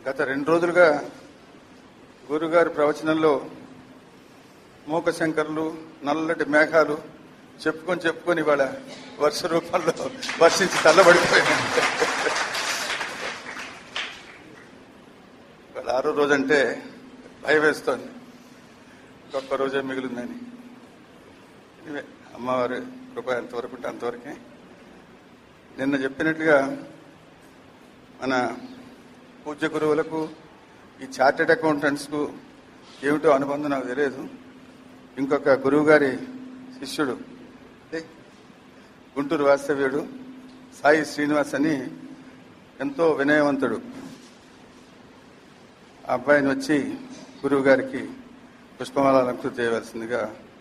గత రెండు రోజులుగా గురుగారి ప్రవచనంలో మూక శంకర్లు నల్లటి మేఘాలు చెప్పుకొని చెప్పుకొని ఇవాళ వర్ష రూపంలో వర్షించి చల్లబడిపోయాయి ఇవాళ ఆరో రోజంటే భయం వేస్తోంది ఒక్క రోజే మిగిలిందని ఇవే అమ్మవారి కృప ఎంతవరకు ఉంటే అంతవరకే నిన్న చెప్పినట్లుగా మన పూజ్య గురువులకు ఈ చార్టెడ్ అకౌంటెంట్స్కు ఏమిటో అనుబంధం నాకు తెలియదు ఇంకొక గురువు గారి శిష్యుడు ఏ, గుంటూరు వాస్తవ్యుడు సాయి శ్రీనివాస్ అని ఎంతో వినయవంతుడు ఆ అబ్బాయిని వచ్చి గురువు గారికి పుష్పమాల అలంకృతి చేయవలసిందిగా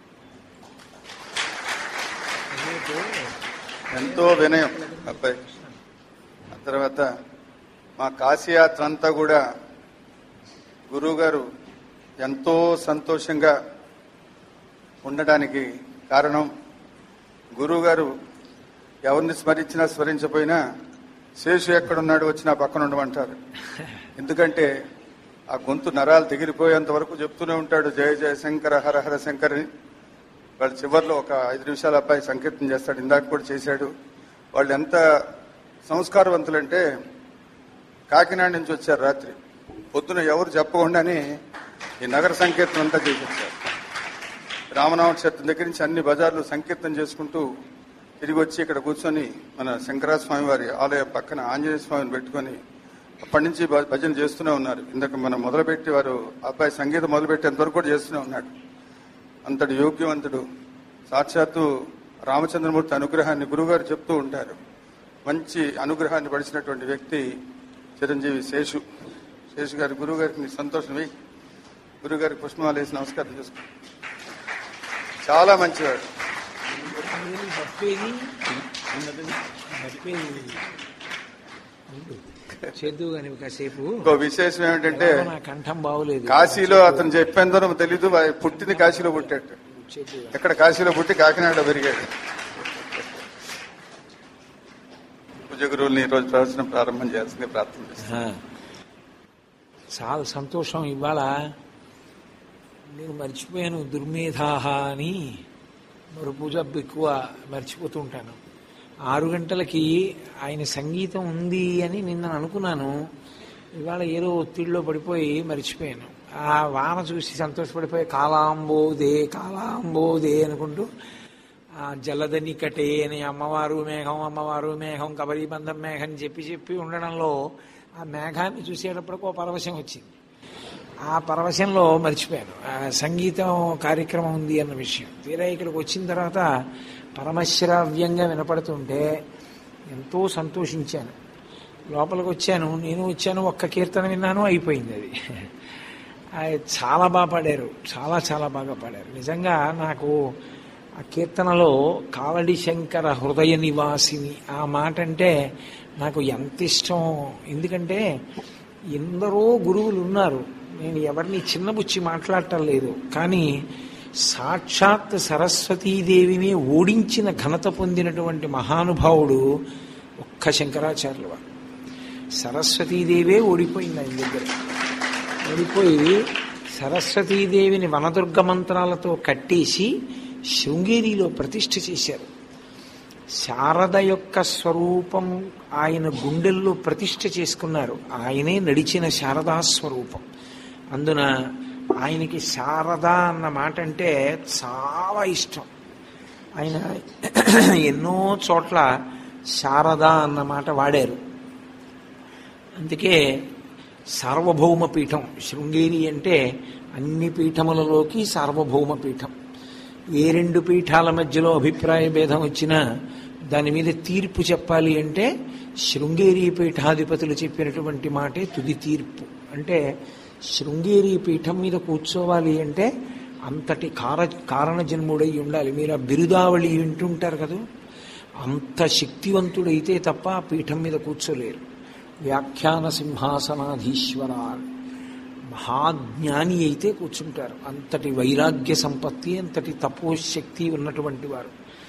ఎంతో వినయం అబ్బాయి ఆ తర్వాత మా కాశీయాత్ర అంతా కూడా గురువు గారు ఎంతో సంతోషంగా ఉండడానికి కారణం గురువు గారు ఎవరిని స్మరించినా స్మరించపోయినా శేషు ఎక్కడున్నాడు వచ్చి నా పక్కన ఉండమంటారు ఎందుకంటే ఆ గొంతు నరాలు తెగిరిపోయేంత వరకు చెప్తూనే ఉంటాడు జయ జయ శంకర హర హర శంకర్ అని వాళ్ళ చివరిలో ఒక ఐదు నిమిషాల అబ్బాయి సంకీర్తన చేస్తాడు ఇందాక కూడా చేశాడు వాళ్ళు ఎంత సంస్కారవంతులంటే కాకినాడ నుంచి వచ్చారు రాత్రి పొద్దున ఎవరు చెప్పకుండానే ఈ నగర సంకీర్తన అంతా చేసేసారు రామనామ క్షేత్రం దగ్గర నుంచి అన్ని బజార్లు సంకీర్తన చేసుకుంటూ తిరిగి వచ్చి ఇక్కడ కూర్చొని మన శంకరాస్వామి వారి ఆలయ పక్కన ఆంజనేయ స్వామిని పెట్టుకొని అప్పటి నుంచి భ- భజన చేస్తూనే ఉన్నారు ఇందాక మనం మొదలుపెట్టి వారు అబ్బాయి సంగీతం మొదలుపెట్టేంత వరకు కూడా చేస్తూనే ఉన్నాడు అంతటి యోగ్యవంతుడు సాక్షాత్తు రామచంద్రమూర్తి అనుగ్రహాన్ని గురుగారు చెప్తూ ఉంటారు మంచి అనుగ్రహాన్ని పడిచినటువంటి వ్యక్తి చిరంజీవి శేషు శేషు గారి గురువు గారికి సంతోషమే గురువు గారికి పుష్పమాలు వేసి నమస్కారం చేసుకో చాలా మంచివాడు బప్పేది బప్పేది ఉండు. చేద్దు కానీ కాసేపు ఇంకో విశేషం ఏమిటంటే ఎలాగో నా కంఠం బాగోలేదు కాశీలో అతను చెప్పేందరూ తెలీదు వా- పుట్టింది కాశీలో పుట్టాడు చేద్దు గాని. ఎక్కడ కాశీలో పుట్టి కాకినాడలో పెరిగాడు పూజ గురువుల్ని ఈ రోజు ప్రవచనం ప్రారంభం చేయాల్సింది ప్రార్థన చేస్తాను ఆ. చాలా సంతోషం ఇవాళ నేను మర్చిపోయాను దుర్మేధాహ అని మరి పూజ ఎక్కువ మర్చిపోతూ ఉంటాను ఆరు గంటలకి ఆయన సంగీతం ఉంది అని నిన్న అనుకున్నాను ఇవాళ ఏదో ఒత్తిడిలో పడిపోయి మర్చిపోయాను ఆ వాన చూసి సంతోషపడిపోయి కాలాంబోదే కాలాంబోదే అనుకుంటూ ఆ జలదని కటే అని అమ్మవారు మేఘం అమ్మవారు మేఘం కబరీబంధం మేఘం అని చెప్పి చెప్పి ఉండడంలో ఆ మేఘాన్ని చూసేటప్పటికి ఓ పరవశం వచ్చింది ఆ పరవశంలో మర్చిపోయాను ఆ సంగీతం కార్యక్రమం ఉంది అన్న విషయం తీరా ఇక్కడికి వచ్చిన తర్వాత పరమశ్రావ్యంగా వినపడుతుంటే ఎంతో సంతోషించాను లోపలికి వచ్చాను నేను వచ్చాను ఒక్క కీర్తన విన్నాను అయిపోయింది అది అది చాలా బాగా పాడారు చాలా చాలా బాగా పాడారు నిజంగా నాకు ఆ కీర్తనలో కాలడి శంకర హృదయ నివాసిని ఆ మాట అంటే నాకు ఎంత ఇష్టం ఎందుకంటే ఎందరో గురువులు ఉన్నారు నేను ఎవరిని చిన్నబుచ్చి మాట్లాడటం లేదు కానీ సాక్షాత్ సరస్వతీదేవిని ఓడించిన ఘనత పొందినటువంటి మహానుభావుడు ఒక్క శంకరాచార్యుల వారు సరస్వతీదేవే ఓడిపోయింది ఆయన దగ్గర ఓడిపోయి సరస్వతీదేవిని వనదుర్గ మంత్రాలతో కట్టేసి శృంగేరిలో ప్రతిష్ఠ చేశారు శారద యొక్క స్వరూపం ఆయన గుండెల్లో ప్రతిష్ఠ చేసుకున్నారు ఆయనే నడిచిన శారదా స్వరూపం అందున ఆయనకి శారద అన్న మాట అంటే చాలా ఇష్టం ఆయన ఎన్నో చోట్ల శారద అన్న మాట వాడారు అందుకే సార్వభౌమ పీఠం శృంగేరి అంటే అన్ని పీఠములలోకి సార్వభౌమ పీఠం ఏ రెండు పీఠాల మధ్యలో అభిప్రాయ భేదం వచ్చినా దాని మీద తీర్పు చెప్పాలి అంటే శృంగేరి పీఠాధిపతులు చెప్పినటువంటి మాటే తుది తీర్పు అంటే శృంగేరి పీఠం మీద కూర్చోవాలి అంటే అంతటి కార కారణ జన్ముడై ఉండాలి మీరు ఆ బిరుదావళి వింటుంటారు కదా అంత శక్తివంతుడైతే తప్ప ఆ పీఠం మీద కూర్చోలేరు వ్యాఖ్యాన సింహాసనాధీశ్వర మహాజ్ఞాని అయితే కూర్చుంటారు అంతటి వైరాగ్య సంపత్తి అంతటి తపోశక్తి ఉన్నటువంటి వారు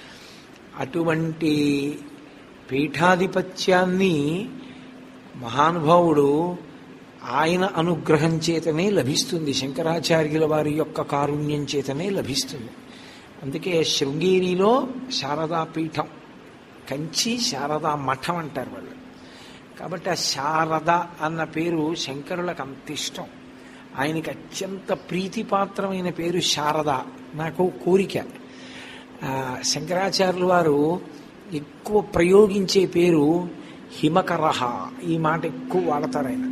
అటువంటి పీఠాధిపత్యాన్ని మహానుభావుడు ఆయన అనుగ్రహం చేతనే లభిస్తుంది శంకరాచార్యుల వారి యొక్క కారుణ్యం చేతనే లభిస్తుంది అందుకే శృంగేరిలో శారదా పీఠం కంచి శారదా మఠం అంటారు వాళ్ళు కాబట్టి ఆ శారద అన్న పేరు శంకరులకు అంత ఇష్టం ఆయనకి అత్యంత ప్రీతిపాత్రమైన పేరు శారద నాకు కోరిక ఆ, శంకరాచార్యుల వారు ఎక్కువ ప్రయోగించే పేరు హిమకరహ ఈ మాట ఎక్కువ వాడతారు ఆయన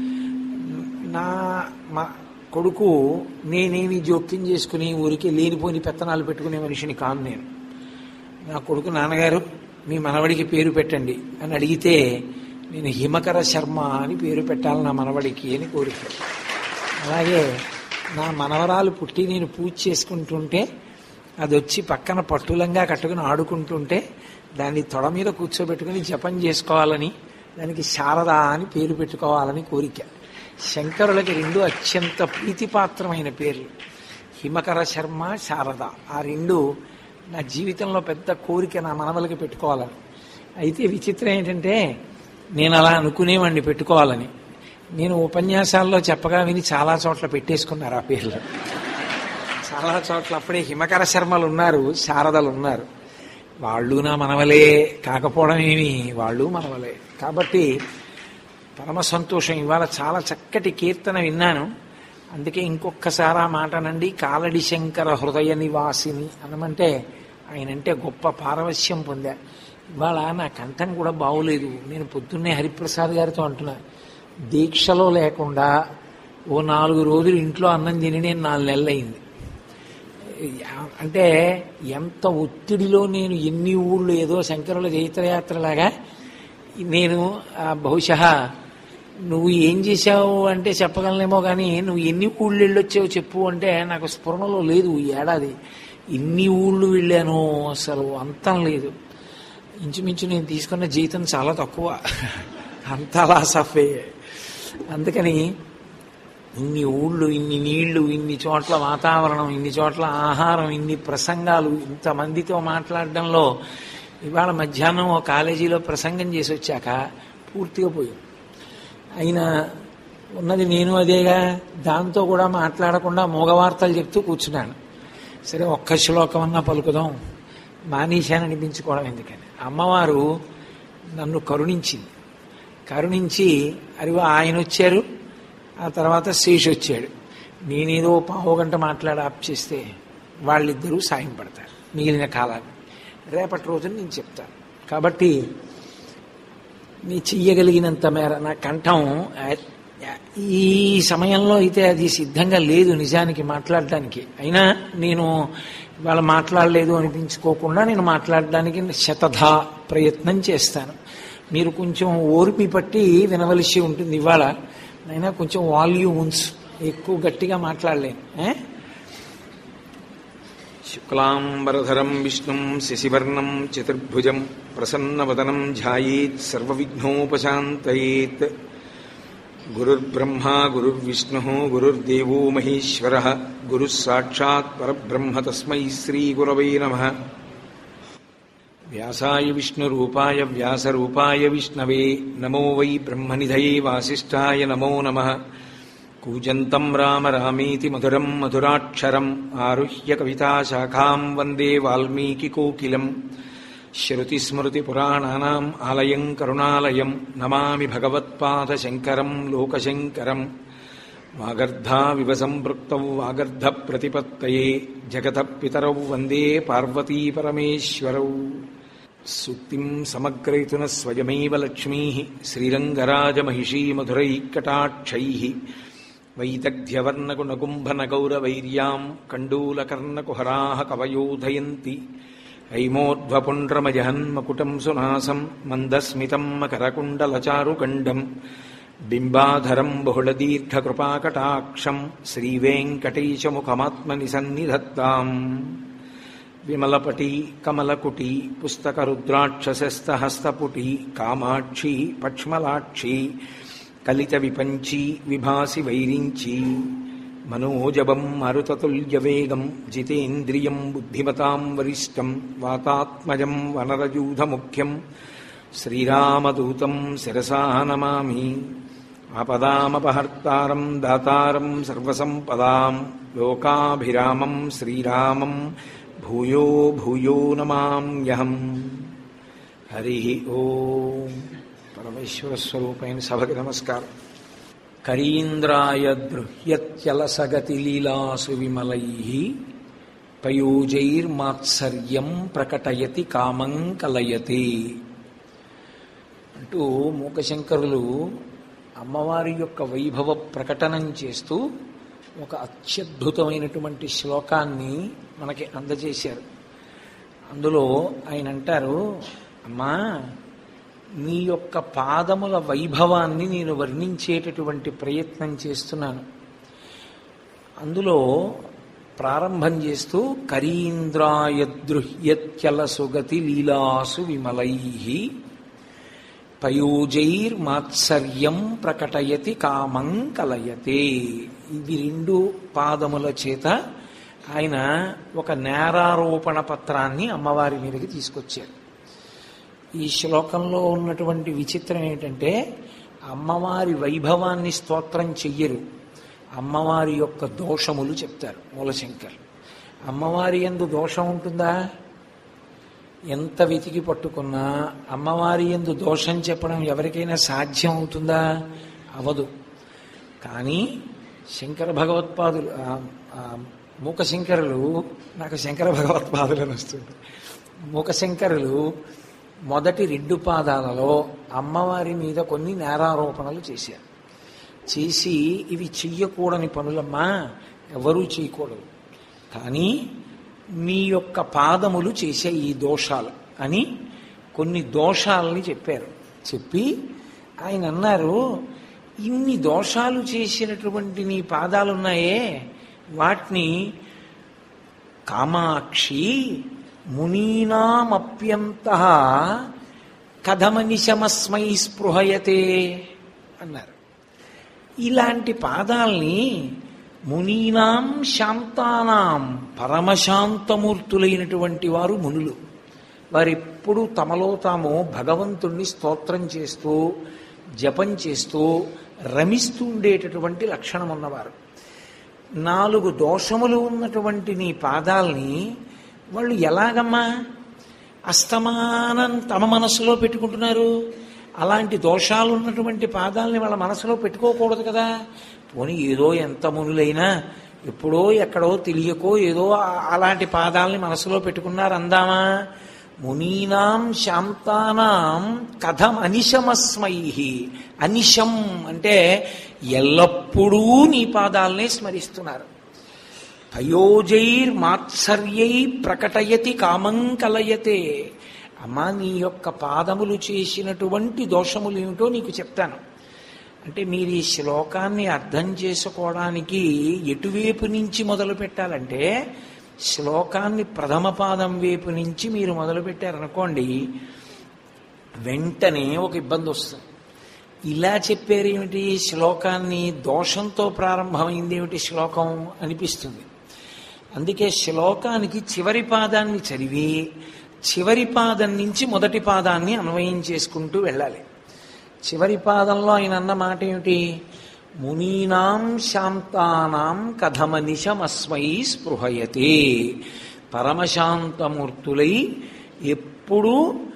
నా మా కొడుకు నేనేమి జోక్యం చేసుకుని ఊరికి లేనిపోని పెత్తనాలు పెట్టుకునే మనిషిని కాను నేను నా కొడుకు నాన్నగారు మీ మనవడికి పేరు పెట్టండి అని అడిగితే నేను హిమకర శర్మ అని పేరు పెట్టాలి నా మనవడికి అని కోరిక అలాగే నా మనవరాలు పుట్టి నేను పూజ చేసుకుంటుంటే అది వచ్చి పక్కన పట్టులంగా కట్టుకుని ఆడుకుంటుంటే దాన్ని తొడ మీద కూర్చోబెట్టుకుని జపం చేసుకోవాలని దానికి శారద అని పేరు పెట్టుకోవాలని కోరిక శంకరులకి రెండు అత్యంత ప్రీతిపాత్రమైన పేర్లు హిమకర శర్మ శారద ఆ రెండు నా జీవితంలో పెద్ద కోరిక నా మనవలకి పెట్టుకోవాలని అయితే విచిత్రం ఏంటంటే నేను అలా అనుకునేవాడిని పెట్టుకోవాలని నేను ఉపన్యాసాల్లో చెప్పగా విని చాలా చోట్ల పెట్టేసుకున్నారు ఆ పేర్లు చాలా చోట్ల అప్పుడే హిమకర శర్మలు ఉన్నారు శారదలు ఉన్నారు వాళ్ళు నా మనవలే కాకపోవడం ఏమి వాళ్ళు మనవలే కాబట్టి పరమ సంతోషం ఇవాళ చాలా చక్కటి కీర్తన విన్నాను అందుకే ఇంకొక్కసారి ఆ మాట నండి కాలడి శంకర హృదయ నివాసిని అనమంటే ఆయనంటే గొప్ప పారవశ్యం పొందా ఇవాళ నా కంఠం కూడా బాగోలేదు నేను పొద్దున్నే హరిప్రసాద్ గారితో అంటున్నా దీక్షలో లేకుండా ఓ నాలుగు రోజులు ఇంట్లో అన్నం తిని నేను నాలుగు నెలలు అయింది అంటే ఎంత ఒత్తిడిలో నేను ఎన్ని ఊళ్ళు ఏదో శంకరుల జైత్రయాత్రలాగా నేను ఆ, బహుశా నువ్వు ఏం చేశావు అంటే చెప్పగలనేమో కానీ నువ్వు ఎన్ని ఊళ్ళు వెళ్ళొచ్చావు చెప్పు అంటే నాకు స్ఫురణలో లేదు ఈ ఏడాది ఇన్ని ఊళ్ళు వెళ్ళాను అసలు అంతం లేదు ఇంచుమించు నేను తీసుకున్న జీతం చాలా తక్కువ అంతా లాస్ ఆఫ్ అందుకని ఇన్ని ఊళ్ళు ఇన్ని నీళ్లు ఇన్ని చోట్ల వాతావరణం ఇన్ని చోట్ల ఆహారం ఇన్ని ప్రసంగాలు ఇంతమందితో మాట్లాడడంలో ఇవాళ మధ్యాహ్నం ఓ కాలేజీలో ప్రసంగం చేసి వచ్చాక పూర్తిగా పోయాం అయినా ఉన్నది నేను అదేగా దాంతో కూడా మాట్లాడకుండా మోగవార్తలు చెప్తూ కూర్చున్నాను సరే ఒక్క శ్లోకం అన్నా పలుకుదాం మానేశాను అనిపించుకోవడం ఎందుకని అమ్మవారు నన్ను కరుణించింది కరుణించి అరివో ఆయన వచ్చారు ఆ తర్వాత శేష్ వచ్చాడు నేనేదో పావు గంట మాట్లాడి ఆప్ చేస్తే వాళ్ళిద్దరూ సాయం పడతారు మిగిలిన కాలాన్ని రేపటి రోజున నేను చెప్తాను కాబట్టి నీ చెయ్యగలిగినంత మేర నా కంఠం ఆ- ఈ సమయంలో అయితే అది సిద్ధంగా లేదు నిజానికి మాట్లాడడానికి అయినా నేను ఇవాళ మాట్లాడలేదు అనిపించుకోకుండా నేను మాట్లాడడానికి శతధా ప్రయత్నం చేస్తాను మీరు కొంచెం ఓర్పి పట్టి వినవలసి ఉంటుంది ఇవాళ అయినా కొంచెం వాల్యూమ్ ఉంచు ఎక్కువ గట్టిగా మాట్లాడలేను ఏ? శుక్లాంబరధరం విష్ణుం శశివర్ణం చతుర్భుజం ప్రసన్నవదనం ధ్యాయేత్ సర్వవిఘ్నోపశాంతయేత్ గురుర్బ్రహ్మా గురుర్విష్ణుः గురుర్దేవో మహేశ్వరः గురుः సాక్షాత్ పరబ్రహ్మ తస్మై శ్రీగురవై నమः వ్యాసాయ విష్ణురూపాయ వ్యాసరూపాయ విష్ణవే నమో వై బ్రహ్మనిధయే వాసిష్ఠాయ నమో నమః కూజంతం రామ రామేతి మధురం మధురాక్షరం ఆరుహ్య కవితాశాఖాం వందే వాల్మీకికోకిలం శృతిస్మృతిపురాణానాం ఆలయం కరుణాలయం నమామి భగవత్పాదశంకరం లోకశంకరం వాగర్ధావివ సంపృక్తౌ వాగర్ధ ప్రతిపత్తయే జగత పితరౌ వందే పార్వతీ పరమేశ్వరౌ సూక్తిం సమగ్రయతున స్వయమేవ లక్ష్మీ శ్రీరంగరాజమహిషీ మధురైకటాక్షై వైదగ్ధ్యవర్ణగుణగుంభనగౌరవైర్యాం కండూలకర్ణకుహరా కవయోధయంతి హైమోర్ధ్వపుండ్రమజహన్మకుటం సునాసం మందస్మితం మకరకుండలచారుగండం బింబాధరం బహుళదీర్ఘకృపాకటాక్షం శ్రీవేంకటేశముఖమాత్మని సన్నిధత్తాం విమలపటి కమలకుటి పుస్తకరుద్రాక్షసస్తహస్తపుటి కామాక్షి పక్ష్మలాక్షి కలిత విపంచి విభాసి వైరించి మనోజవం మరుతతుల్యవేగం జితేంద్రియం బుద్ధిమతాం వరిష్టం వాతాత్మజం వనరయూధముఖ్యం శ్రీరామదూతం శిరసా నమామి ఆపదామపహర్తారం దాతారం సర్వసంపదాం లోకాభిరామం శ్రీరామం భూయో భూయో నమామ్యహం హరి ఓం పరమేశ్వర స్వరూపైన సభకి నమస్కారం కరీంద్రాయ దృహ్యత్యలసగతి లీలాసు విమలై పయోజైర్మాత్సర్యం ప్రకటయతి కామం కలయతి అంటూ మూకశంకరులు అమ్మవారి యొక్క వైభవ ప్రకటనం చేస్తూ ఒక అత్యద్భుతమైనటువంటి శ్లోకాన్ని మనకి అందజేశారు అందులో ఆయన అంటారు అమ్మా నీ యొక్క పాదముల వైభవాన్ని నేను వర్ణించేటటువంటి ప్రయత్నం చేస్తున్నాను అందులో ప్రారంభం చేస్తూ కరీంద్రాయదృహ్యత్యల సుగతి లీలాసు విమలై పయోజైర్మాత్సర్యం ప్రకటయతి కామం కలయతే ఇవి రెండు పాదముల చేత ఆయన ఒక నేరారోపణ పత్రాన్ని అమ్మవారి మీదకి తీసుకొచ్చారు ఈ శ్లోకంలో ఉన్నటువంటి విచిత్రం ఏంటంటే అమ్మవారి వైభవాన్ని స్తోత్రం చెయ్యరు అమ్మవారి యొక్క దోషములు చెప్తారు మూలశంకర్ అమ్మవారి ఎందు దోషం ఉంటుందా ఎంత వెతికి పట్టుకున్నా అమ్మవారి ఎందు దోషం చెప్పడం ఎవరికైనా సాధ్యం అవుతుందా అవదు కానీ శంకర భగవత్పాదులు ఆ, ఆ, మూకశంకరులు నాకు శంకర భగవత్పాదులు అని వస్తుంది మూకశంకరులు మొదటి రెండు పాదాలలో అమ్మవారి మీద కొన్ని నేరారోపణలు చేశారు చేసి ఇవి చెయ్యకూడని పనులమ్మా ఎవరూ చేయకూడదు కానీ మీ యొక్క పాదములు చేసే ఈ దోషాలు అని కొన్ని దోషాలని చెప్పారు చెప్పి ఆయన అన్నారు ఇన్ని దోషాలు చేసినటువంటి నీ పాదాలున్నాయే వాటిని కామాక్షి మునీనామప్యంత కథమనిశమస్మై స్పృహయతే అన్నారు ఇలాంటి పాదాల్ని మునీనాం శాంతానాం పరమశాంతమూర్తులైనటువంటి వారు మునులు వారెప్పుడు తమలో తాము భగవంతుణ్ణి స్తోత్రం చేస్తూ జపం చేస్తూ రమిస్తూ ఉండేటటువంటి లక్షణం ఉన్నవారు నాలుగు దోషములు ఉన్నటువంటి నీ పాదాల్ని వాళ్ళు ఎలాగమ్మా అస్తమానం తమ మనసులో పెట్టుకుంటున్నారు అలాంటి దోషాలు ఉన్నటువంటి పాదాలని వాళ్ళ మనసులో పెట్టుకోకూడదు కదా పోనీ ఏదో ఎంత మునులైనా ఎప్పుడో ఎక్కడో తెలియకో ఏదో ఆ- అలాంటి పాదాలని మనసులో పెట్టుకున్నారు అందామా మునీనాం శాంతానాం కథం అనిశమస్మై అనిశం అంటే ఎల్లప్పుడూ నీ పాదాలనే స్మరిస్తున్నారు పయోజైర్ మాత్సర్యై ప్రకటయతి కామం కలయతే అమ్మా నీ యొక్క పాదములు చేసినటువంటి దోషములు ఏమిటో నీకు చెప్తాను అంటే మీరు ఈ శ్లోకాన్ని అర్థం చేసుకోవడానికి ఎటువైపు నుంచి మొదలు పెట్టాలంటే శ్లోకాన్ని ప్రథమ పాదం వైపు నుంచి మీరు మొదలు పెట్టారనుకోండి వెంటనే ఒక ఇబ్బంది వస్తుంది ఇలా చెప్పారు ఏమిటి శ్లోకాన్ని దోషంతో ప్రారంభమైంది ఏమిటి శ్లోకం అనిపిస్తుంది అందుకే శ్లోకానికి చివరి పాదాన్ని చదివి చివరి పాదం నుంచి మొదటి పాదాన్ని అన్వయం చేసుకుంటూ వెళ్ళాలి చివరి పాదంలో ఆయన అన్న మాట ఏమిటి మునీనాం శాంతానాం కథమనిశమస్మై స్పృహయతే పరమశాంతమూర్తులై ఎప్పుడూ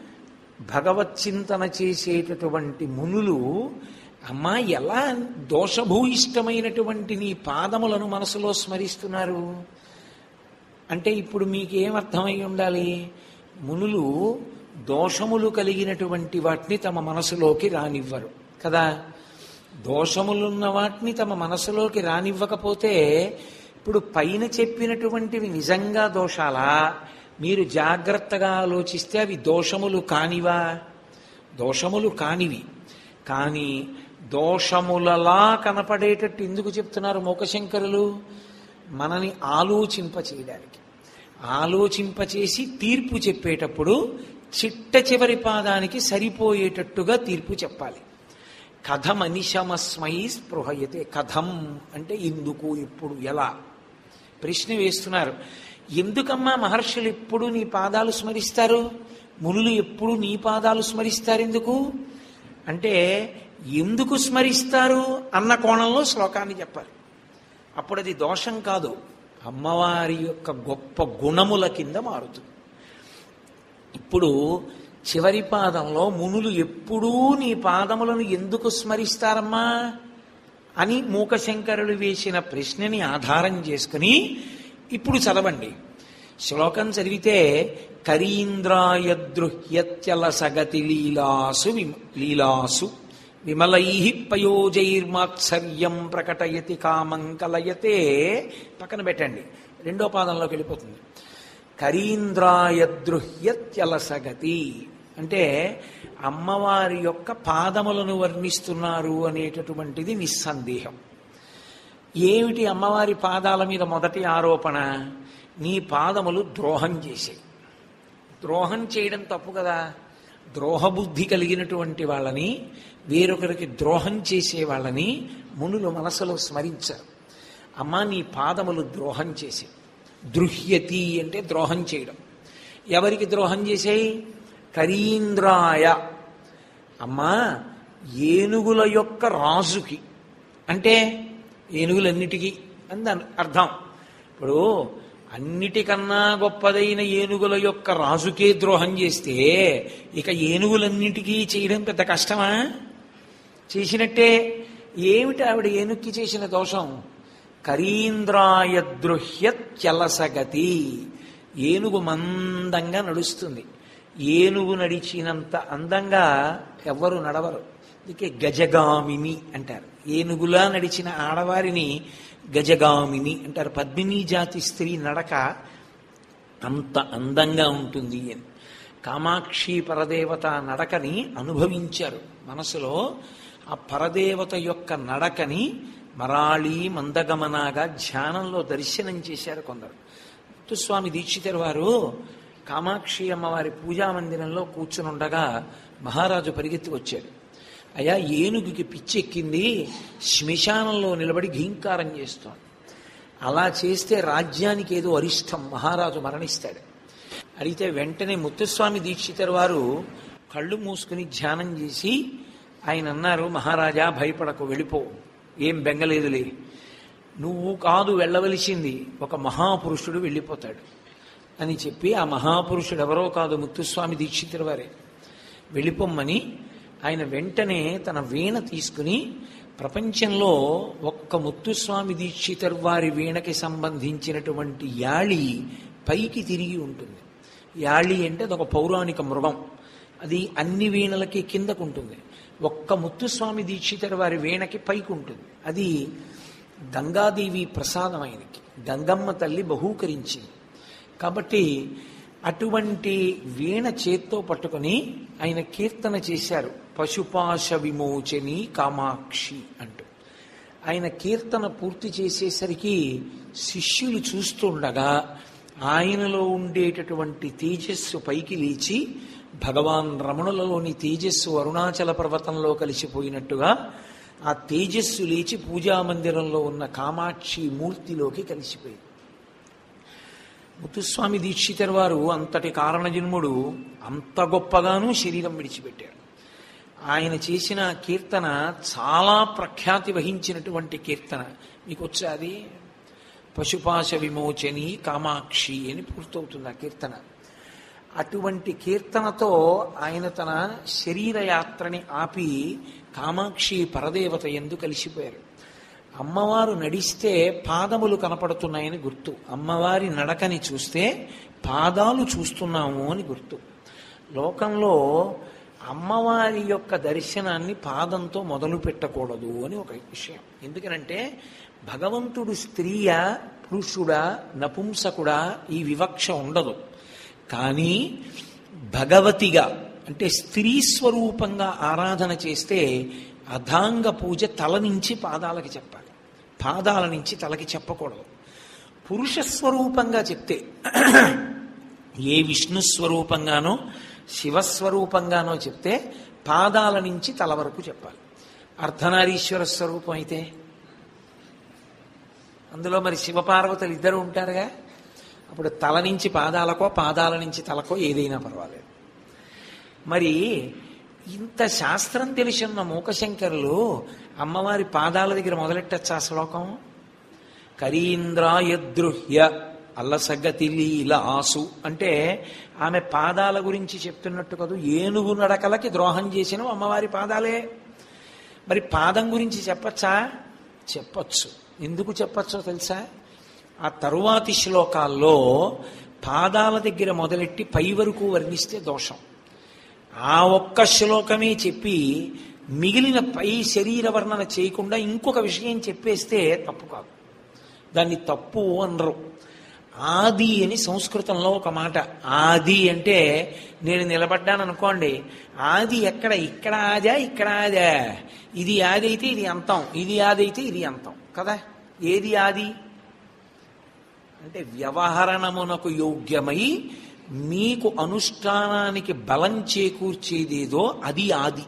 భగవచ్చింతన చేసేటటువంటి మునులు అమ్మా ఎలా దోషభూయిష్టమైనటువంటి నీ పాదములను మనసులో స్మరిస్తున్నారు అంటే ఇప్పుడు మీకేమర్థమై ఉండాలి మునులు దోషములు కలిగినటువంటి వాటిని తమ మనసులోకి రానివ్వరు కదా దోషములున్న వాటిని తమ మనసులోకి రానివ్వకపోతే ఇప్పుడు పైన చెప్పినటువంటివి నిజంగా దోషాలా మీరు జాగ్రత్తగా ఆలోచిస్తే అవి దోషములు కానివా దోషములు కానివి కానీ దోషములలా కనపడేటట్టు ఎందుకు చెప్తున్నారు మోకశంకరులు మనని ఆలోచింప చేయడానికి ఆలోచింపచేసి తీర్పు చెప్పేటప్పుడు చిట్ట చివరి పాదానికి సరిపోయేటట్టుగా తీర్పు చెప్పాలి కథం అనిశమస్మై స్పృహయతే కథం అంటే ఎందుకు ఇప్పుడు ఎలా ప్రశ్న వేస్తున్నారు ఎందుకమ్మా మహర్షులు ఎప్పుడు నీ పాదాలు స్మరిస్తారు మునులు ఎప్పుడు నీ పాదాలు స్మరిస్తారు ఎందుకు అంటే ఎందుకు స్మరిస్తారు అన్న కోణంలో శ్లోకాన్ని చెప్పాలి అప్పుడు అది దోషం కాదు అమ్మవారి యొక్క గొప్ప గుణముల కింద మారుతుంది ఇప్పుడు చివరి పాదంలో మునులు ఎప్పుడూ నీ పాదములను ఎందుకు స్మరిస్తారమ్మా అని మూకశంకరుడు వేసిన ప్రశ్నని ఆధారం చేసుకుని ఇప్పుడు చదవండి శ్లోకం చదివితే కరీంద్రాయదృహ్యత్యల సగతి లీలాసు విమ- లీలాసు విమలై పయోజైర్మాత్సర్యం ప్రకటయతి కామం కలయతే పక్కన పెట్టండి రెండో పాదంలోకి వెళ్ళిపోతుంది కరీంద్రాయదృహ్యత్యలసగతి అంటే అమ్మవారి యొక్క పాదములను వర్ణిస్తున్నారు అనేటటువంటిది నిస్సందేహం ఏమిటి అమ్మవారి పాదాల మీద మొదటి ఆరోపణ నీ పాదములు ద్రోహం చేసాయి ద్రోహం చేయడం తప్పు కదా ద్రోహబుద్ధి కలిగినటువంటి వాళ్ళని వేరొకరికి ద్రోహం చేసే వాళ్ళని మునులు మనసులో స్మరించారు అమ్మా నీ పాదములు ద్రోహం చేసే దృహ్యతి అంటే ద్రోహం చేయడం ఎవరికి ద్రోహం చేసేయి కరీంద్రాయ అమ్మా ఏనుగుల యొక్క రాజుకి అంటే ఏనుగులన్నిటికీ అని దాని అర్థం ఇప్పుడు అన్నిటికన్నా గొప్పదైన ఏనుగుల యొక్క రాజుకే ద్రోహం చేస్తే ఇక ఏనుగులన్నిటికీ చేయడం పెద్ద కష్టమా చేసినట్టే ఏమిటి ఆవిడ ఏనుక్కి చేసిన దోషం కరీంద్రాయదృహ్యత్యలసగతి ఏనుగు మందంగా నడుస్తుంది ఏనుగు నడిచినంత అందంగా ఎవ్వరు నడవరు అందుకే గజగామిని అంటారు ఏనుగులా నడిచిన ఆడవారిని గజగామిని అంటారు పద్మిని జాతి స్త్రీ నడక అంత అందంగా ఉంటుంది అని కామాక్షి పరదేవత నడకని అనుభవించారు మనసులో ఆ పరదేవత యొక్క నడకని మరాళి మందగమనాగా ధ్యానంలో దర్శనం చేశారు కొందరు ముత్తుస్వామి దీక్షితర్ వారు కామాక్షి అమ్మవారి పూజా మందిరంలో కూర్చునుండగా మహారాజు పరిగెత్తి వచ్చాడు అయ్యా ఏనుగుకి పిచ్చెక్కింది శ్మశానంలో నిలబడి ఘీంకారం చేస్తోంది అలా చేస్తే రాజ్యానికి ఏదో అరిష్టం మహారాజు మరణిస్తాడు అడిగితే వెంటనే ముత్తుస్వామి దీక్షితర్ వారు కళ్ళు మూసుకుని ధ్యానం చేసి ఆయన అన్నారు మహారాజా భయపడకు వెళ్ళిపో ఏం బెంగలేదులే నువ్వు కాదు వెళ్ళవలసింది ఒక మహాపురుషుడు వెళ్ళిపోతాడు అని చెప్పి ఆ మహాపురుషుడు ఎవరో కాదు ముత్తుస్వామి దీక్షితుల వారే వెళ్ళిపోమ్మని ఆయన వెంటనే తన వీణ తీసుకుని ప్రపంచంలో ఒక్క ముత్తుస్వామి దీక్షితర్ వారి వీణకి సంబంధించినటువంటి యాళి పైకి తిరిగి ఉంటుంది యాళి అంటే అదొక పౌరాణిక మృగం అది అన్ని వీణలకి కిందకు ఉంటుంది ఒక్క ముత్తుస్వామి దీక్షితర్ వారి వీణకి పైకి ఉంటుంది అది గంగాదేవి ప్రసాదం ఆయనకి గంగమ్మ తల్లి బహూకరించింది కాబట్టి అటువంటి వీణ చేత్తో పట్టుకొని ఆయన కీర్తన చేశారు పశుపాశ విమోచని కామాక్షి అంటూ ఆయన కీర్తన పూర్తి చేసేసరికి శిష్యులు చూస్తుండగా ఆయనలో ఉండేటటువంటి తేజస్సు పైకి లేచి భగవాన్ రమణులలోని తేజస్సు అరుణాచల పర్వతంలో కలిసిపోయినట్టుగా ఆ తేజస్సు లేచి పూజామందిరంలో ఉన్న కామాక్షి మూర్తిలోకి కలిసిపోయింది ముత్తుస్వామి దీక్షితర్ వారు అంతటి కారణజన్ముడు అంత గొప్పగానూ శరీరం విడిచిపెట్టారు ఆయన చేసిన కీర్తన చాలా ప్రఖ్యాతి వహించినటువంటి కీర్తన మీకు వచ్చా అది పశుపాశ విమోచని కామాక్షి అని పూర్తవుతుంది ఆ కీర్తన అటువంటి కీర్తనతో ఆయన తన శరీర యాత్రని ఆపి కామాక్షి పరదేవత ఎందు కలిసిపోయారు అమ్మవారు నడిస్తే పాదములు కనపడుతున్నాయని గుర్తు అమ్మవారి నడకని చూస్తే పాదాలు చూస్తున్నాము అని గుర్తు లోకంలో అమ్మవారి యొక్క దర్శనాన్ని పాదంతో మొదలు పెట్టకూడదు అని ఒక విషయం ఎందుకనంటే భగవంతుడు స్త్రీయ పురుషుడా నపుంసకుడా ఈ వివక్ష ఉండదు కానీ భగవతిగా అంటే స్త్రీ స్వరూపంగా ఆరాధన చేస్తే అధాంగ పూజ తల నుంచి పాదాలకి చెప్పాలి పాదాల నుంచి తలకి చెప్పకూడదు పురుష స్వరూపంగా చెప్తే ఏ విష్ణు స్వరూపంగానో శివస్వరూపంగానో చెప్తే పాదాల నుంచి తల వరకు చెప్పాలి అర్ధనారీశ్వర స్వరూపం అయితే అందులో మరి శివపార్వతులు ఇద్దరు ఉంటారుగా అప్పుడు తల నుంచి పాదాలకో పాదాల నుంచి తలకో ఏదైనా పర్వాలేదు మరి ఇంత శాస్త్రం తెలిసిన మూకశంకరులు అమ్మవారి పాదాల దగ్గర మొదలెట్టచ్చా శ్లోకం కరీంద్రాయదృహ్య అల్లసగతి లీల ఆసు అంటే ఆమె పాదాల గురించి చెప్తున్నట్టు కదూ ఏనుగు నడకలకి ద్రోహం చేసిన అమ్మవారి పాదాలే మరి పాదం గురించి చెప్పచ్చా చెప్పచ్చు ఎందుకు చెప్పచ్చో తెలుసా ఆ తరువాతి శ్లోకాల్లో పాదాల దగ్గర మొదలెట్టి పై వరకు వర్ణిస్తే దోషం ఆ ఒక్క శ్లోకమే చెప్పి మిగిలిన పై శరీర వర్ణన చేయకుండా ఇంకొక విషయం చెప్పేస్తే తప్పు కాదు దాన్ని తప్పు అనరు ఆది అని సంస్కృతంలో ఒక మాట ఆది అంటే నేను నిలబడ్డాను అనుకోండి ఆది ఎక్కడ ఇక్కడ ఆదా ఇక్కడ ఆదా ఇది ఆది అయితే ఇది అంతం ఇది ఆది అయితే ఇది అంతం కదా ఏది ఆది అంటే వ్యవహరణమునకు యోగ్యమై మీకు అనుష్ఠానానికి బలం చేకూర్చేదేదో అది ఆది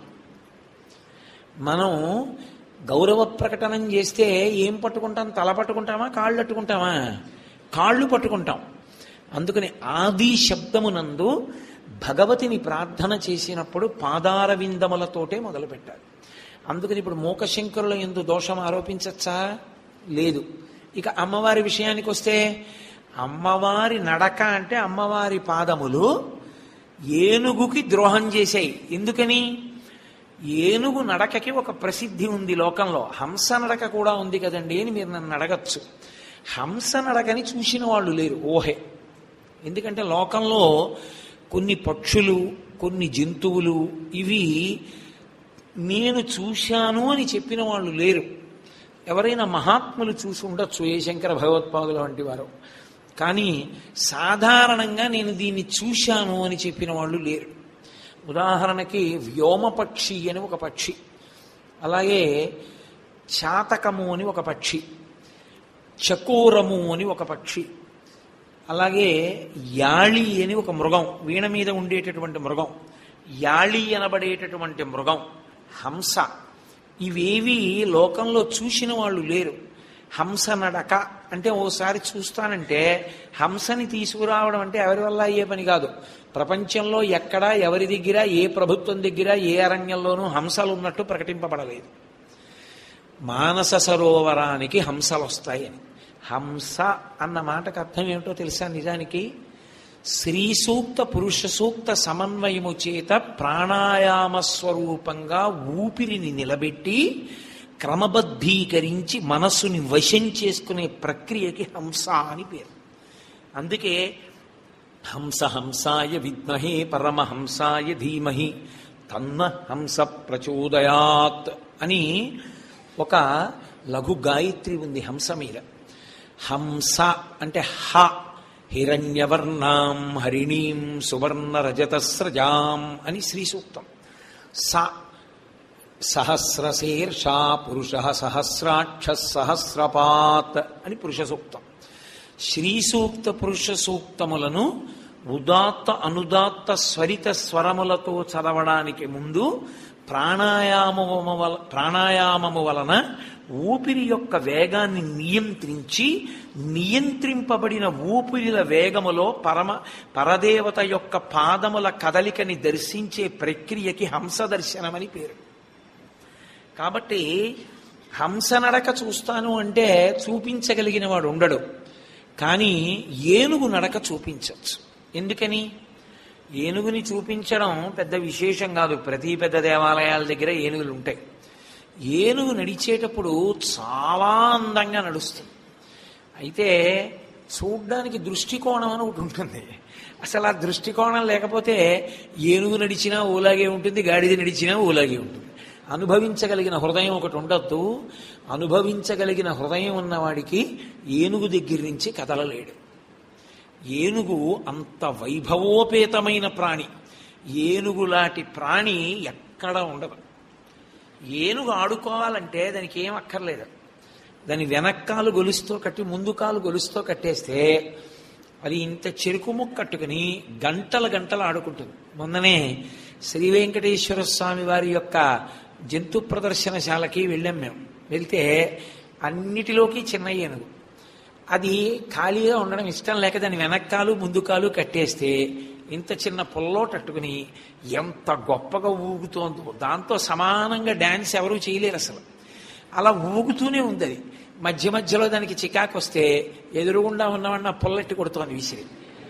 మనం గౌరవ ప్రకటనం చేస్తే ఏం పట్టుకుంటాం తల పట్టుకుంటామా కాళ్ళు పట్టుకుంటామా కాళ్ళు పట్టుకుంటాం అందుకని ఆది శబ్దమునందు భగవతిని ప్రార్థన చేసినప్పుడు పాదార విందములతోటే మొదలు పెట్టాలి అందుకని ఇప్పుడు మూకశంకరుల ఎందు దోషం ఆరోపించచ్చా లేదు ఇక అమ్మవారి విషయానికి వస్తే అమ్మవారి నడక అంటే అమ్మవారి పాదములు ఏనుగుకి ద్రోహం చేశాయి ఎందుకని ఏనుగు నడకకి ఒక ప్రసిద్ధి ఉంది లోకంలో హంస నడక కూడా ఉంది కదండి అని మీరు నన్ను అడగచ్చు హంస నడకని చూసిన వాళ్ళు లేరు ఓహే ఎందుకంటే లోకంలో కొన్ని పక్షులు కొన్ని జంతువులు ఇవి నేను చూశాను అని చెప్పిన వాళ్ళు లేరు ఎవరైనా మహాత్ములు చూసి ఉండొచ్చు ఏ శంకర భగవత్పాదుల వంటి వారు కానీ సాధారణంగా నేను దీన్ని చూశాను అని చెప్పిన వాళ్ళు లేరు ఉదాహరణకి వ్యోమపక్షి అని ఒక పక్షి అలాగే చాతకము అని ఒక పక్షి చకోరము అని ఒక పక్షి అలాగే యాళి అని ఒక మృగం వీణ మీద ఉండేటటువంటి మృగం యాళి అనబడేటటువంటి మృగం హంస ఇవేవి లోకంలో చూసిన వాళ్ళు లేరు హంస నడక అంటే ఓసారి చూస్తానంటే హంసని తీసుకురావడం అంటే ఎవరి వల్ల అయ్యే పని కాదు ప్రపంచంలో ఎక్కడా ఎవరి దగ్గర ఏ ప్రభుత్వం దగ్గర ఏ అరణ్యంలోనూ హంసలు ఉన్నట్టు ప్రకటింపబడలేదు మానస సరోవరానికి హంసలు వస్తాయని హంస అన్న మాటకు అర్థం ఏమిటో తెలుసా నిజానికి స్త్రీ సూక్త పురుష సూక్త సమన్వయము చేత ప్రాణాయామ స్వరూపంగా ఊపిరిని నిలబెట్టి క్రమబద్ధీకరించి మనస్సుని వశం చేసుకునే ప్రక్రియకి హంస అని పేరు అందుకే హంస హంసాయ విద్మహే పరమహంసాయ ధీమహి తన్న హంస ప్రచోదయాత్ అని ఒక లఘు గాయత్రి ఉంది హంస మీద హంస అంటే హ హిరణ్యవర్ణాం హరిణీం సువర్ణ రజతస్రజాం అని శ్రీ సూక్తం స సహస్రశీర్షా పురుష సహస్రాక్ష సహస్రపాత్ అని పురుష సూక్తం శ్రీ సూక్త పురుష సూక్తములను ఉదాత్త అనుదాత్త స్వరిత స్వరములతో చదవడానికి ముందు ప్రాణాయామము వల ప్రాణాయామము వలన ఊపిరి యొక్క వేగాన్ని నియంత్రించి నియంత్రింపబడిన ఊపిరిల వేగములో పరమ పరదేవత యొక్క పాదముల కదలికని దర్శించే ప్రక్రియకి హంస దర్శనమని పేరు కాబట్టి హంస నడక చూస్తాను అంటే చూపించగలిగిన వాడు ఉండడు కానీ ఏనుగు నడక చూపించవచ్చు ఎందుకని ఏనుగుని చూపించడం పెద్ద విశేషం కాదు ప్రతి పెద్ద దేవాలయాల దగ్గర ఏనుగులు ఉంటాయి ఏనుగు నడిచేటప్పుడు చాలా అందంగా నడుస్తుంది అయితే చూడ్డానికి దృష్టికోణం అని ఒకటి ఉంటుంది అసలు ఆ దృష్టికోణం లేకపోతే ఏనుగు నడిచినా ఓలాగే ఉంటుంది గాడిద నడిచినా ఓలాగే ఉంటుంది అనుభవించగలిగిన హృదయం ఒకటి ఉండొద్దు అనుభవించగలిగిన హృదయం ఉన్నవాడికి ఏనుగు దగ్గర నుంచి కదలలేడు ఏనుగు అంత వైభవోపేతమైన ప్రాణి ఏనుగులాంటి ప్రాణి ఎక్కడ ఉండదు ఏనుగు ఆడుకోవాలంటే దానికి ఏం అక్కర్లేదు దాని వెనక్కాలు గొలుస్తూ కట్టి ముందు కాలు గొలుస్తూ కట్టేస్తే అది ఇంత చెరుకు ముక్క కట్టుకుని గంటల గంటలు ఆడుకుంటుంది మొన్ననే శ్రీ వెంకటేశ్వర స్వామి వారి యొక్క జంతు ప్రదర్శనశాలకి వెళ్ళాం మేము వెళ్తే అన్నిటిలోకి చిన్న ఏనుగు అది ఖాళీగా ఉండడం ఇష్టం లేక దాని వెనక్కాలు ముందు కాలు కట్టేస్తే ఇంత చిన్న పుల్లోటట్టుకుని ఎంత గొప్పగా ఊగుతోందో దాంతో సమానంగా డాన్స్ ఎవరూ చేయలేరు అసలు అలా ఊగుతూనే ఉంది అది మధ్య మధ్యలో దానికి చికాకు వస్తే ఎదురుగుండా ఉన్నవాడిని ఆ పుల్లెట్టి కొడుతోంది విసిరి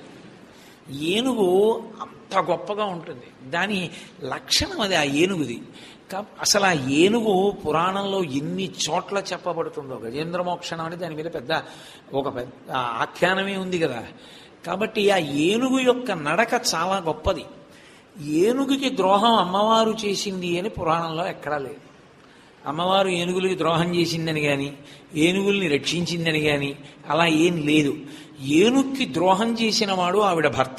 ఏనుగు అంత గొప్పగా ఉంటుంది దాని లక్షణం అది ఆ ఏనుగుది కా- అసలు ఆ ఏనుగు పురాణంలో ఎన్ని చోట్ల చెప్పబడుతుందో గజేంద్ర మోక్షణం అని దాని మీద పెద్ద ఒక పెద్ద ఆఖ్యానమే ఉంది కదా కాబట్టి ఆ ఏనుగు యొక్క నడక చాలా గొప్పది ఏనుగుకి ద్రోహం అమ్మవారు చేసింది అని పురాణంలో ఎక్కడా లేదు అమ్మవారు ఏనుగులకి ద్రోహం చేసిందని కానీ ఏనుగుల్ని రక్షించిందని కానీ అలా ఏం లేదు ఏనుక్కి ద్రోహం చేసిన వాడు ఆవిడ భర్త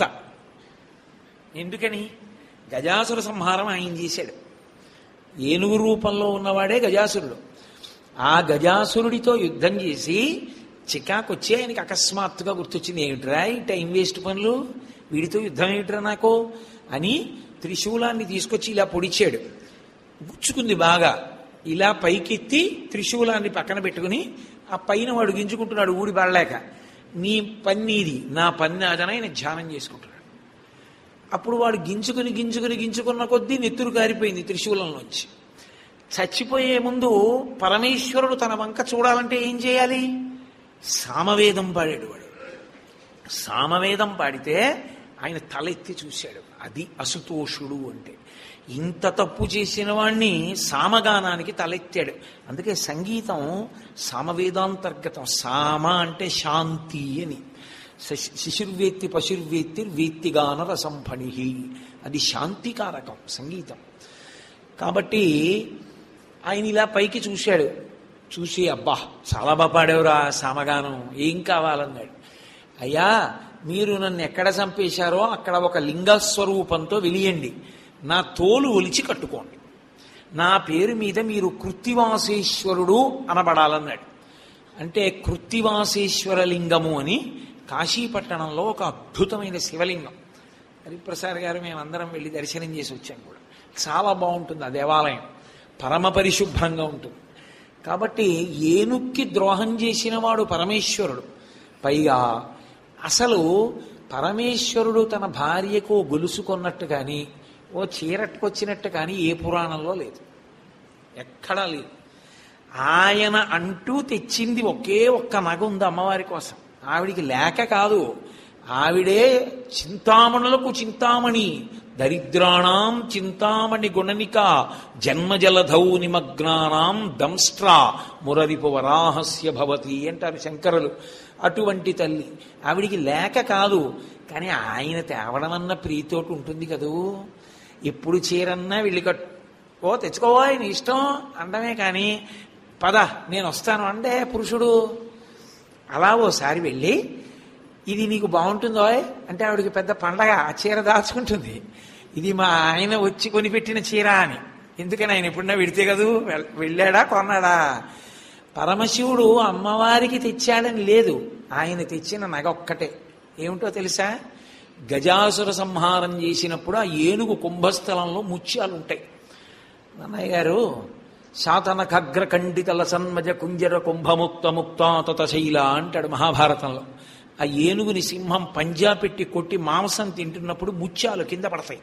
ఎందుకని గజాసుర సంహారం ఆయన చేశాడు ఏనుగు రూపంలో ఉన్నవాడే గజాసురుడు ఆ గజాసురుడితో యుద్ధం చేసి చికాకొచ్చి ఆయనకి అకస్మాత్తుగా గుర్తొచ్చింది ఏమిట్రా ఈ టైం వేస్ట్ పనులు వీడితో యుద్ధం ఏమిట్రా నాకు అని త్రిశూలాన్ని తీసుకొచ్చి ఇలా పొడిచాడు గుచ్చుకుంది బాగా ఇలా పైకెత్తి త్రిశూలాన్ని పక్కన పెట్టుకుని ఆ పైన వాడు గింజుకుంటున్నాడు ఊడి పడలేక నీ పన్నీది నా పన్ని అదని ఆయన ధ్యానం చేసుకుంటున్నాడు అప్పుడు వాడు గింజుకుని గింజుకుని గింజుకున్న కొద్దీ నెత్తురు కారిపోయింది త్రిశూలంలోంచి చచ్చిపోయే ముందు పరమేశ్వరుడు తన వంక చూడాలంటే ఏం చేయాలి సామవేదం పాడాడు వాడు సామవేదం పాడితే ఆయన తలెత్తి చూశాడు అది అసుతోషుడు అంటే ఇంత తప్పు చేసిన వాణ్ణి సామగానానికి తలెత్తాడు అందుకే సంగీతం సామవేదాంతర్గతం సామ అంటే శాంతి అని శశి- శిశుర్వేత్తి పశుర్వేత్తి వేత్తిగాన రసంఫణి అది శాంతికారకం సంగీతం కాబట్టి ఆయన ఇలా పైకి చూశాడు చూసి అబ్బా చాలా బాగా పాడేవురా సామగానం ఏం కావాలన్నాడు అయ్యా మీరు నన్ను ఎక్కడ చంపేశారో అక్కడ ఒక లింగ స్వరూపంతో వెలియండి నా తోలు ఒలిచి కట్టుకోండి నా పేరు మీద మీరు కృత్తివాసేశ్వరుడు అనబడాలన్నాడు అంటే కృత్తివాసేశ్వర లింగము అని కాశీపట్టణంలో ఒక అద్భుతమైన శివలింగం హరిప్రసాద్ గారు మేమందరం వెళ్ళి దర్శనం చేసి వచ్చాం కూడా చాలా బాగుంటుంది ఆ దేవాలయం పరమ పరిశుభ్రంగా ఉంటుంది కాబట్టి ఏనుక్కి ద్రోహం చేసిన వాడు పరమేశ్వరుడు పైగా అసలు పరమేశ్వరుడు తన భార్యకు గొలుసుకొన్నట్టు కానీ ఓ చీరట్టుకొచ్చినట్టు కానీ ఏ పురాణంలో లేదు ఎక్కడా లేదు ఆయన అంటూ తెచ్చింది ఒకే ఒక్క నగ ఉంది అమ్మవారి కోసం ఆవిడికి లేక కాదు ఆవిడే చింతామణులకు చింతామణి దరిద్రాణం చింతామణి గుణనిక జన్మజలధౌ నిమగ్నానాం దంస్ట్రా మురరిపు వరాహస్య భవతి అంటారు శంకరులు అటువంటి తల్లి ఆవిడికి లేక కాదు కానీ ఆయన తేవడం అన్న ప్రీతోటి ఉంటుంది కదూ ఎప్పుడు చీరన్నా వెళ్ళి కట్ ఓ తెచ్చుకోవా నీ ఇష్టం అండమే కానీ పద నేను వస్తాను అంటే పురుషుడు అలా ఓసారి వెళ్ళి ఇది నీకు బాగుంటుందో అంటే ఆవిడకి పెద్ద పండగ ఆ చీర దాచుకుంటుంది ఇది మా ఆయన వచ్చి కొనిపెట్టిన చీర అని ఎందుకని ఆయన ఎప్పుడన్నా వెడితే కదూ వెళ్- వెళ్ళాడా కొన్నాడా పరమశివుడు అమ్మవారికి తెచ్చాడని లేదు ఆయన తెచ్చిన నగ ఒక్కటే ఏమిటో తెలుసా గజాసుర సంహారం చేసినప్పుడు ఆ ఏనుగు కుంభస్థలంలో ముత్యాలు ఉంటాయి నన్నయ్య గారు శాతన ఖగ్ర ఖండితల సన్మజ కుంజర కుంభముక్త ముక్త తతశైల అంటాడు మహాభారతంలో ఆ ఏనుగుని సింహం పంజా పెట్టి కొట్టి మాంసం తింటున్నప్పుడు ముత్యాలు కింద పడతాయి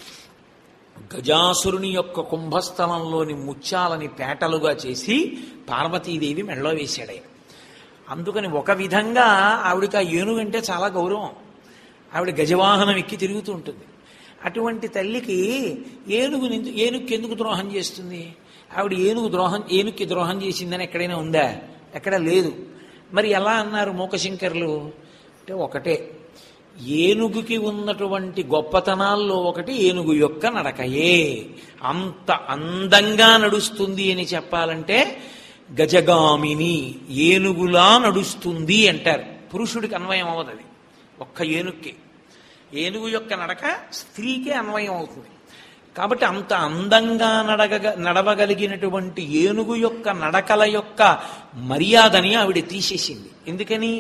గజాసురుని యొక్క కుంభస్థలంలోని ముత్యాలని పేటలుగా చేసి పార్వతీదేవి మెళ్ళో వేశాడు ఆయన అందుకని ఒక విధంగా ఆవిడకి ఆ ఏనుగంటే చాలా గౌరవం ఆవిడ గజవాహనం ఎక్కి తిరుగుతూ ఉంటుంది అటువంటి తల్లికి ఏనుగు ఏనుగుకి ఎందుకు ద్రోహం చేస్తుంది ఆవిడ ఏనుగు ద్రోహం ఏనుగుకి ద్రోహం చేసిందని ఎక్కడైనా ఉందా ఎక్కడ లేదు మరి ఎలా అన్నారు మూకశంకర్లు అంటే ఒకటే ఏనుగుకి ఉన్నటువంటి గొప్పతనాల్లో ఒకటి ఏనుగు యొక్క నడకయే అంత అందంగా నడుస్తుంది అని చెప్పాలంటే గజగామిని ఏనుగులా నడుస్తుంది అంటారు పురుషుడికి అన్వయం అవ్వదు అది ఒక్క ఏనుక్కి ఏనుగు యొక్క నడక స్త్రీకే అన్వయం అవుతుంది కాబట్టి అంత అందంగా నడగ నడవగలిగినటువంటి ఏనుగు యొక్క నడకల యొక్క మర్యాదని ఆవిడ తీసేసింది ఎందుకని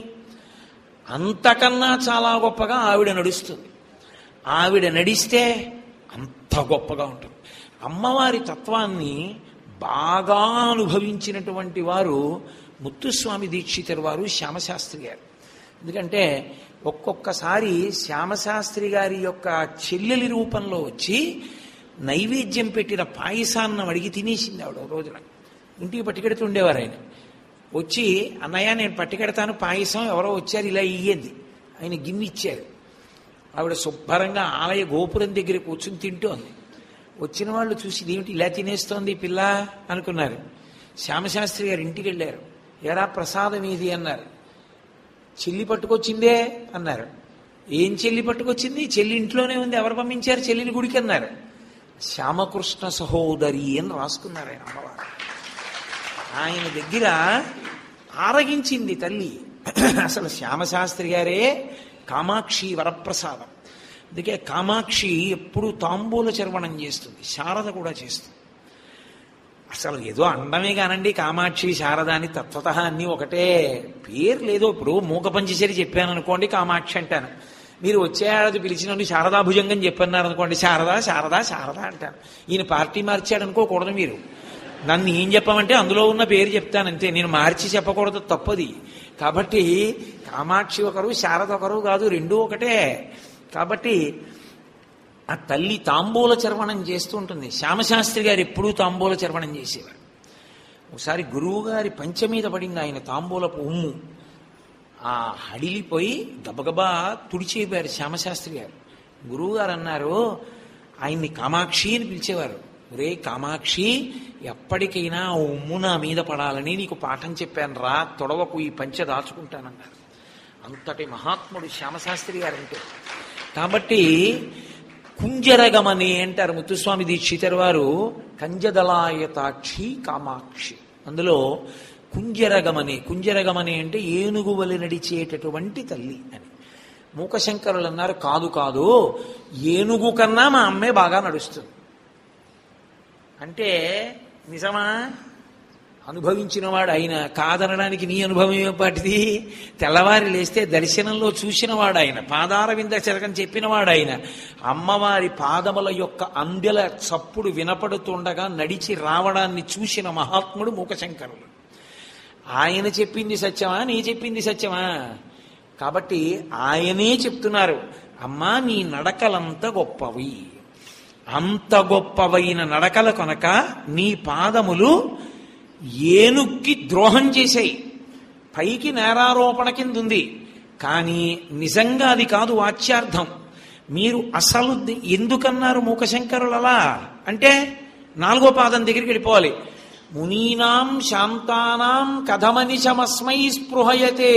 అంతకన్నా చాలా గొప్పగా ఆవిడ నడుస్తుంది ఆవిడ నడిస్తే అంత గొప్పగా ఉంటుంది అమ్మవారి తత్వాన్ని బాగా అనుభవించినటువంటి వారు ముత్తుస్వామి దీక్షితుల వారు శ్యామశాస్త్రి గారు ఎందుకంటే ఒక్కొక్కసారి శ్యామశాస్త్రి గారి యొక్క చెల్లెలి రూపంలో వచ్చి నైవేద్యం పెట్టిన పాయసాన్నం అడిగి తినేసింది ఆవిడ ఒక రోజున ఇంటికి పట్టుకెడుతూ ఉండేవారు ఆయన వచ్చి అన్నయ్య నేను పట్టుకెడతాను పాయసం ఎవరో వచ్చారు ఇలా ఇయ్యేది ఆయన గిన్నె ఇచ్చారు ఆవిడ శుభ్రంగా ఆలయ గోపురం దగ్గర కూర్చుని తింటోంది వచ్చిన వాళ్ళు చూసి ఇదేమిటి ఇలా తినేస్తోంది ఈ పిల్ల అనుకున్నారు శ్యామశాస్త్రి గారు ఇంటికి వెళ్ళారు ఎరా ప్రసాదం ఇది అన్నారు చెల్లి పట్టుకొచ్చిందే అన్నారు ఏం చెల్లి పట్టుకొచ్చింది చెల్లి ఇంట్లోనే ఉంది ఎవరు పంపించారు చెల్లిని గుడికి అన్నారు శ్యామకృష్ణ సహోదరి అని రాసుకున్నారు ఆయన అమ్మవారు ఆయన దగ్గర ఆరగించింది తల్లి అసలు శ్యామశాస్త్రి గారే కామాక్షి వరప్రసాదం అందుకే కామాక్షి ఎప్పుడూ తాంబూల చర్వణం చేస్తుంది శారద కూడా చేస్తుంది అసలు ఏదో అండమే కానండి కామాక్షి శారద అని తత్వత అన్ని ఒకటే పేరు లేదో ఇప్పుడు మూక పంచసరి చెప్పాను అనుకోండి కామాక్షి అంటాను మీరు వచ్చే ఏడాది పిలిచినప్పుడు శారదా భుజంగం చెప్పన్నారు అనుకోండి శారదా శారదా శారదా అంటాను ఈయన పార్టీ మార్చాడు అనుకోకూడదు మీరు నన్ను ఏం చెప్పమంటే అందులో ఉన్న పేరు చెప్తాను అంతే నేను మార్చి చెప్పకూడదు తప్పది కాబట్టి కామాక్షి ఒకరు శారద ఒకరు కాదు రెండూ ఒకటే కాబట్టి ఆ తల్లి తాంబూల చర్వణం చేస్తూ ఉంటుంది శ్యామశాస్త్రి గారు ఎప్పుడూ తాంబూల చర్వణం చేసేవారు ఒకసారి గురువు గారి పంచ మీద పడింది ఆయన తాంబూలపు ఉమ్ము ఆ హడిలిపోయి గబగబా తుడిచేపారు శ్యామశాస్త్రి గారు గురువు గారు అన్నారు ఆయన్ని కామాక్షి అని పిలిచేవారు ఒరే కామాక్షి ఎప్పటికైనా ఆ ఉమ్ము నా మీద పడాలని నీకు పాఠం చెప్పాను రా తొడవకు ఈ పంచ దాచుకుంటానన్నారు అంతటి మహాత్ముడు శ్యామశాస్త్రి గారంటే కాబట్టి కుంజరగమని అంటారు ముత్తుస్వామి దీక్షితర్ వారు కంజదలాయతాక్షి కామాక్షి అందులో కుంజరగమని కుంజరగమని అంటే ఏనుగు వలి నడిచేటటువంటి తల్లి అని మూకశంకరులు అన్నారు కాదు కాదు ఏనుగు కన్నా మా అమ్మే బాగా నడుస్తుంది అంటే నిజమా అనుభవించినవాడు ఆయన కాదనడానికి నీ అనుభవం ఏపాటిది తెల్లవారి లేస్తే దర్శనంలో చూసినవాడు ఆయన పాదార వింద చరకం చెప్పినవాడు ఆయన అమ్మవారి పాదముల యొక్క అందెల చప్పుడు వినపడుతుండగా నడిచి రావడాన్ని చూసిన మహాత్ముడు మూకశంకరులు ఆయన చెప్పింది సత్యమా నీ చెప్పింది సత్యమా కాబట్టి ఆయనే చెప్తున్నారు అమ్మా నీ నడకలంత గొప్పవి అంత గొప్పవైన నడకల కొనక నీ పాదములు ఏనుక్కి ద్రోహం చేశాయి పైకి నేరారోపణ కింద ఉంది కానీ నిజంగా అది కాదు వాచ్యార్థం మీరు అసలు ది- ఎందుకన్నారు మూకశంకరులలా అంటే నాలుగో పాదం దగ్గరికి వెళ్ళిపోవాలి మునీనాం శాంతానాం కథమనిశమస్మై స్పృహయతే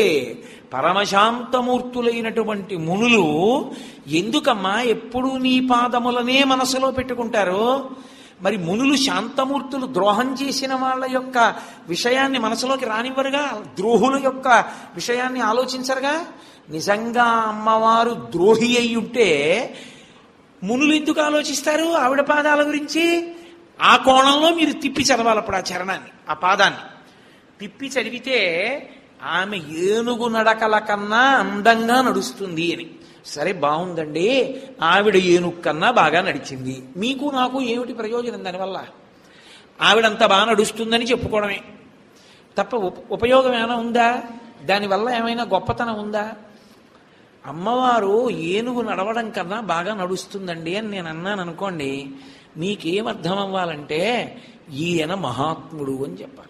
పరమశాంతమూర్తులైనటువంటి మునులు ఎందుకమ్మా ఎప్పుడు నీ పాదములనే మనసులో పెట్టుకుంటారు మరి మునులు శాంతమూర్తులు ద్రోహం చేసిన వాళ్ళ యొక్క విషయాన్ని మనసులోకి రానివ్వరుగా ద్రోహుల యొక్క విషయాన్ని ఆలోచించరుగా నిజంగా అమ్మవారు ద్రోహి అయి ఉంటే మునులు ఎందుకు ఆలోచిస్తారు ఆవిడ పాదాల గురించి ఆ కోణంలో మీరు తిప్పి చదవాలి అప్పుడు ఆ చరణాన్ని ఆ పాదాన్ని తిప్పి చదివితే ఆమె ఏనుగు నడకల కన్నా అందంగా నడుస్తుంది అని సరే బాగుందండి ఆవిడ ఏనుగు కన్నా బాగా నడిచింది మీకు నాకు ఏమిటి ప్రయోజనం దానివల్ల ఆవిడంత బాగా నడుస్తుందని చెప్పుకోవడమే తప్ప ఉప- ఉపయోగం ఏమైనా ఉందా దానివల్ల ఏమైనా గొప్పతనం ఉందా అమ్మవారు ఏనుగు నడవడం కన్నా బాగా నడుస్తుందండి అని నేను అన్నాను అనుకోండి మీకేం అర్థం అవ్వాలంటే ఈయన మహాత్ముడు అని చెప్పాలి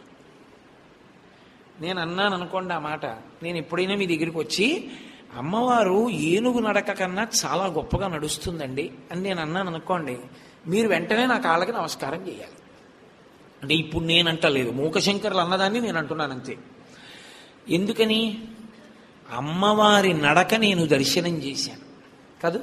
నేను అన్నాను అనుకోండి ఆ మాట నేను ఎప్పుడైనా మీ దగ్గరికి వచ్చి అమ్మవారు ఏనుగు నడక కన్నా చాలా గొప్పగా నడుస్తుందండి అని నేను అన్నాను అనుకోండి మీరు వెంటనే నా కాళ్ళకి నమస్కారం చేయాలి అంటే ఇప్పుడు నేను అంటలేదు మూకశంకర్లు అన్నదాన్ని నేను అంటున్నాను అంతే ఎందుకని అమ్మవారి నడక నేను దర్శనం చేశాను కాదు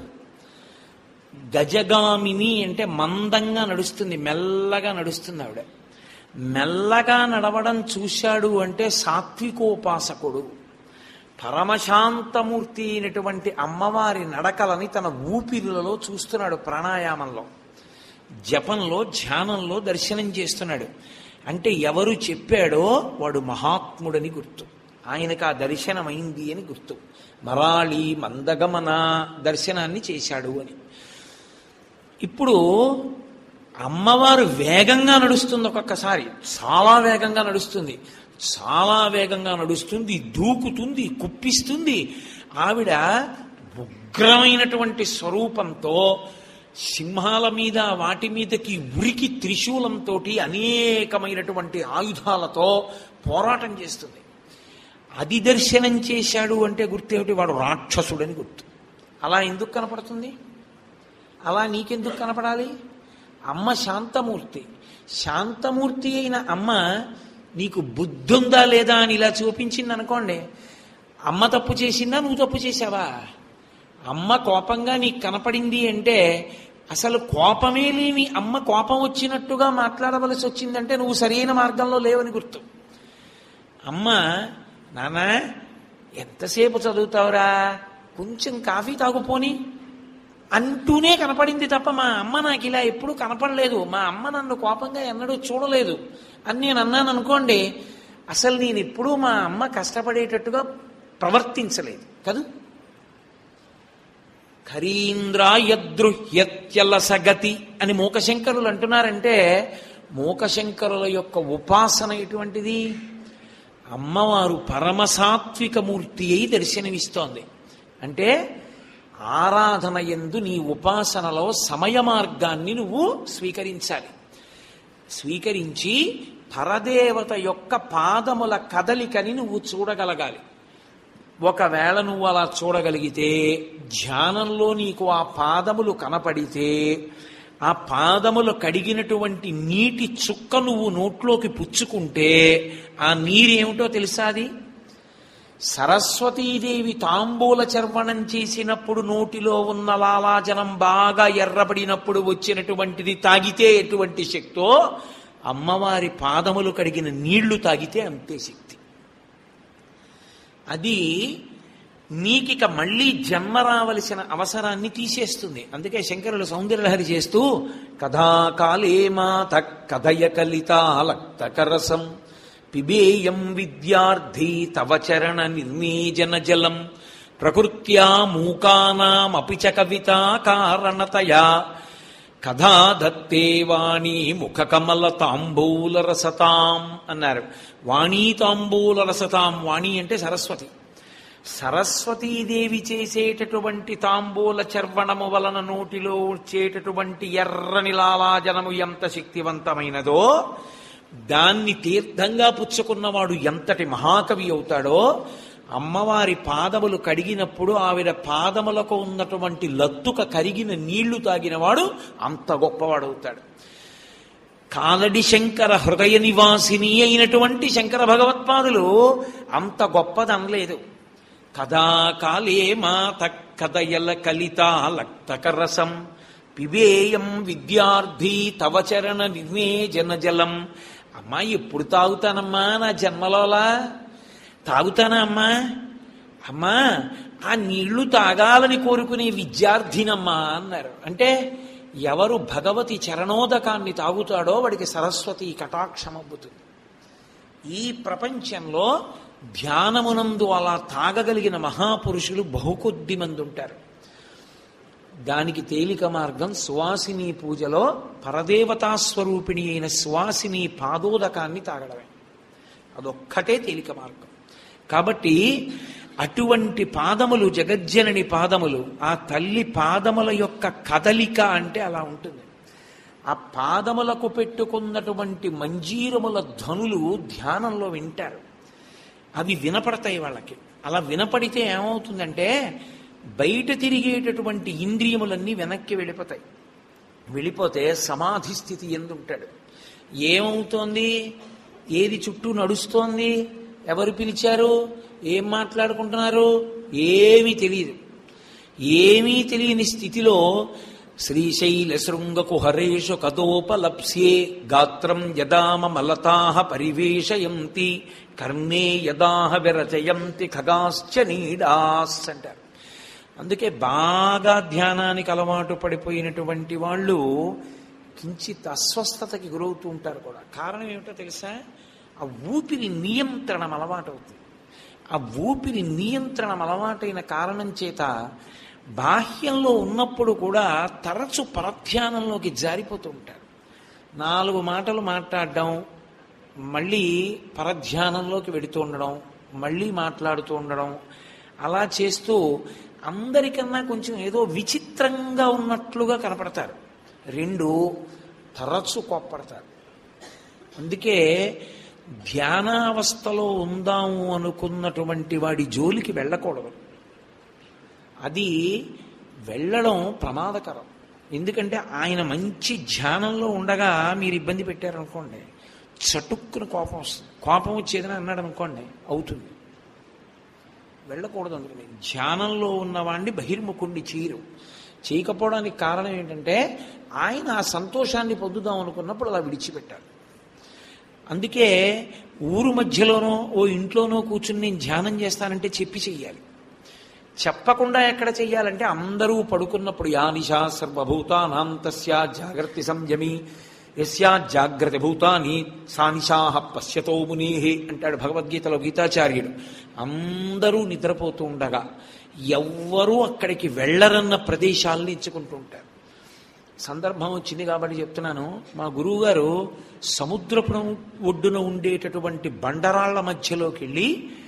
గజగామిని అంటే మందంగా నడుస్తుంది మెల్లగా నడుస్తుంది ఆవిడ మెల్లగా నడవడం చూశాడు అంటే సాత్వికోపాసకుడు పరమశాంతమూర్తి అయినటువంటి అమ్మవారి నడకలని తన ఊపిరులలో చూస్తున్నాడు ప్రాణాయామంలో జపంలో ధ్యానంలో దర్శనం చేస్తున్నాడు అంటే ఎవరు చెప్పాడో వాడు మహాత్ముడని గుర్తు ఆయనకు ఆ దర్శనమైంది అని గుర్తు మరాళి మందగమన దర్శనాన్ని చేశాడు అని ఇప్పుడు అమ్మవారు వేగంగా నడుస్తుంది ఒక్కొక్కసారి చాలా వేగంగా నడుస్తుంది చాలా వేగంగా నడుస్తుంది దూకుతుంది కుప్పిస్తుంది ఆవిడ ఉగ్రమైనటువంటి స్వరూపంతో సింహాల మీద వాటి మీదకి ఉరికి త్రిశూలంతో అనేకమైనటువంటి ఆయుధాలతో పోరాటం చేస్తుంది అది దర్శనం చేశాడు అంటే గుర్తేమిటి వాడు రాక్షసుడని గుర్తు అలా ఎందుకు కనపడుతుంది అలా నీకెందుకు కనపడాలి అమ్మ శాంతమూర్తి శాంతమూర్తి అయిన అమ్మ నీకు బుద్ధి ఉందా లేదా అని ఇలా చూపించింది అనుకోండి అమ్మ తప్పు చేసిందా నువ్వు తప్పు చేశావా అమ్మ కోపంగా నీకు కనపడింది అంటే అసలు కోపమే లేని అమ్మ కోపం వచ్చినట్టుగా మాట్లాడవలసి వచ్చిందంటే నువ్వు సరైన మార్గంలో లేవని గుర్తు అమ్మ నాన్న ఎంతసేపు చదువుతావురా కొంచెం కాఫీ తాగుపోని అంటూనే కనపడింది తప్ప మా అమ్మ నాకు ఇలా ఎప్పుడూ కనపడలేదు మా అమ్మ నన్ను కోపంగా ఎన్నడూ చూడలేదు అని నేను అన్నాను అనుకోండి అసలు నేను ఎప్పుడూ మా అమ్మ కష్టపడేటట్టుగా ప్రవర్తించలేదు కదూ ఖరీంద్రాయదృహ్యత్యలసగతి అని మూకశంకరులు అంటున్నారంటే మూకశంకరుల యొక్క ఉపాసన ఎటువంటిది అమ్మవారు పరమసాత్విక మూర్తి అయి దర్శనమిస్తోంది అంటే ఆరాధన ఎందు నీ ఉపాసనలో సమయ మార్గాన్ని నువ్వు స్వీకరించాలి స్వీకరించి పరదేవత యొక్క పాదముల కదలికని నువ్వు చూడగలగాలి ఒకవేళ నువ్వు అలా చూడగలిగితే ధ్యానంలో నీకు ఆ పాదములు కనపడితే ఆ పాదములు కడిగినటువంటి నీటి చుక్క నువ్వు నోట్లోకి పుచ్చుకుంటే ఆ నీరేమిటో తెలుసా అది సరస్వతీదేవి తాంబూల చర్వణం చేసినప్పుడు నోటిలో ఉన్న లాలాజనం బాగా ఎర్రబడినప్పుడు వచ్చినటువంటిది తాగితే ఎటువంటి శక్తో అమ్మవారి పాదములు కడిగిన నీళ్లు తాగితే అంతే శక్తి అది నీకిక మళ్ళీ జన్మ రావలసిన అవసరాన్ని తీసేస్తుంది అందుకే శంకరులు సౌందర్యలహరి చేస్తూ కథాకాలే మాత కథయ కలితాలక్తకరసం పిబేయం విద్యార్థి తవ చరణ నిర్మీజన జలం ప్రకృత్యా మూకానామపి చ కవితా కారణతయా కథా దత్తే వాణి ముఖ కమల తాంబూల రసతాం అన్నారు వాణీ తాంబూల రసతాం వాణి అంటే సరస్వతి సరస్వతీదేవి చేసేటటువంటి తాంబూల చర్వణము వలన నోటిలో వచ్చేటటువంటి ఎర్రని లాలాజనము ఎంత శక్తివంతమైనదో దాన్ని తీర్థంగా పుచ్చుకున్నవాడు ఎంతటి మహాకవి అవుతాడో అమ్మవారి పాదములు కడిగినప్పుడు ఆవిడ పాదములకు ఉన్నటువంటి లత్తుక కరిగిన నీళ్లు తాగినవాడు అంత గొప్పవాడవుతాడు కాలడి శంకర హృదయ నివాసిని అయినటువంటి శంకర భగవత్పాదులు అంత గొప్పదనలేదు కథా కాలే మాత కథయల కలితాలక్తకరసం పిబేయం విద్యార్థి తవ చరణ నిర్మేజన జలం అమ్మా ఎప్పుడు తాగుతానమ్మా నా జన్మలోలా తాగుతానా అమ్మా అమ్మా ఆ నీళ్లు తాగాలని కోరుకునే విద్యార్థినమ్మా అన్నారు అంటే ఎవరు భగవతి చరణోదకాన్ని తాగుతాడో వాడికి సరస్వతి కటాక్షమబ్బుతుంది ఈ ప్రపంచంలో ధ్యానమునందు అలా తాగగలిగిన మహాపురుషులు బహుకొద్ది మంది ఉంటారు దానికి తేలిక మార్గం సువాసిని పూజలో పరదేవతా స్వరూపిణి అయిన సువాసిని పాదోదకాన్ని తాగడమే అదొక్కటే తేలిక మార్గం కాబట్టి అటువంటి పాదములు జగజ్జనని పాదములు ఆ తల్లి పాదముల యొక్క కదలిక అంటే అలా ఉంటుంది ఆ పాదములకు పెట్టుకున్నటువంటి మంజీరముల ధ్వనులు ధ్యానంలో వింటారు అవి వినపడతాయి వాళ్ళకి అలా వినపడితే ఏమవుతుందంటే బయట తిరిగేటటువంటి ఇంద్రియములన్నీ వెనక్కి వెళ్ళిపోతాయి వెళ్ళిపోతే సమాధి స్థితి ఎందుంటాడు ఏమవుతోంది ఏది చుట్టూ నడుస్తోంది ఎవరు పిలిచారు ఏం మాట్లాడుకుంటున్నారు ఏమీ తెలియదు ఏమీ తెలియని స్థితిలో శ్రీశైల శృంగకు హరేషు కదోపలప్స్యే గాత్రం యదామ మలతాహ పరివేషయంతి కర్ణే యదాహ విరచయంతి ఖగాశ్చ నీడాస్ అంటారు అందుకే బాగా ధ్యానానికి అలవాటు పడిపోయినటువంటి వాళ్ళు కించిత్ అస్వస్థతకి గురవుతూ ఉంటారు కూడా కారణం ఏమిటో తెలుసా ఆ ఊపిరి నియంత్రణం అలవాటు అవుతుంది ఆ ఊపిరి నియంత్రణం అలవాటైన కారణం చేత బాహ్యంలో ఉన్నప్పుడు కూడా తరచు పరధ్యానంలోకి జారిపోతూ ఉంటారు నాలుగు మాటలు మాట్లాడడం మళ్ళీ పరధ్యానంలోకి వెడుతూ ఉండడం మళ్ళీ మాట్లాడుతూ ఉండడం అలా చేస్తూ అందరికన్నా కొంచెం ఏదో విచిత్రంగా ఉన్నట్లుగా కనపడతారు రెండు తరచు కోప్పడతారు అందుకే ధ్యానావస్థలో ఉందాము అనుకున్నటువంటి వాడి జోలికి వెళ్ళకూడదు అది వెళ్ళడం ప్రమాదకరం ఎందుకంటే ఆయన మంచి ధ్యానంలో ఉండగా మీరు ఇబ్బంది పెట్టారనుకోండి చటుక్కున కోపం వస్తుంది కోపం వచ్చేదని అన్నాడు అనుకోండి అవుతుంది వెళ్ళకూడదు అందుకని ధ్యానంలో ఉన్నవాడిని బహిర్ముఖుణ్ణి చేయరు చేయకపోవడానికి కారణం ఏంటంటే ఆయన ఆ సంతోషాన్ని పొందుదాం అనుకున్నప్పుడు అలా విడిచిపెట్టారు అందుకే ఊరు మధ్యలోనో ఓ ఇంట్లోనో కూర్చుని నేను ధ్యానం చేస్తానంటే చెప్పి చెయ్యాలి చెప్పకుండా ఎక్కడ చెయ్యాలంటే అందరూ పడుకున్నప్పుడు యా నిశా సర్వభూతానాం తస్యా జాగ్రత్త సంయమి యస్యా జాగ్రత్త భూతాని సా నిశాహ పశ్యతో మునీహి అంటాడు భగవద్గీతలో గీతాచార్యుడు అందరూ నిద్రపోతూ ఉండగా ఎవ్వరూ అక్కడికి వెళ్ళరన్న ప్రదేశాలను ఎంచుకుంటూ ఉంటారు సందర్భం వచ్చింది కాబట్టి చెప్తున్నాను మా గురువు గారు సముద్రపురం ఒడ్డున ఉండేటటువంటి బండరాళ్ల మధ్యలోకి వెళ్ళి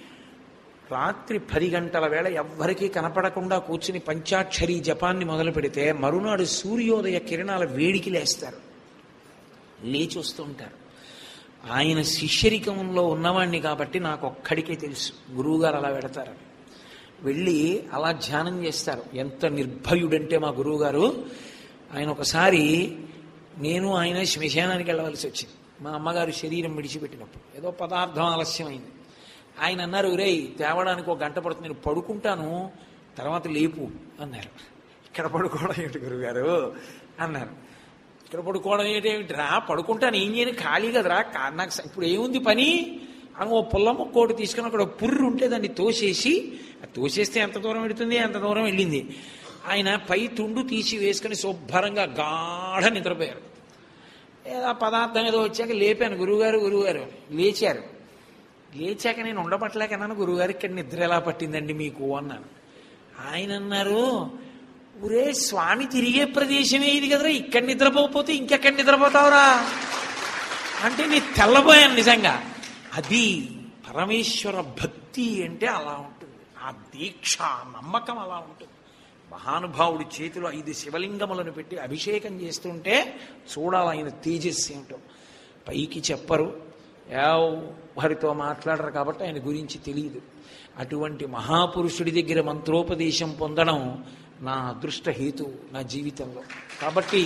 రాత్రి పది గంటల వేళ ఎవ్వరికీ కనపడకుండా కూర్చుని పంచాక్షరి జపాన్ని మొదలు పెడితే మరునాడు సూర్యోదయ కిరణాల వేడికి లేస్తారు లేచి వస్తూ ఉంటారు ఆయన శిష్యరికంలో ఉన్నవాణ్ణి కాబట్టి నాకు ఒక్కడికే తెలుసు గురువుగారు అలా పెడతారని వెళ్ళి అలా ధ్యానం చేస్తారు ఎంత నిర్భయుడంటే మా గురువుగారు ఆయన ఒకసారి నేను ఆయన శ్మశానానికి వెళ్ళవలసి వచ్చింది మా అమ్మగారు శరీరం విడిచిపెట్టినప్పుడు ఏదో పదార్థం ఆలస్యమైంది ఆయన అన్నారు రేయ్ తేవడానికి ఒక గంట పడుతుంది నేను పడుకుంటాను తర్వాత లేపు అన్నారు ఇక్కడ పడుకోవడం ఏమిటి గురుగారు అన్నారు ఇక్కడ పడుకోవడం ఏంటేమిటిరా పడుకుంటాను ఏం చేయను ఖాళీ కదరా కా- నాకు స- ఇప్పుడు ఏముంది పని అని ఓ పుల్ల మొక్కోటి తీసుకుని అక్కడ ఒక పుర్రు ఉంటే దాన్ని తోసేసి అది తోసేస్తే ఎంత దూరం వెళుతుంది ఎంత దూరం వెళ్ళింది ఆయన పై తుండు తీసి వేసుకుని శుభ్రంగా గాఢ నిద్రపోయారు ఏదో ఆ పదార్థం ఏదో వచ్చాక లేపాను గురువుగారు గురువుగారు లేచారు లేచాక నేను ఉండబట్టలేక అన్నాను గురువుగారు ఇక్కడ నిద్ర ఎలా పట్టిందండి మీకు అన్నాను ఆయన అన్నారు ఒరే స్వామి తిరిగే ప్రదేశమే ఇది కదరా ఇక్కడ నిద్రపోకపోతే ఇంకెక్కడ నిద్రపోతావురా అంటే నీ తెల్లబోయాను నిజంగా అది పరమేశ్వర భక్తి అంటే అలా ఉంటుంది ఆ దీక్ష ఆ నమ్మకం అలా ఉంటుంది మహానుభావుడి చేతిలో ఐదు శివలింగములను పెట్టి అభిషేకం చేస్తుంటే చూడాలి ఆయన తేజస్సు ఏమిటో పైకి చెప్పరు ఎవరితో మాట్లాడరు కాబట్టి ఆయన గురించి తెలియదు అటువంటి మహాపురుషుడి దగ్గర మంత్రోపదేశం పొందడం నా అదృష్ట హేతు నా జీవితంలో కాబట్టి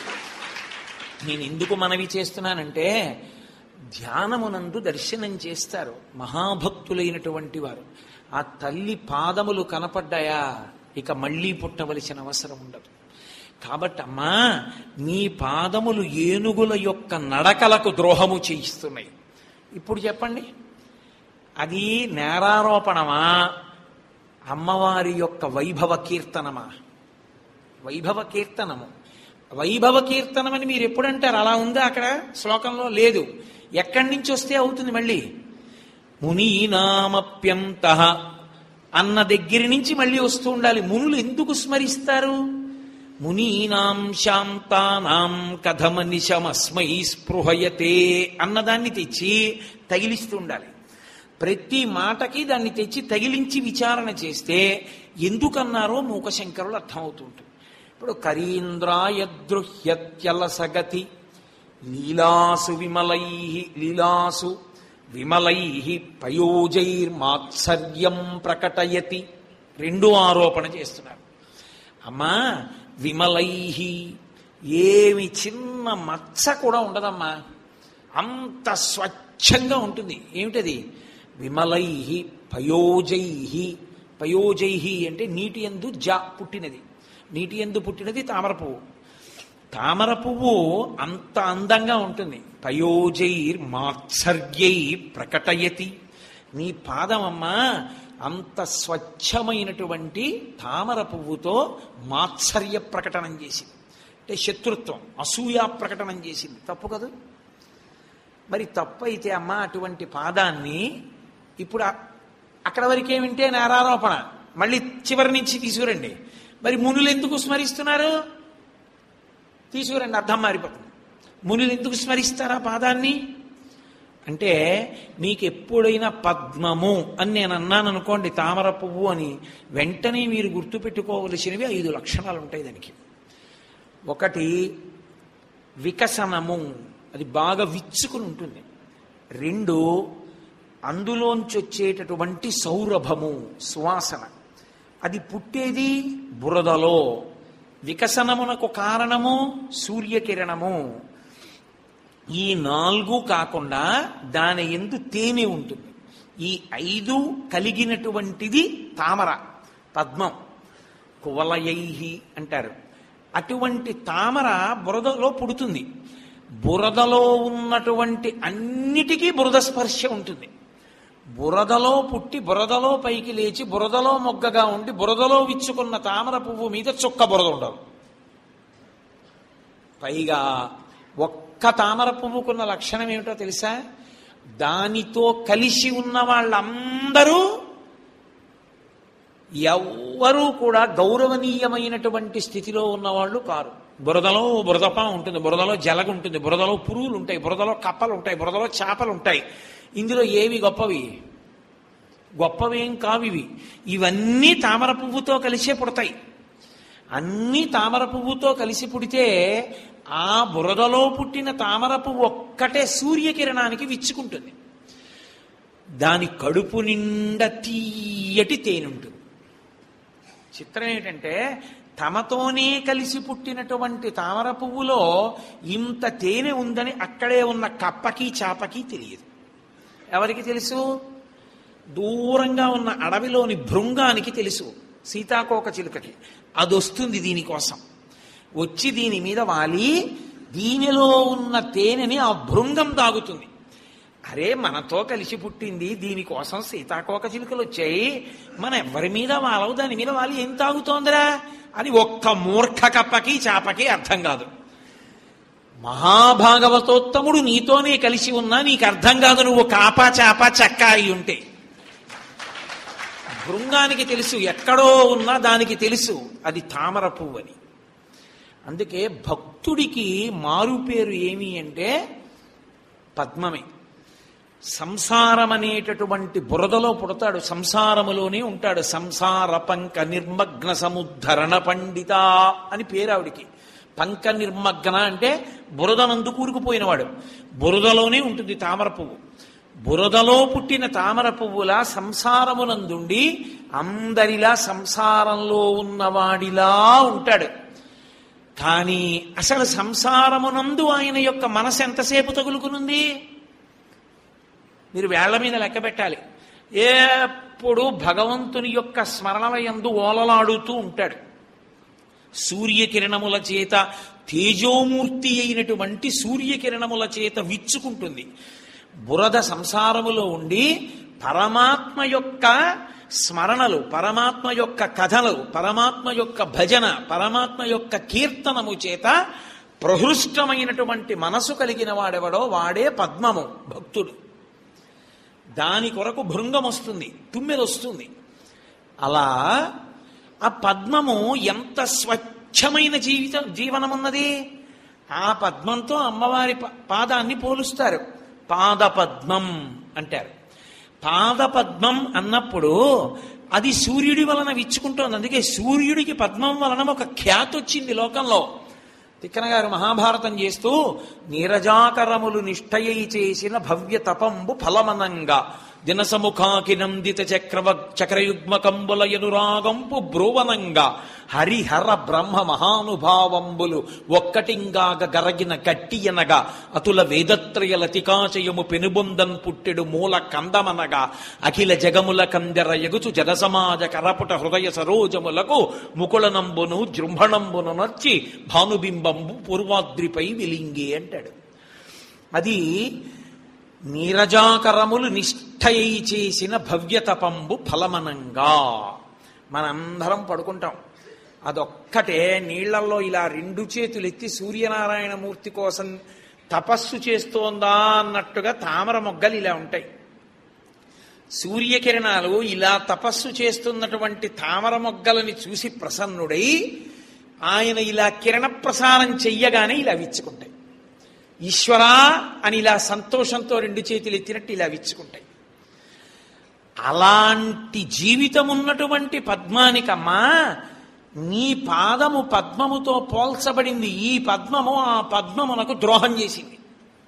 నేను ఎందుకు మనవి చేస్తున్నానంటే ధ్యానమునందు దర్శనం చేస్తారు మహాభక్తులైనటువంటి వారు ఆ తల్లి పాదములు కనపడ్డాయా ఇక మళ్ళీ పుట్టవలసిన అవసరం ఉండదు కాబట్టి అమ్మా నీ పాదములు ఏనుగుల యొక్క నడకలకు ద్రోహము చేయిస్తున్నాయి ఇప్పుడు చెప్పండి అది నేరారోపణమా అమ్మవారి యొక్క వైభవ కీర్తనమా వైభవ కీర్తనము వైభవ కీర్తనం అని మీరు ఎప్పుడంటారు అలా ఉందా అక్కడ శ్లోకంలో లేదు ఎక్కడి నుంచి వస్తే అవుతుంది మళ్ళీ మునీనామప్యంత అన్న దగ్గర నుంచి మళ్ళీ వస్తూ ఉండాలి మునులు ఎందుకు స్మరిస్తారు మునీనాం శాంతానాం కథమనిశమస్మై స్పృహయతే అన్నదాన్ని తెచ్చి తగిలిస్తూ ఉండాలి ప్రతి మాటకి దాన్ని తెచ్చి తగిలించి విచారణ చేస్తే ఎందుకన్నారో మూకశంకరులు అర్థమవుతుంటుంది ఇప్పుడు కరీంద్రాయదృహ్యత్యలసగతి లీలాసు విమలై లీలాసు విమలై పయోజైర్మాత్సర్యం ప్రకటయతి రెండు ఆరోపణ చేస్తున్నారు అమ్మా విమలై ఏమి చిన్న మచ్చ కూడా ఉండదమ్మా అంత స్వచ్ఛంగా ఉంటుంది ఏమిటది విమలై పయోజై పయోజై అంటే నీటి ఎందు జా పుట్టినది నీటి ఎందు పుట్టినది తామర పువ్వు తామర పువ్వు అంత అందంగా ఉంటుంది పయోజైర్ మాత్సర్యై ప్రకటయతి నీ పాదమమ్మా అంత స్వచ్ఛమైనటువంటి తామర పువ్వుతో మాత్సర్య ప్రకటనం చేసింది అంటే శత్రుత్వం అసూయ ప్రకటనం చేసింది తప్పు కదా మరి తప్పు అయితే అమ్మ అటువంటి పాదాన్ని ఇప్పుడు అ- అక్కడ వరకే వింటే నేరారోపణ మళ్ళీ చివరి నుంచి తీసుకురండి మరి మునులు ఎందుకు స్మరిస్తున్నారు తీసుకురండి అర్థం మారిపోతుంది మునులు ఎందుకు స్మరిస్తారు ఆ పాదాన్ని అంటే మీకు ఎప్పుడైనా పద్మము అని నేను అన్నాను అనుకోండి తామర పువ్వు అని వెంటనే మీరు గుర్తుపెట్టుకోవలసినవి ఐదు లక్షణాలు ఉంటాయి దానికి ఒకటి వికసనము అది బాగా విచ్చుకుని ఉంటుంది రెండు అందులోంచి వచ్చేటటువంటి సౌరభము సువాసన అది పుట్టేది బురదలో వికసనమునకు కారణము సూర్యకిరణము ఈ నాలుగు కాకుండా దాని ఎందు తేనె ఉంటుంది ఈ ఐదు కలిగినటువంటిది తామర పద్మం కువలయై అంటారు అటువంటి తామర బురదలో పుడుతుంది బురదలో ఉన్నటువంటి అన్నిటికీ బురద స్పర్శ ఉంటుంది బురదలో పుట్టి బురదలో పైకి లేచి బురదలో మొగ్గగా ఉండి బురదలో విచ్చుకున్న తామర పువ్వు మీద చుక్క బురద ఉండదు పైగా ఒక్క తామర పువ్వుకున్న లక్షణం ఏమిటో తెలుసా దానితో కలిసి ఉన్న వాళ్ళందరూ ఎవ్వరూ కూడా గౌరవనీయమైనటువంటి స్థితిలో ఉన్నవాళ్ళు కారు బురదలో బురదపా ఉంటుంది బురదలో జలగ ఉంటుంది బురదలో పురుగులు ఉంటాయి బురదలో కప్పలు ఉంటాయి బురదలో చేపలు ఉంటాయి ఇందులో ఏవి గొప్పవి గొప్పవేం కావివి ఇవన్నీ తామర పువ్వుతో కలిసే పుడతాయి అన్నీ తామర పువ్వుతో కలిసి పుడితే ఆ బురదలో పుట్టిన తామర పువ్వు ఒక్కటే సూర్యకిరణానికి విచ్చుకుంటుంది దాని కడుపు నిండా తీయటి తేనె ఉంటుంది చిత్రం ఏంటంటే తమతోనే కలిసి పుట్టినటువంటి తామర పువ్వులో ఇంత తేనె ఉందని అక్కడే ఉన్న కప్పకి చాపకి తెలియదు ఎవరికి తెలుసు దూరంగా ఉన్న అడవిలోని భృంగానికి తెలుసు సీతాకోక చిలుకకి అది వస్తుంది దీనికోసం వచ్చి దీని మీద వాలి దీనిలో ఉన్న తేనెని ఆ భృంగం తాగుతుంది అరే మనతో కలిసి పుట్టింది దీనికోసం సీతాకోక చిలుకలు వచ్చాయి మన ఎవరి మీద వాలవు దాని మీద వాలి ఏం తాగుతోందిరా అని ఒక్క మూర్ఖ కప్పకి చాపకి అర్థం కాదు మహాభాగవతోత్తముడు నీతోనే కలిసి ఉన్నా నీకు అర్థం కాదు నువ్వు కాపా చాప చెక్క అయి ఉంటే భృంగానికి తెలుసు ఎక్కడో ఉన్నా దానికి తెలుసు అది తామర పువ్వు అని అందుకే భక్తుడికి మారు పేరు ఏమి అంటే పద్మమే సంసారం అనేటటువంటి బురదలో పుడతాడు సంసారములోనే ఉంటాడు సంసార పంక నిర్మగ్న సముద్ధరణ పండిత అని పేరు ఆవిడికి పంక నిర్మగ్న అంటే బురదనందు కూరుకుపోయినవాడు బురదలోనే ఉంటుంది తామర పువ్వు బురదలో పుట్టిన తామర పువ్వులా సంసారమునందుండి అందరిలా సంసారంలో ఉన్నవాడిలా ఉంటాడు కానీ అసలు సంసారమునందు ఆయన యొక్క మనసు ఎంతసేపు తగులుకునుంది మీరు వేళ్ల మీద లెక్క పెట్టాలి ఎప్పుడు భగవంతుని యొక్క స్మరణల యందు ఓలలాడుతూ ఉంటాడు సూర్యకిరణముల చేత తేజోమూర్తి అయినటువంటి సూర్యకిరణముల చేత విచ్చుకుంటుంది బురద సంసారములో ఉండి పరమాత్మ యొక్క స్మరణలు పరమాత్మ యొక్క కథలు పరమాత్మ యొక్క భజన పరమాత్మ యొక్క కీర్తనము చేత ప్రహృష్టమైనటువంటి మనసు కలిగిన వాడెవడో వాడే పద్మము భక్తుడు దాని కొరకు భృంగం వస్తుంది తుమ్మెద వస్తుంది అలా ఆ పద్మము ఎంత స్వచ్ఛమైన జీవిత జీవనమున్నది ఆ పద్మంతో అమ్మవారి ప- పాదాన్ని పోలుస్తారు పాదపద్మం అంటారు పాదపద్మం అన్నప్పుడు అది సూర్యుడి వలన విచ్చుకుంటోంది అందుకే సూర్యుడికి పద్మం వలన ఒక ఖ్యాతి వచ్చింది లోకంలో తిక్కన గారు మహాభారతం చేస్తూ నీరజాకరములు నిష్ఠయై చేసిన భవ్య తపంబు ఫలమనంగా దినసముఖాకి నందిత చక్రవ చక్రయుగ్మకంబుల ఎనురాగంపు బ్రువనంగా హరిహర బ్రహ్మ మహానుభావంబులు ఒక్కటింగాగ గరగిన గట్టి ఎనగా అతుల వేదత్రయ లతికాచయము పెనుబొందన్ పుట్టెడు మూల కందమనగా అఖిల జగముల కందెర ఎగుచు జగసమాజ కరపుట హృదయ సరోజములకు ముకుళనంబును జృంభణంబును నర్చి భానుబింబంబు పూర్వాద్రిపై వెలింగి అంటాడు అది నీరజాకరములు నిష్ఠయై చేసిన భవ్యతపంబు ఫలమనంగా మనందరం పడుకుంటాం అదొక్కటే నీళ్లలో ఇలా రెండు చేతులు ఎత్తి సూర్యనారాయణమూర్తి కోసం తపస్సు చేస్తోందా అన్నట్టుగా తామర మొగ్గలు ఇలా ఉంటాయి సూర్యకిరణాలు ఇలా తపస్సు చేస్తున్నటువంటి తామర మొగ్గలని చూసి ప్రసన్నుడై ఆయన ఇలా కిరణ ప్రసారం చెయ్యగానే ఇలా విచ్చుకుంటాయి ఈశ్వరా అని ఇలా సంతోషంతో రెండు చేతులు ఎత్తినట్టు ఇలా విచ్చుకుంటాయి అలాంటి జీవితం ఉన్నటువంటి పద్మానికమ్మా నీ పాదము పద్మముతో పోల్చబడింది ఈ పద్మము ఆ పద్మమునకు ద్రోహం చేసింది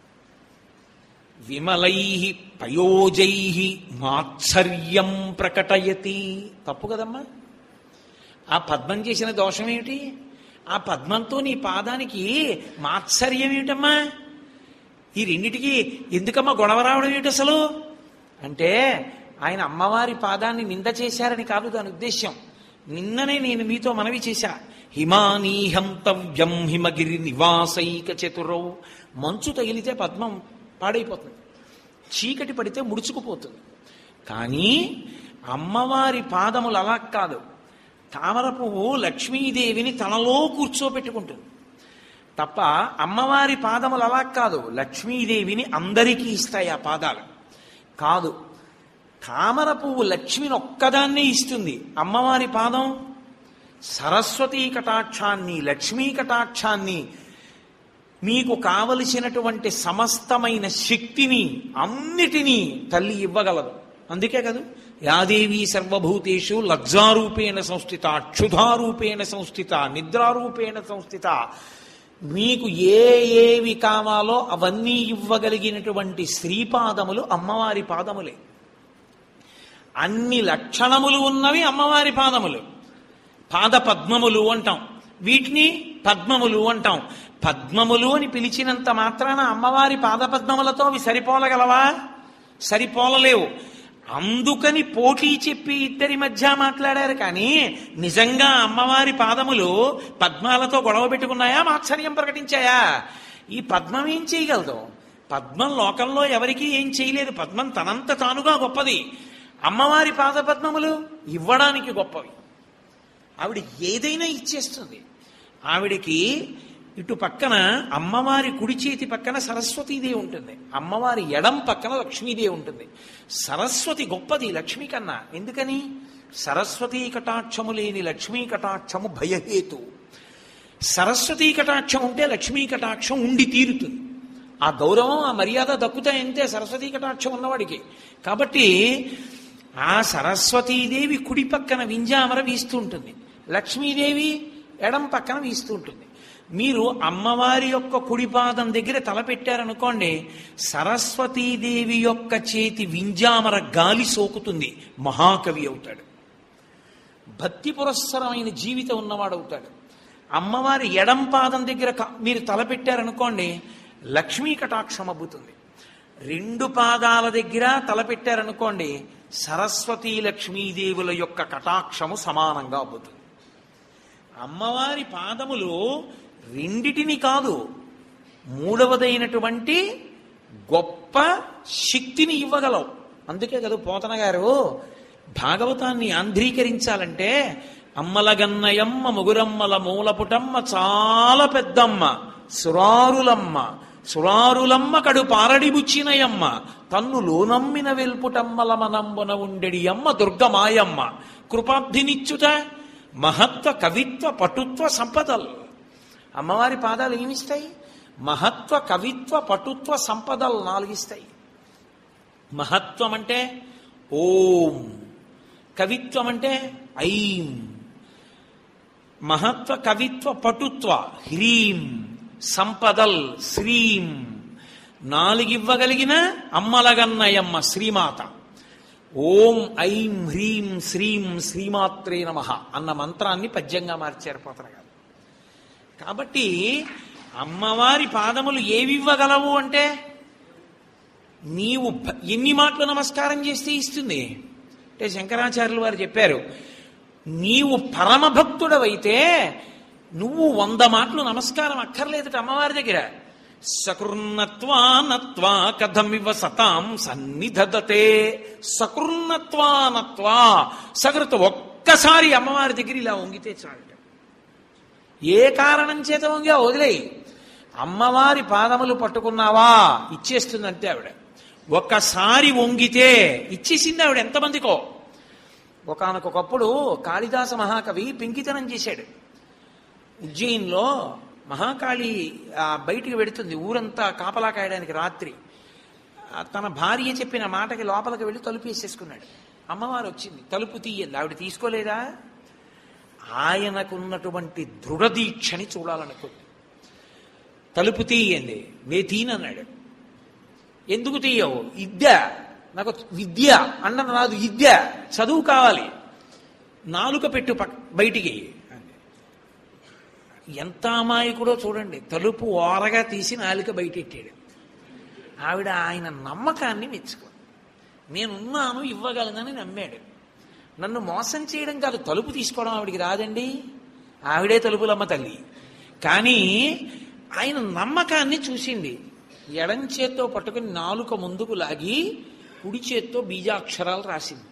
విమలై పయోజై మాత్సర్యం ప్రకటయతి తప్పు కదమ్మా ఆ పద్మం చేసిన దోషం ఏమిటి ఆ పద్మంతో నీ పాదానికి మాత్సర్యం ఏమిటమ్మా ఈ రెండిటికి ఎందుకమ్మా గొడవ రావడం ఏమిటి అసలు అంటే ఆయన అమ్మవారి పాదాన్ని నింద చేశారని కాదు దాని ఉద్దేశ్యం నిన్ననే నేను మీతో మనవి చేశా హిమానీహంతవ్యం హిమగిరి నివాసైక చతురౌ మంచు తగిలితే పద్మం పాడైపోతుంది చీకటి పడితే ముడుచుకుపోతుంది కానీ అమ్మవారి పాదములు అలా కాదు తామర పువ్వు లక్ష్మీదేవిని తనలో కూర్చోబెట్టుకుంటుంది తప్ప అమ్మవారి పాదములు అలా కాదు లక్ష్మీదేవిని అందరికీ ఇస్తాయి ఆ పాదాలు కాదు తామర పువ్వు లక్ష్మిని ఒక్కదాన్నే ఇస్తుంది అమ్మవారి పాదం సరస్వతీ కటాక్షాన్ని లక్ష్మీ కటాక్షాన్ని మీకు కావలసినటువంటి సమస్తమైన శక్తిని అన్నిటినీ తల్లి ఇవ్వగలదు అందుకే కదా యాదేవి సర్వభూతేషు లజ్జారూపేణ సంస్థిత క్షుధారూపేణ సంస్థిత నిద్రారూపేణ సంస్థిత మీకు ఏ ఏవి కావాలో అవన్నీ ఇవ్వగలిగినటువంటి శ్రీపాదములు అమ్మవారి పాదములే అన్ని లక్షణములు ఉన్నవి అమ్మవారి పాదములు పాద పద్మములు అంటాం వీటిని పద్మములు అంటాం పద్మములు అని పిలిచినంత మాత్రాన అమ్మవారి పాద పద్మములతో అవి సరిపోలగలవా సరిపోలలేవు అందుకని పోటీ చెప్పి ఇద్దరి మధ్య మాట్లాడారు కానీ నిజంగా అమ్మవారి పాదములు పద్మాలతో గొడవ పెట్టుకున్నాయా మాత్సర్యం ప్రకటించాయా ఈ పద్మం ఏం చేయగలదు పద్మం లోకంలో ఎవరికీ ఏం చేయలేదు పద్మం తనంత తానుగా గొప్పది అమ్మవారి పాద పద్మములు ఇవ్వడానికి గొప్పవి ఆవిడ ఏదైనా ఇచ్చేస్తుంది ఆవిడకి ఇటు పక్కన అమ్మవారి కుడి చేతి పక్కన సరస్వతీదేవి ఉంటుంది అమ్మవారి ఎడం పక్కన లక్ష్మీదేవి ఉంటుంది సరస్వతి గొప్పది లక్ష్మి కన్నా ఎందుకని సరస్వతీ కటాక్షము లేని లక్ష్మీ కటాక్షము భయహేతు సరస్వతీ కటాక్షం ఉంటే లక్ష్మీ కటాక్షం ఉండి తీరుతుంది ఆ గౌరవం ఆ మర్యాద దక్కుతాయంతే సరస్వతీ కటాక్షం ఉన్నవాడికి కాబట్టి ఆ సరస్వతీదేవి కుడి పక్కన వింజామర వీస్తూ ఉంటుంది లక్ష్మీదేవి ఎడం పక్కన వీస్తూ ఉంటుంది మీరు అమ్మవారి యొక్క కుడిపాదం దగ్గర తలపెట్టారనుకోండి సరస్వతీదేవి యొక్క చేతి వింజామర గాలి సోకుతుంది మహాకవి అవుతాడు భక్తి పురస్సరమైన జీవితం ఉన్నవాడవుతాడు అమ్మవారి ఎడం పాదం దగ్గర క- మీరు తలపెట్టారనుకోండి లక్ష్మీ కటాక్షం అబ్బుతుంది రెండు పాదాల దగ్గర తలపెట్టారనుకోండి సరస్వతీ లక్ష్మీదేవుల యొక్క కటాక్షము సమానంగా అబ్బుతుంది అమ్మవారి పాదములు రెండిటిని కాదు మూడవదైనటువంటి గొప్ప శక్తిని ఇవ్వగలవు అందుకే కదా పోతన గారు భాగవతాన్ని ఆంధ్రీకరించాలంటే అమ్మలగన్నయమ్మ ముగురమ్మల మూలపుటమ్మ చాలా పెద్దమ్మ సురారులమ్మ సురారులమ్మ కడు పారడిబుచ్చినయమ్మ తన్ను లోనమ్మిన వెల్పుటమ్మల మనంబున ఉండెడి అమ్మ దుర్గమాయమ్మ కృపాబ్ధినిచ్చుట మహత్వ కవిత్వ పటుత్వ సంపదలు అమ్మవారి పాదాలు ఏమిస్తాయి మహత్వ కవిత్వ పటుత్వ సంపదలు నాలుగిస్తాయి మహత్వం అంటే ఓం కవిత్వం అంటే ఐం మహత్వ కవిత్వ పటుత్వ హ్రీం సంపదల్ శ్రీం నాలుగివ్వగలిగిన అమ్మలగన్నయమ్మ శ్రీమాత ఓం ఐం హ్రీం శ్రీం శ్రీమాత్రే నమ అన్న మంత్రాన్ని పద్యంగా మార్చారు పోతన గారు కాబట్టి అమ్మవారి పాదములు ఏవివ్వగలవు అంటే నీవు భ- ఎన్ని మాటలు నమస్కారం చేస్తే ఇస్తుంది అంటే శంకరాచార్యులు వారు చెప్పారు నీవు పరమభక్తుడవైతే నువ్వు వంద మాటలు నమస్కారం అక్కర్లేదట అమ్మవారి దగ్గర సకృన్నత్వా నత్వా కథమివ సతాం సన్నిధదతే సకృన్నత్వా నత్వా సకృత ఒక్కసారి అమ్మవారి దగ్గర ఇలా వంగితే చాలట ఏ కారణం చేత వంగా వదిలేయి అమ్మవారి పాదములు పట్టుకున్నావా ఇచ్చేస్తుందంటే ఆవిడ ఒక్కసారి వంగితే ఇచ్చేసింది ఆవిడ ఎంతమందికో ఒకనకొకప్పుడు కాళిదాస మహాకవి పింకితనం చేశాడు ఉజ్జయిన్లో మహాకాళి ఆ, బయటికి వెడుతుంది ఊరంతా కాపలా కాయడానికి రాత్రి ఆ, తన భార్య చెప్పిన మాటకి లోపలికి వెళ్ళి తలుపు వేసేసుకున్నాడు అమ్మవారు వచ్చింది తలుపు తీయండి ఆవిడ తీసుకోలేదా ఆయనకున్నటువంటి దృఢదీక్షని చూడాలనుకుంది తలుపు తీయండి నే తీనన్నాడు ఎందుకు తీయవు విద్య నాకు విద్య అన్నం రాదు విద్య చదువు కావాలి నాలుక పెట్టు పక్ బయటికి అంది. ఎంత అమాయకుడో చూడండి తలుపు ఓరగా తీసి నాలుక బయటెట్టాడు ఆవిడ ఆయన నమ్మకాన్ని మెచ్చుకో నేనున్నాను ఇవ్వగలనని నమ్మాడు నన్ను మోసం చేయడం కాదు తలుపు తీసుకోవడం ఆవిడికి రాదండి ఆవిడే తలుపులమ్మ తల్లి కానీ ఆయన నమ్మకాన్ని చూసింది ఎడం చేత్తో పట్టుకుని నాలుక ముందుకు లాగి కుడి చేత్తో బీజాక్షరాలు రాసింది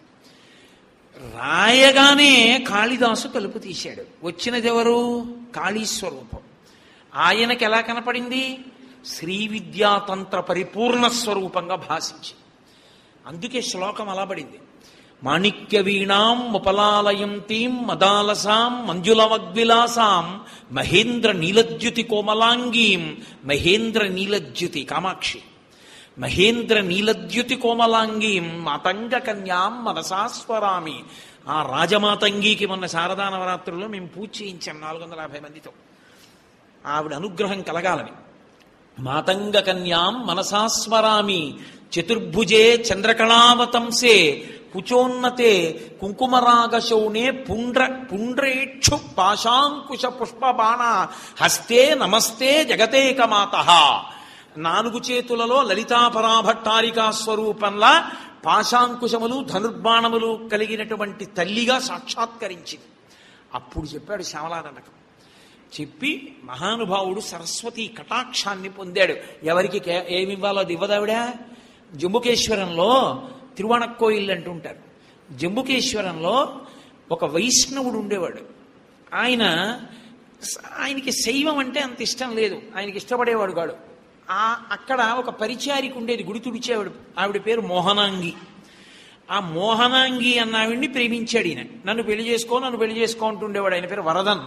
రాయగానే కాళిదాసు తలుపు తీశాడు వచ్చినది ఎవరు కాళీస్వరూపం ఆయనకి ఎలా కనపడింది శ్రీ విద్యాతంత్ర పరిపూర్ణ స్వరూపంగా భాషించింది అందుకే శ్లోకం అలా పడింది మాణిక్య వీణాం ముపలాలయంతీం మదాలసాం మంజులవగ్విలాసాం మహేంద్ర నీలజ్యుతి కోమలాంగీం మహేంద్ర నీలజ్యుతి కామాక్షి మహేంద్ర నీలద్యుతి కోమలాంగీం మాతంగ కన్యాం మనసాస్వరామి ఆ రాజమాతంగికి మొన్న శారదా నవరాత్రుల్లో మేము పూజ చేయించాం నాలుగు వందల యాభై మందితో ఆవిడ అనుగ్రహం కలగాలని మాతంగ కన్యాం మనసాస్మరామి చతుర్భుజే చంద్రకళావతంసే కుచోన్నతే కుంకుమరాగశౌనే పుండ్ర పుండ్రేక్షు పాశాంకుశ పుష్పబాణ హస్తే నమస్తే జగతేకమాత నాలుగు చేతులలో లలితాపరాభట్టారికా స్వరూపంలా పాశాంకుశములు ధనుర్బాణములు కలిగినటువంటి తల్లిగా సాక్షాత్కరించింది అప్పుడు చెప్పాడు శ్యామలానందకం చెప్పి మహానుభావుడు సరస్వతి కటాక్షాన్ని పొందాడు ఎవరికి కే- ఏమి ఇవ్వాలో అది ఇవ్వదావిడ జంబుకేశ్వరంలో తిరువణక్కోయిల్ అంటుంటారు జంబుకేశ్వరంలో ఒక వైష్ణవుడు ఉండేవాడు ఆయన ఆయనకి శైవం అంటే అంత ఇష్టం లేదు ఆయనకి ఇష్టపడేవాడు కాడు ఆ అక్కడ ఒక పరిచారిక ఉండేది గుడి తుడిచేవాడు ఆవిడ పేరు మోహనాంగి ఆ మోహనాంగి అన్న ఆవిడ్ని ప్రేమించాడు ఈయన నన్ను పెళ్లి చేసుకో నన్ను పెళ్లి చేసుకో అంటుండేవాడు ఆయన పేరు వరదన్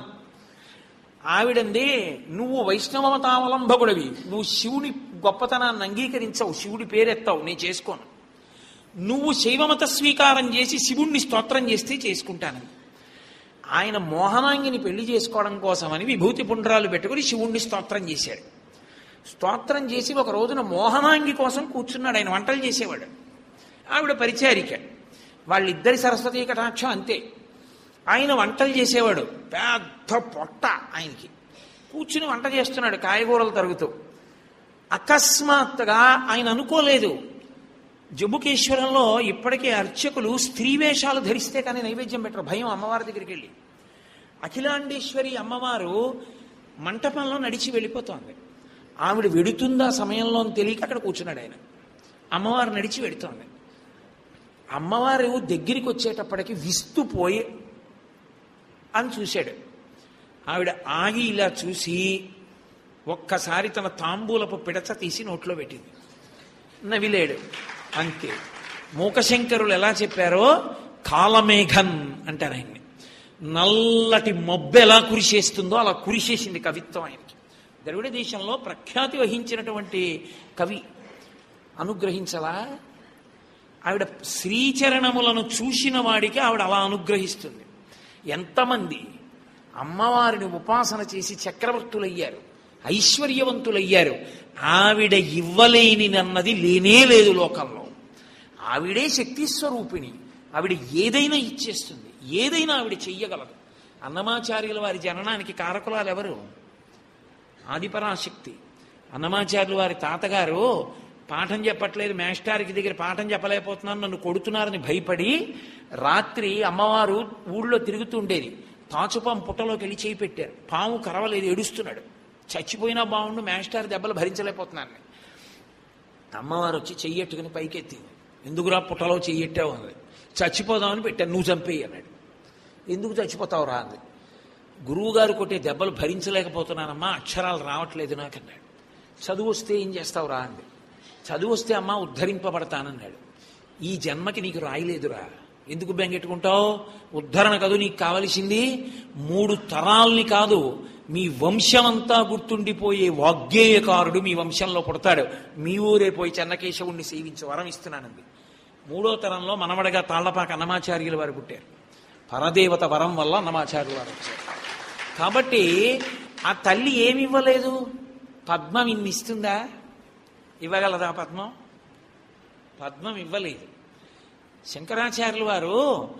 ఆవిడంది నువ్వు వైష్ణవమతావలంబకుడివి నువ్వు శివుని గొప్పతనాన్ని అంగీకరించవు శివుడి పేరెత్తావు నేను చేసుకోను నువ్వు శైవమత స్వీకారం చేసి శివుణ్ణి స్తోత్రం చేస్తే చేసుకుంటాను ఆయన మోహనాంగిని పెళ్లి చేసుకోవడం కోసమని విభూతి పుండ్రాలు పెట్టుకుని శివుణ్ణి స్తోత్రం చేశాడు స్తోత్రం చేసి ఒక రోజున మోహనాంగి కోసం కూర్చున్నాడు ఆయన వంటలు చేసేవాడు ఆవిడ పరిచారిక వాళ్ళిద్దరి సరస్వతీ కటాక్షం అంతే ఆయన వంటలు చేసేవాడు పెద్ద పొట్ట ఆయనకి కూర్చుని వంట చేస్తున్నాడు కాయగూరలు తరుగుతూ అకస్మాత్తుగా ఆయన అనుకోలేదు జంబుకేశ్వరంలో ఇప్పటికే అర్చకులు స్త్రీ వేషాలు ధరిస్తే కానీ నైవేద్యం పెట్టరు భయం అమ్మవారి దగ్గరికి వెళ్ళి అఖిలాండేశ్వరి అమ్మవారు మంటపంలో నడిచి వెళ్ళిపోతోంది ఆవిడ వెడుతుందా సమయంలో అని తెలియక అక్కడ కూర్చున్నాడు ఆయన అమ్మవారు నడిచి వెడుతోంది అమ్మవారు దగ్గరికి వచ్చేటప్పటికి విస్తుపోయి అని చూశాడు ఆవిడ ఆగి ఇలా చూసి ఒక్కసారి తన తాంబూలపు పిడచ తీసి నోట్లో పెట్టింది నవిలేడు అంతే మూకశంకరులు ఎలా చెప్పారో కాలమేఘన్ అంటారు ఆయన్ని నల్లటి మొబ్బు ఎలా కురిసేస్తుందో అలా కురిసేసింది కవిత్వం ఆయనకి ద్రవిడ దేశంలో ప్రఖ్యాతి వహించినటువంటి కవి అనుగ్రహించలా ఆవిడ శ్రీచరణములను చూసిన వాడికి ఆవిడ అలా అనుగ్రహిస్తుంది ఎంతమంది అమ్మవారిని ఉపాసన చేసి చక్రవర్తులయ్యారు ఐశ్వర్యవంతులయ్యారు ఆవిడ ఇవ్వలేనినన్నది లేనే లేదు లోకంలో ఆవిడే శక్తి స్వరూపిణి ఆవిడ ఏదైనా ఇచ్చేస్తుంది ఏదైనా ఆవిడ చెయ్యగలదు అన్నమాచార్యుల వారి జననానికి కారకులాలు ఎవరు ఆదిపరాశక్తి అన్నమాచార్యుల వారి తాతగారు పాఠం చెప్పట్లేదు మేస్టార్కి దగ్గర పాఠం చెప్పలేకపోతున్నాను నన్ను కొడుతున్నారని భయపడి రాత్రి అమ్మవారు ఊళ్ళో తిరుగుతూ ఉండేది తాచుపాము పుట్టలోకి వెళ్ళి చేయి పెట్టారు పాము కరవలేదు ఏడుస్తున్నాడు చచ్చిపోయినా బాగుండు మేస్టార్ దెబ్బలు భరించలేకపోతున్నాను నేను. అమ్మవారు వచ్చి చెయ్యట్టుకుని పైకెత్తింది ఎందుకురా పుట్టలో చెయ్యట్టావు అంది చచ్చిపోదామని పెట్టాను నువ్వు చంపేయి అన్నాడు ఎందుకు చచ్చిపోతావు రా అంది గురువుగారు కొట్టే దెబ్బలు భరించలేకపోతున్నానమ్మా అక్షరాలు రావట్లేదు నాకన్నాడు చదువు వస్తే ఏం చేస్తావు రా అంది చదువు వస్తే అమ్మా ఉద్ధరింపబడతానన్నాడు ఈ జన్మకి నీకు రాయలేదురా ఎందుకు బెంగెట్టుకుంటావు ఉద్ధరణ కదూ నీకు కావలసింది మూడు తరాల్ని కాదు మీ వంశమంతా గుర్తుండిపోయే వాగ్గేయకారుడు మీ వంశంలో పుడతాడు మీ ఊరే పోయి చెన్నకేశవుణ్ణి సేవించి వరం ఇస్తున్నానంది మూడో తరంలో మనవడగా తాళ్లపాక అన్నమాచార్యుల వారు పుట్టారు పరదేవత వరం వల్ల అన్నమాచార్యుల వారు వచ్చారు కాబట్టి ఆ తల్లి ఏమి ఇవ్వలేదు పద్మం ఇన్ని ఇస్తుందా ఇవ్వగలదా పద్మం పద్మం ఇవ్వలేదు శంకరాచార్యుల వారు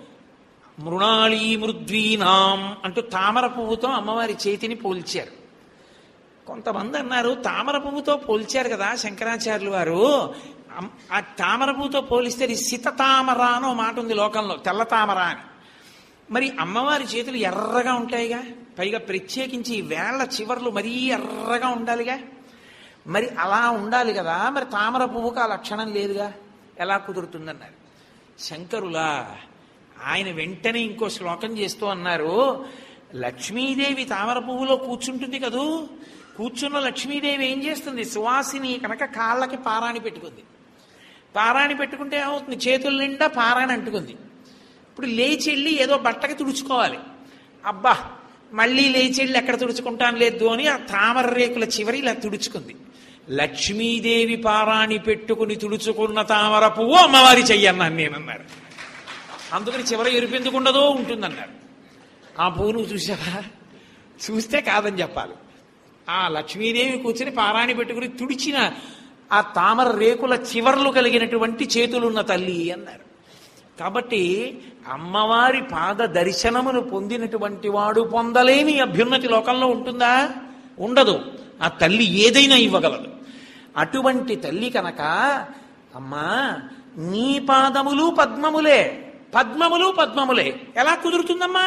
మృణాళీ మృద్వీనాం అంటూ తామర పువ్వుతో అమ్మవారి చేతిని పోల్చారు కొంతమంది అన్నారు తామర పువ్వుతో పోల్చారు కదా శంకరాచార్యులు వారు అమ్- ఆ తామర పువ్వుతో పోలిస్తే అది సిత తామర అనో మాట ఉంది లోకంలో తెల్ల తామర అని మరి అమ్మవారి చేతులు ఎర్రగా ఉంటాయిగా పైగా ప్రత్యేకించి ఈ వేళ్ల చివర్లు మరీ ఎర్రగా ఉండాలిగా మరి అలా ఉండాలి కదా మరి తామర పువ్వుకు ఆ లక్షణం లేదుగా ఎలా కుదురుతుందన్నారు శంకరులా ఆయన వెంటనే ఇంకో శ్లోకం చేస్తూ అన్నారు లక్ష్మీదేవి తామర పువ్వులో కూర్చుంటుంది కదూ కూర్చున్న లక్ష్మీదేవి ఏం చేస్తుంది సువాసిని కనుక కాళ్ళకి పారాణి పెట్టుకుంది పారాణి పెట్టుకుంటే ఏమవుతుంది చేతుల నిండా పారాణి అంటుకుంది ఇప్పుడు లేచి వెళ్ళి ఏదో బట్టకి తుడుచుకోవాలి అబ్బా మళ్ళీ లేచి వెళ్ళి ఎక్కడ తుడుచుకుంటాను లేదు అని ఆ తామర రేకుల చివరి ఇలా తుడుచుకుంది లక్ష్మీదేవి పారాణి పెట్టుకుని తుడుచుకున్న తామర పువ్వు అమ్మవారి చెయ్యన్నాను నేనన్నారు అందుకని చివరి ఎరుపెందుకు ఉండదో ఉంటుందన్నారు ఆ పువ్వు నువ్వు చూసావా చూస్తే కాదని చెప్పాలి ఆ లక్ష్మీదేవి కూర్చుని పారాణి పెట్టుకుని తుడిచిన ఆ తామర రేకుల చివర్లు కలిగినటువంటి చేతులున్న తల్లి అన్నారు కాబట్టి అమ్మవారి పాద దర్శనమును పొందినటువంటి వాడు పొందలేని అభ్యున్నతి లోకంలో ఉంటుందా ఉండదు ఆ తల్లి ఏదైనా ఇవ్వగలదు అటువంటి తల్లి కనుక అమ్మా నీ పాదములు పద్మములే పద్మములు పద్మములే ఎలా కుదురుతుందమ్మా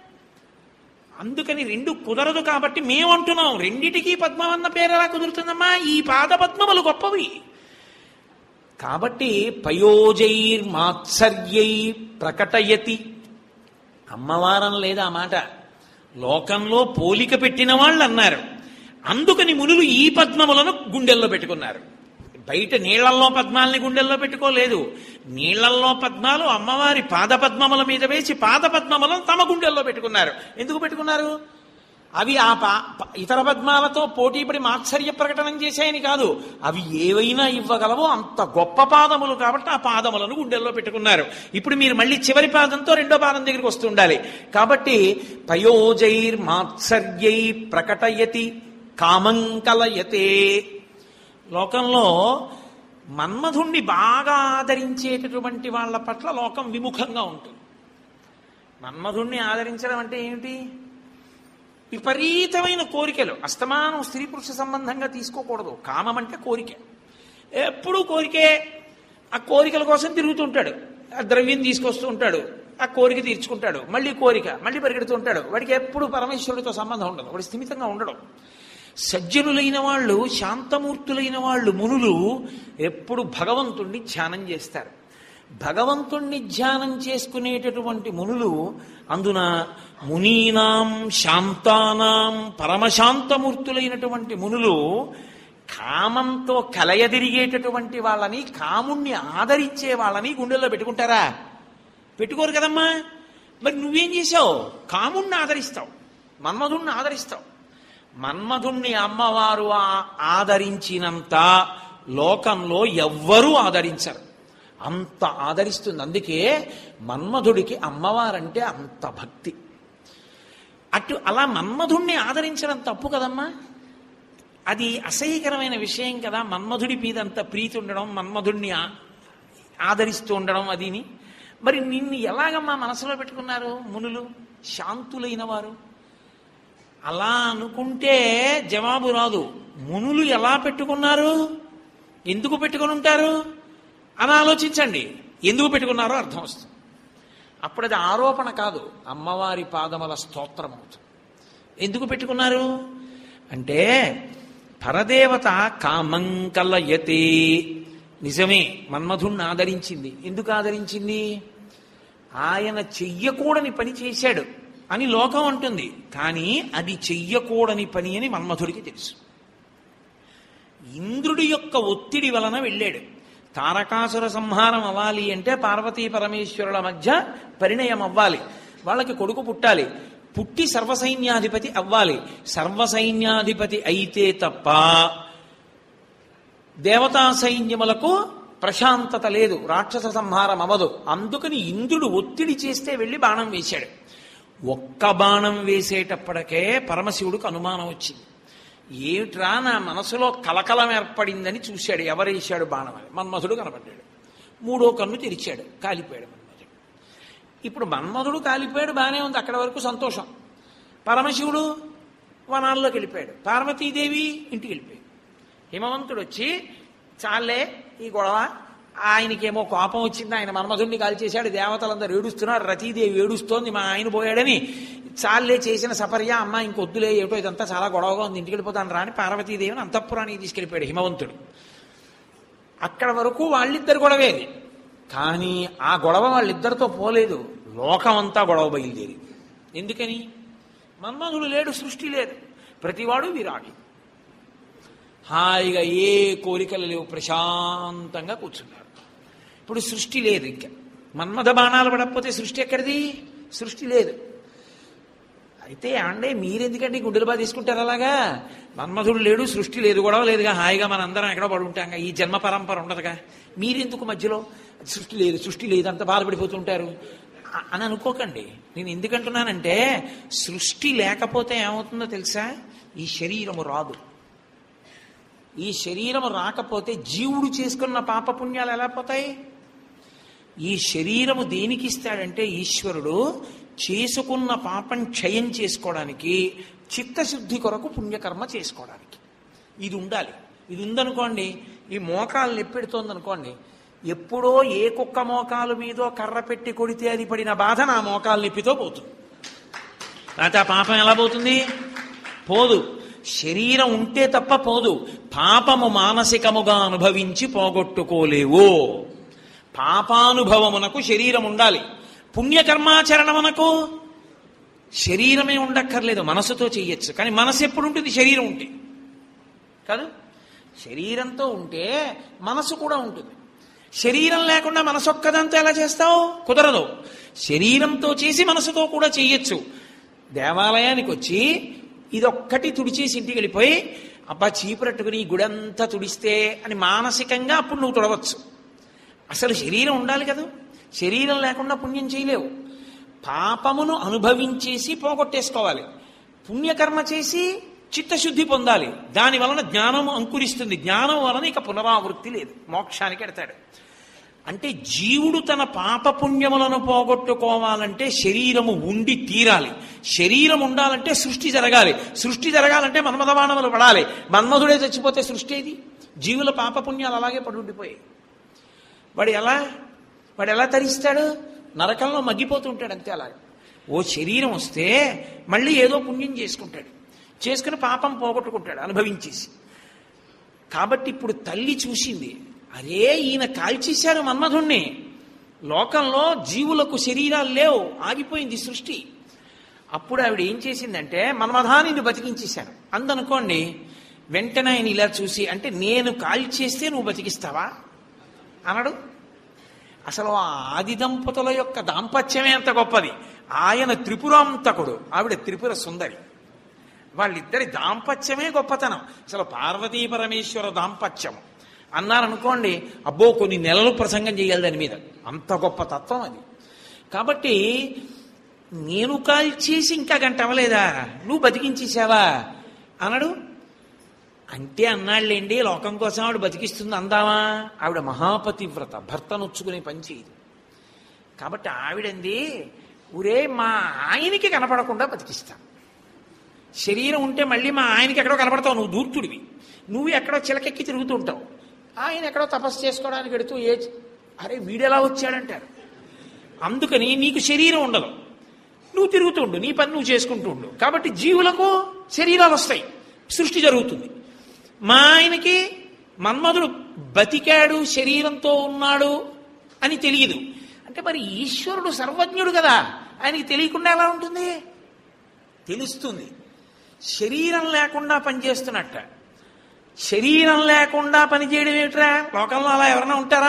అందుకని రెండు కుదరదు కాబట్టి మేమంటున్నాం రెండిటికి పద్మం అన్న పేరు ఎలా కుదురుతుందమ్మా ఈ పాద పద్మములు గొప్పవి కాబట్టి పయోజైర్మాత్సర్యై ప్రకటయతి అమ్మవారం లేదా ఆ మాట లోకంలో పోలిక పెట్టిన వాళ్ళు అన్నారు అందుకని మునులు ఈ పద్మములను గుండెల్లో పెట్టుకున్నారు బయట నీళ్లల్లో పద్మాలని గుండెల్లో పెట్టుకోలేదు నీళ్లల్లో పద్మాలు అమ్మవారి పాద పద్మముల మీద వేసి పాద పద్మములను తమ గుండెల్లో పెట్టుకున్నారు ఎందుకు పెట్టుకున్నారు అవి ఆ పా ప- ఇతర పద్మాలతో పోటీపడి మాత్సర్య ప్రకటనం చేశాయని కాదు అవి ఏవైనా ఇవ్వగలవో అంత గొప్ప పాదములు కాబట్టి ఆ పాదములను గుండెల్లో పెట్టుకున్నారు ఇప్పుడు మీరు మళ్ళీ చివరి పాదంతో రెండో పాదం దగ్గరికి వస్తూ ఉండాలి కాబట్టి పయోజైర్ మాత్సర్యై ప్రకటయతి కామం కలయతే లోకంలో మన్మధుణ్ణి బాగా ఆదరించేటటువంటి వాళ్ళ పట్ల లోకం విముఖంగా ఉంటుంది మన్మధుణ్ణి ఆదరించడం అంటే ఏమిటి విపరీతమైన కోరికలు అస్తమానం స్త్రీ పురుష సంబంధంగా తీసుకోకూడదు కామం అంటే కోరిక ఎప్పుడూ కోరికే ఆ కోరికల కోసం తిరుగుతుంటాడు ఆ ద్రవ్యం తీసుకొస్తూ ఉంటాడు ఆ కోరిక తీర్చుకుంటాడు మళ్ళీ కోరిక మళ్ళీ పరిగెడుతూ ఉంటాడు వాడికి ఎప్పుడు పరమేశ్వరుడితో సంబంధం ఉండదు వాడు స్థిమితంగా ఉండడం సజ్జనులైన వాళ్ళు శాంతమూర్తులైన వాళ్ళు మునులు ఎప్పుడు భగవంతుణ్ణి ధ్యానం చేస్తారు భగవంతుణ్ణి ధ్యానం చేసుకునేటటువంటి మునులు అందున మునీనాం శాంతానాం పరమశాంతమూర్తులైనటువంటి మునులు కామంతో కలయదిరిగేటటువంటి వాళ్ళని కాముణ్ణి ఆదరించే వాళ్ళని గుండెల్లో పెట్టుకుంటారా పెట్టుకోరు కదమ్మా మరి నువ్వేం చేశావు కాముణ్ణి ఆదరిస్తావు మన్మధుణ్ణి ఆదరిస్తావు మన్మధుణ్ణి అమ్మవారు ఆ- ఆదరించినంత లోకంలో ఎవ్వరూ ఆదరించరు అంత ఆదరిస్తుంది అందుకే మన్మధుడికి అమ్మవారంటే అంత భక్తి అటు అలా మన్మధుణ్ణి ఆదరించడం తప్పు కదమ్మా అది అసహ్యకరమైన విషయం కదా మన్మధుడి మీద అంత ప్రీతి ఉండడం మన్మధుణ్ణి ఆ- ఆదరిస్తూ ఉండడం అదిని మరి నిన్ను ఎలాగమ్మా మనసులో పెట్టుకున్నారు మునులు శాంతులైన వారు అలా అనుకుంటే జవాబు రాదు మునులు ఎలా పెట్టుకున్నారు ఎందుకు పెట్టుకుని ఉంటారు అని ఆలోచించండి ఎందుకు పెట్టుకున్నారో అర్థం వస్తుంది అప్పుడు అది ఆరోపణ కాదు అమ్మవారి పాదముల స్తోత్రం అవుతుంది ఎందుకు పెట్టుకున్నారు అంటే పరదేవత కామంకలయతే నిజమే మన్మధుణ్ణి ఆదరించింది ఎందుకు ఆదరించింది ఆయన చెయ్యకూడని పని చేశాడు అని లోకం అంటుంది కానీ అది చెయ్యకూడని పని అని మన్మధుడికి తెలుసు ఇంద్రుడి యొక్క ఒత్తిడి వలన వెళ్ళాడు తారకాసుర సంహారం అవ్వాలి అంటే పార్వతీ పరమేశ్వరుల మధ్య పరిణయం అవ్వాలి వాళ్ళకి కొడుకు పుట్టాలి పుట్టి సర్వసైన్యాధిపతి అవ్వాలి సర్వసైన్యాధిపతి అయితే తప్ప దేవతా సైన్యములకు ప్రశాంతత లేదు రాక్షస సంహారం అవ్వదు అందుకని ఇంద్రుడు ఒత్తిడి చేస్తే వెళ్ళి బాణం వేశాడు ఒక్క బాణం వేసేటప్పటికే పరమశివుడికి అనుమానం వచ్చింది ఏమిట్రా నా మనసులో కలకలం ఏర్పడిందని చూశాడు ఎవరేశాడు బాణం అని మన్మధుడు కనపడ్డాడు మూడో కన్ను తెరిచాడు కాలిపోయాడు మన్మధుడు ఇప్పుడు మన్మధుడు కాలిపోయాడు బాగానే ఉంది అక్కడ వరకు సంతోషం పరమశివుడు వనాల్లోకి వెళ్ళిపోయాడు పార్వతీదేవి ఇంటికి వెళ్ళిపోయాడు హిమవంతుడు వచ్చి చాలే ఈ గొడవ ఆయనకేమో కోపం వచ్చింది ఆయన మన్మధుడిని కాల్చేశాడు దేవతలందరూ ఏడుస్తున్నారు రతీదేవి ఏడుస్తోంది మా ఆయన పోయాడని చాలే చేసిన సపర్య అమ్మ ఇంకొద్దులే ఏటో ఇదంతా చాలా గొడవగా ఉంది ఇంటికి వెళ్ళిపోతాను రాని పార్వతీదేవిని అంతఃపురానికి తీసుకెళ్ళిపోయాడు హిమవంతుడు అక్కడ వరకు వాళ్ళిద్దరు గొడవేది కానీ ఆ గొడవ వాళ్ళిద్దరితో పోలేదు లోకమంతా గొడవ బయలుదేరి ఎందుకని మన్మధుడు లేడు సృష్టి లేదు ప్రతివాడు విరాగి హాయిగా ఏ కోరికలు లేవు ప్రశాంతంగా కూర్చున్నారు ఇప్పుడు సృష్టి లేదు ఇంకా మన్మథ బాణాలు పడకపోతే సృష్టి ఎక్కడిది సృష్టి లేదు అయితే అంటే మీరెందుకంటే గుండెలు బాగా తీసుకుంటారు అలాగా మన్మధుడు లేడు సృష్టి లేదు గొడవ లేదుగా హాయిగా మన అందరం ఎక్కడో పడి ఉంటాంగా ఈ జన్మ పరంపర ఉండదుగా మీరెందుకు మధ్యలో సృష్టి లేదు సృష్టి లేదు అంత బాధపడిపోతుంటారు అ- అని అనుకోకండి నేను ఎందుకంటున్నానంటే సృష్టి లేకపోతే ఏమవుతుందో తెలుసా ఈ శరీరము రాదు ఈ శరీరము రాకపోతే జీవుడు చేసుకున్న పాపపుణ్యాలు ఎలా పోతాయి ఈ శరీరము దేనికి ఇస్తాడంటే ఈశ్వరుడు చేసుకున్న పాపం క్షయం చేసుకోవడానికి చిత్తశుద్ధి కొరకు పుణ్యకర్మ చేసుకోవడానికి ఇది ఉండాలి ఇది ఉందనుకోండి ఈ మోకాలు నొప్పెడుతోంది అనుకోండి ఎప్పుడో ఏ కుక్క మోకాలు మీదో కర్ర పెట్టి కొడితే అది పడిన బాధ నా మోకాలు నొప్పితో పోతుంది అయితే ఆ పాపం ఎలా పోతుంది పోదు శరీరం ఉంటే తప్ప పోదు పాపము మానసికముగా అనుభవించి పోగొట్టుకోలేవు పాపానుభవమునకు శరీరం ఉండాలి పుణ్యకర్మాచరణమునకు శరీరమే ఉండక్కర్లేదు మనసుతో చెయ్యొచ్చు కానీ మనసు ఎప్పుడు ఉంటుంది శరీరం ఉంటే కాదు శరీరంతో ఉంటే మనసు కూడా ఉంటుంది శరీరం లేకుండా మనసు ఒక్కదంతా ఎలా చేస్తావు కుదరదు శరీరంతో చేసి మనసుతో కూడా చెయ్యొచ్చు దేవాలయానికి వచ్చి ఇదొక్కటి తుడిచేసి ఇంటికి వెళ్ళిపోయి అబ్బా చీపురట్టుకుని ఈ గుడంతా తుడిస్తే అని మానసికంగా అప్పుడు నువ్వు తుడవచ్చు అసలు శరీరం ఉండాలి కదా శరీరం లేకుండా పుణ్యం చేయలేవు పాపమును అనుభవించేసి పోగొట్టేసుకోవాలి పుణ్యకర్మ చేసి చిత్తశుద్ధి పొందాలి దాని వలన జ్ఞానము అంకురిస్తుంది జ్ఞానం వలన ఇక పునరావృత్తి లేదు మోక్షానికి ఎడతాడు అంటే జీవుడు తన పాపపుణ్యములను పోగొట్టుకోవాలంటే శరీరము ఉండి తీరాలి శరీరం ఉండాలంటే సృష్టి జరగాలి సృష్టి జరగాలంటే మన్మధవానములు పడాలి మన్మధుడే చచ్చిపోతే సృష్టి ఏది జీవుల పాపపుణ్యాలు అలాగే పడి ఉండిపోయాయి వాడు ఎలా వాడు ఎలా తరిస్తాడు నరకంలో మగ్గిపోతుంటాడు అంతే అలాగే ఓ శరీరం వస్తే మళ్ళీ ఏదో పుణ్యం చేసుకుంటాడు చేసుకుని పాపం పోగొట్టుకుంటాడు అనుభవించేసి కాబట్టి ఇప్పుడు తల్లి చూసింది అరే ఈయన కాల్చేశారు మన్మధుణ్ణి లోకంలో జీవులకు శరీరాలు లేవు ఆగిపోయింది సృష్టి అప్పుడు ఆవిడ ఏం చేసిందంటే మన్మధానిని బతికించేశాను అందనుకోండి వెంటనే ఆయన ఇలా చూసి అంటే నేను కాల్చేస్తే నువ్వు బతికిస్తావా అనడు అసలు ఆ ఆది దంపతుల యొక్క దాంపత్యమే అంత గొప్పది ఆయన త్రిపురాంతకుడు ఆవిడ త్రిపుర సుందరి వాళ్ళిద్దరి దాంపత్యమే గొప్పతనం అసలు పార్వతీ పరమేశ్వర దాంపత్యం అన్నారనుకోండి అబ్బో కొన్ని నెలలు ప్రసంగం చేయాలి దాని మీద అంత గొప్ప తత్వం అది కాబట్టి నేను కాల్చేసి ఇంకా గంట అవ్వలేదా నువ్వు బతికించేసావా అనడు అంటే అన్నాళ్ళేండి లోకం కోసం ఆవిడ బతికిస్తుంది అందామా ఆవిడ మహాపతివ్రత భర్త నొచ్చుకునే పని చేయదు కాబట్టి ఆవిడంది ఊరే మా ఆయనకి కనపడకుండా బతికిస్తాను శరీరం ఉంటే మళ్ళీ మా ఆయనకి ఎక్కడో కనపడతావు నువ్వు దూర్తుడివి నువ్వు ఎక్కడో చిలకెక్కి తిరుగుతుంటావు ఆయన ఎక్కడో తపస్సు చేసుకోవడానికి వెడుతూ ఏ అరే వీడెలా వచ్చాడంటారు అందుకని నీకు శరీరం ఉండదు నువ్వు తిరుగుతుండు నీ పని నువ్వు చేసుకుంటూ ఉండు కాబట్టి జీవులకు శరీరాలు వస్తాయి సృష్టి జరుగుతుంది మా ఆయనకి మన్మధుడు బతికాడు శరీరంతో ఉన్నాడు అని తెలియదు అంటే మరి ఈశ్వరుడు సర్వజ్ఞుడు కదా ఆయనకి తెలియకుండా ఎలా ఉంటుంది తెలుస్తుంది శరీరం లేకుండా పనిచేస్తున్నట్ట శరీరం లేకుండా పనిచేయడం ఏమిట్రా లోకంలో అలా ఎవరైనా ఉంటారా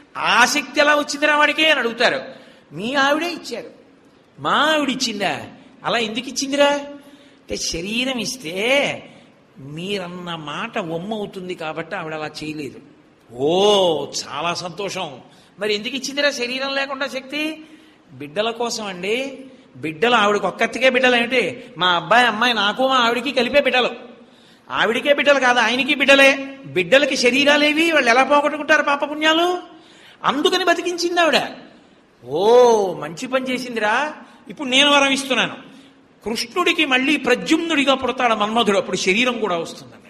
ఆసక్తి ఎలా వచ్చిందిరా వాడికి అని అడుగుతారు మీ ఆవిడే ఇచ్చారు మా ఆవిడ ఇచ్చిందా అలా ఎందుకు ఇచ్చిందిరా అంటే శరీరం ఇస్తే మీరన్న మాట ఒమ్మవుతుంది కాబట్టి ఆవిడ అలా చేయలేదు ఓ చాలా సంతోషం మరి ఎందుకు ఇచ్చిందిరా శరీరం లేకుండా శక్తి బిడ్డల కోసం అండి బిడ్డలు ఆవిడకి ఒక్కతికే బిడ్డలు ఏమిటి మా అబ్బాయి అమ్మాయి నాకు మా ఆవిడికి కలిపే బిడ్డలు ఆవిడికే బిడ్డలు కాదు ఆయనకి బిడ్డలే బిడ్డలకి శరీరాలేవి వాళ్ళు ఎలా పోగొట్టుకుంటారు పాపపుణ్యాలు అందుకని బతికించింది ఆవిడ ఓ మంచి పని చేసిందిరా ఇప్పుడు నేను వరం ఇస్తున్నాను కృష్ణుడికి మళ్ళీ ప్రద్యుమ్నుడిగా పుడతాడు మన్మధుడు అప్పుడు శరీరం కూడా వస్తుందన్నాడు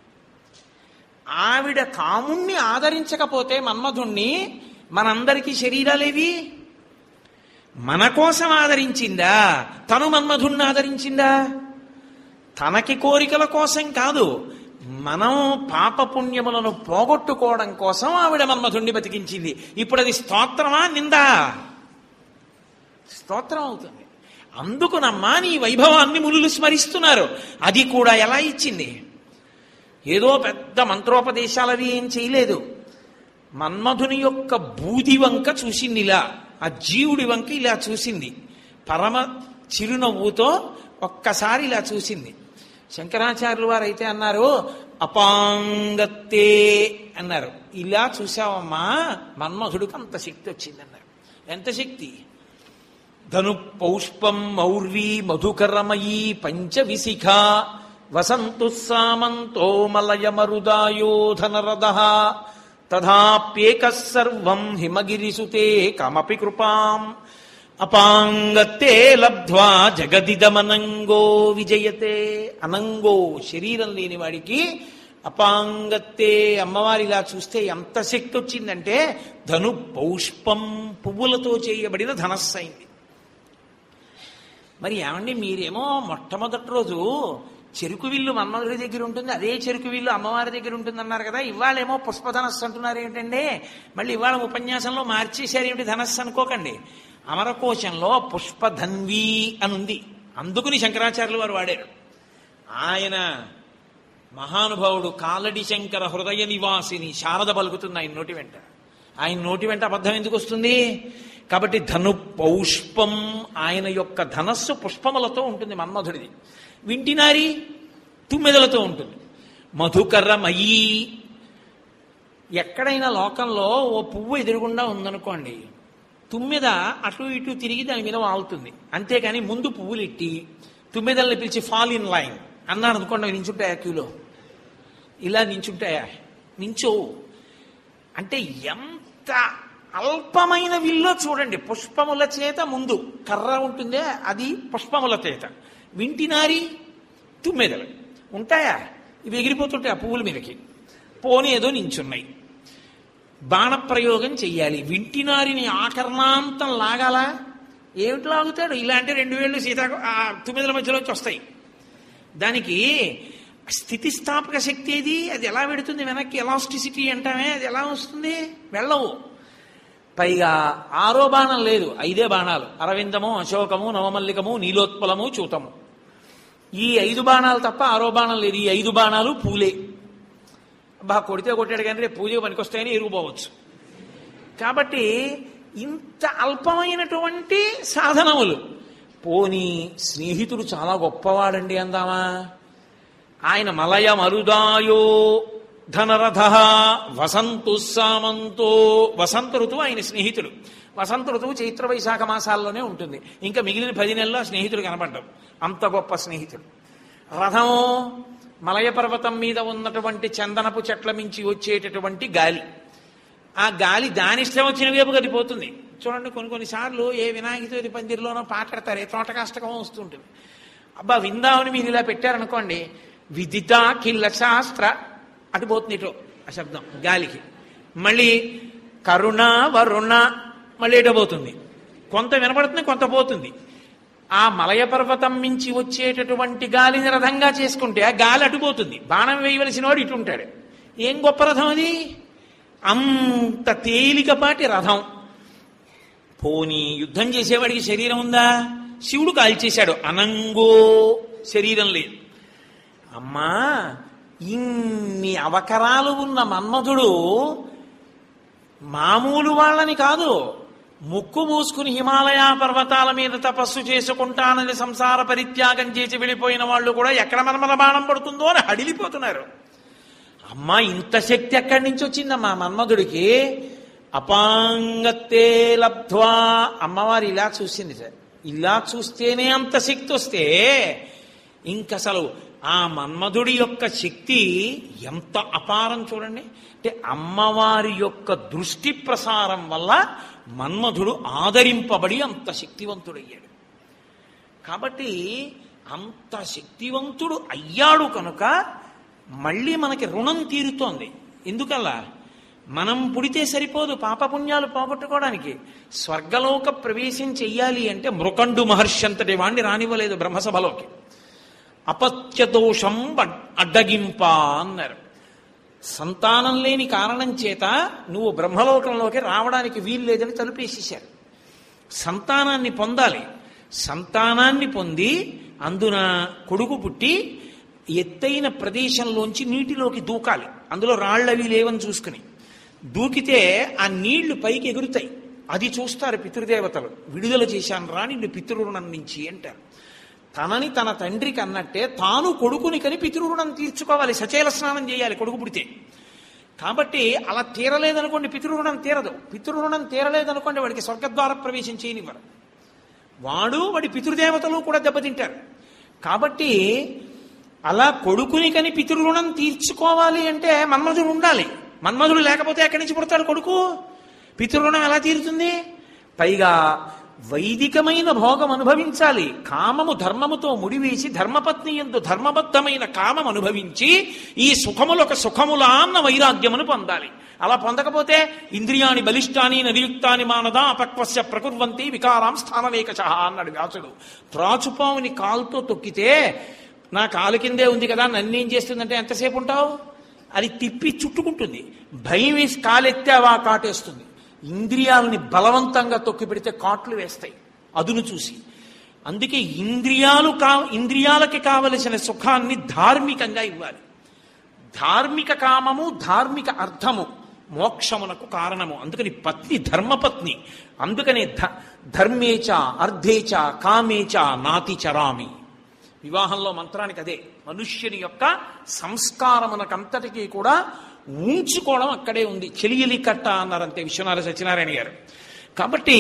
ఆవిడ కాముణ్ణి ఆదరించకపోతే మన్మధుణ్ణి మనందరికీ శరీరాలేవి మన కోసం ఆదరించిందా తను మన్మధుణ్ణి ఆదరించిందా తనకి కోరికల కోసం కాదు మనం పాపపుణ్యములను పోగొట్టుకోవడం కోసం ఆవిడ మన్మధుణ్ణి బతికించింది ఇప్పుడు అది స్తోత్రమా నిందా స్తోత్రం అవుతుంది అందుకునమ్మా నీ వైభవాన్ని మునులు స్మరిస్తున్నారు అది కూడా ఎలా ఇచ్చింది ఏదో పెద్ద మంత్రోపదేశాలవి ఏం చేయలేదు మన్మధుని యొక్క బూది వంక చూసింది ఇలా ఆ జీవుడి వంక ఇలా చూసింది పరమ చిరునవ్వుతో ఒక్కసారి ఇలా చూసింది శంకరాచార్యులు వారు అయితే అన్నారు అపాంగత్తే అన్నారు ఇలా చూసావమ్మా మన్మధుడికి అంత శక్తి వచ్చిందన్నారు ఎంత శక్తి ధను పౌష్పం మౌర్వీ మధుకరమయీ పంచవిశిఖ వసంతు సామంతో మలయమరుదాయో ధనరద తథాప్యేక సర్వం హిమగిరిసుతే కమపి కృపాం అపాంగత్తే లబ్ధ్వా జగదిదమనంగో విజయతే అనంగో శరీరం లేని వాడికి అపాంగత్తే అమ్మవారి ఇలా చూస్తే ఎంత శక్తి వచ్చిందంటే ధను పౌష్పం పువ్వులతో చేయబడిన ధనస్సు అయింది మరి ఏమండి మీరేమో మొట్టమొదటి రోజు చెరుకు విల్లు మన్మధుడి దగ్గర ఉంటుంది అదే చెరుకు విల్లు అమ్మవారి దగ్గర ఉంటుంది అన్నారు కదా ఇవాళేమో పుష్పధనస్సు అంటున్నారు ఏంటండి మళ్ళీ ఇవాళ ఉపన్యాసంలో మార్చేశారు ఏమిటి ధనస్సు అనుకోకండి అమరకోశంలో పుష్పధన్వి అని ఉంది అందుకుని శంకరాచార్యులు వారు వాడారు ఆయన మహానుభావుడు కాలడి శంకర హృదయ నివాసిని శారద పలుకుతుంది ఆయన నోటి వెంట ఆయన నోటి వెంట అబద్ధం ఎందుకు వస్తుంది కాబట్టి ధను పౌష్పం ఆయన యొక్క ధనస్సు పుష్పములతో ఉంటుంది మన్మధుడిది వింటినారి తుమ్మెదలతో ఉంటుంది మధుకర్రమయీ ఎక్కడైనా లోకంలో ఓ పువ్వు ఎదురుగుండా ఉందనుకోండి తుమ్మెద అటు ఇటు తిరిగి దాని మీద వాలుతుంది అంతేకాని ముందు పువ్వులు ఎట్టి తుమ్మెదల్ని పిలిచి ఫాల్ ఇన్ లైన్ అన్నాడు అనుకోండి అవి నించుంటాయా క్యూలో ఇలా నించుంటాయా నించోవు అంటే ఎంత అల్పమైన విల్లో చూడండి పుష్పముల చేత ముందు కర్ర ఉంటుందే అది పుష్పముల చేత వింటినారి తుమ్మెదలు ఉంటాయా ఇవి ఎగిరిపోతుంటాయి ఆ పువ్వుల మీదకి పోనీ ఏదో నించున్నాయి బాణప్రయోగం చెయ్యాలి వింటినారిని ఆకర్ణాంతం లాగాలా ఏమిటి లాగుతాడు ఇలాంటి రెండు వేళ్ళు సీతా ఆ తుమ్మెదల మధ్యలోంచి వస్తాయి దానికి స్థితిస్థాపక శక్తి ఏది అది ఎలా పెడుతుంది వెనక్కి ఎలాస్టిసిటీ అంటామే అది ఎలా వస్తుంది వెళ్ళవు పైగా ఆరో బాణం లేదు ఐదే బాణాలు అరవిందము అశోకము నవమల్లికము నీలోత్పలము చూతము ఈ ఐదు బాణాలు తప్ప ఆరో బాణం లేదు ఈ ఐదు బాణాలు పూలే బా కొడితే కొట్టాడు కానీ రేపు పూజకు పనికొస్తాయని ఎరుగుపోవచ్చు కాబట్టి ఇంత అల్పమైనటువంటి సాధనములు పోని స్నేహితుడు చాలా గొప్పవాడండి అందామా ఆయన మలయ మరుదాయో ధనరథ వసంతు సామంతో వసంత ఋతువు ఆయన స్నేహితుడు వసంత ఋతువు చైత్ర వైశాఖ మాసాల్లోనే ఉంటుంది ఇంకా మిగిలిన పది నెలల్లో ఆ స్నేహితుడు కనపడ్డాడు అంత గొప్ప స్నేహితుడు రథం మలయ పర్వతం మీద ఉన్నటువంటి చందనపు చెట్ల మించి వచ్చేటటువంటి గాలి ఆ గాలి దాని ఇష్టం వచ్చిన వైపు గడిపోతుంది చూడండి కొన్ని కొన్నిసార్లు ఏ వినాయక చవితి పందిరిలోనో పాటాడతారు ఏ తోటకాష్టకం వస్తుంటుంది అబ్బా విందామని మీరు ఇలా పెట్టారనుకోండి విదిత కిల్ల శాస్త్ర అటు పోతుంది ఇటు ఆ శబ్దం గాలికి మళ్ళీ కరుణ వరుణ మళ్ళీ ఇటు పోతుంది కొంత వినపడుతుంది కొంత పోతుంది ఆ మలయ పర్వతం మించి వచ్చేటటువంటి గాలిని రథంగా చేసుకుంటే ఆ గాలి అటుపోతుంది బాణం వేయవలసిన వాడు ఇటు ఉంటాడు ఏం గొప్ప రథం అది అంత తేలికపాటి రథం పోనీ యుద్ధం చేసేవాడికి శరీరం ఉందా శివుడు కాల్చేశాడు అనంగో శరీరం లేదు అమ్మా ఇన్ని అవకరాలు ఉన్న మన్మధుడు మామూలు వాళ్ళని కాదు ముక్కు మూసుకుని హిమాలయ పర్వతాల మీద తపస్సు చేసుకుంటానని సంసార పరిత్యాగం చేసి వెళ్ళిపోయిన వాళ్ళు కూడా ఎక్కడ మనమల బాణం పడుతుందో అని హడిలిపోతున్నారు అమ్మా ఇంత శక్తి ఎక్కడి నుంచి వచ్చిందమ్మా మన్మధుడికి అపాంగత్తే లబ్ధ్వా అమ్మవారు ఇలా చూసింది సార్ ఇలా చూస్తేనే అంత శక్తి వస్తే ఇంకసలు ఆ మన్మధుడి యొక్క శక్తి ఎంత అపారం చూడండి అంటే అమ్మవారి యొక్క దృష్టి ప్రసారం వల్ల మన్మధుడు ఆదరింపబడి అంత శక్తివంతుడయ్యాడు కాబట్టి అంత శక్తివంతుడు అయ్యాడు కనుక మళ్ళీ మనకి రుణం తీరుతోంది ఎందుకల్లా మనం పుడితే సరిపోదు పాపపుణ్యాలు పోగొట్టుకోవడానికి స్వర్గలోక ప్రవేశం చెయ్యాలి అంటే మృకండు మహర్షి అంతటి వాణ్ణి రానివ్వలేదు బ్రహ్మసభలోకి అపత్యదోషం అడ్- అడ్డగింప అన్నారు సంతానం లేని కారణం చేత నువ్వు బ్రహ్మలోకంలోకి రావడానికి వీలు లేదని తలుపేసేశారు సంతానాన్ని పొందాలి సంతానాన్ని పొంది అందున కొడుకు పుట్టి ఎత్తైన ప్రదేశంలోంచి నీటిలోకి దూకాలి అందులో రాళ్ళవి లేవని చూసుకుని దూకితే ఆ నీళ్లు పైకి ఎగురుతాయి అది చూస్తారు పితృదేవతలు విడుదల చేశాను రా నిన్ను పితృరుణం నుంచి అంటారు తనని తన తండ్రికి అన్నట్టే తాను కొడుకుని కని పితృరుణం తీర్చుకోవాలి సచేల స్నానం చేయాలి కొడుకు పుడితే కాబట్టి అలా తీరలేదనుకోండి పితృరుణం తీరదు పితృరుణం తీరలేదనుకోండి వాడికి స్వర్గద్వార ప్రవేశం చేయనివ్వరు వాడు వాడి పితృదేవతలు కూడా దెబ్బతింటారు కాబట్టి అలా కొడుకుని కని పితృరుణం తీర్చుకోవాలి అంటే మన్మధుడు ఉండాలి మన్మధుడు లేకపోతే ఎక్కడి నుంచి పుడతాడు కొడుకు పితృరుణం ఎలా తీరుతుంది పైగా వైదికమైన భోగం అనుభవించాలి కామము ధర్మముతో ముడివేసి ధర్మపత్ని ఎందు ధర్మబద్ధమైన కామం అనుభవించి ఈ సుఖములొక సుఖములా అన్న వైరాగ్యమును పొందాలి అలా పొందకపోతే ఇంద్రియాని బలిష్టాని నరియుక్తాని మానదా అపక్వస్య ప్రకుర్వంతి వికారాం స్థానవేకచ అన్నాడు వ్యాసుడు త్రాచుపావుని కాలుతో తొక్కితే నా కాలు కిందే ఉంది కదా నన్నేం చేస్తుందంటే ఎంతసేపు ఉంటావు అది తిప్పి చుట్టుకుంటుంది భయం వేసి కాలెత్తావా కాటేస్తుంది ఇంద్రియాలని బలవంతంగా తొక్కి పెడితే కాట్లు వేస్తాయి అదును చూసి అందుకే ఇంద్రియాలు కా ఇంద్రియాలకి కావలసిన సుఖాన్ని ధార్మికంగా ఇవ్వాలి ధార్మిక కామము ధార్మిక అర్థము మోక్షమునకు కారణము అందుకని పత్ని ధర్మపత్ని అందుకని ధ ధర్మేచ అర్ధేచ కామేచ నాతి చరామి వివాహంలో మంత్రానికి అదే మనుష్యుని యొక్క సంస్కారమునకంతటికీ కూడా ఉంచుకోవడం అక్కడే ఉంది చెలియలి కట్ట అన్నారంతే విశ్వనాథ సత్యనారాయణ గారు కాబట్టి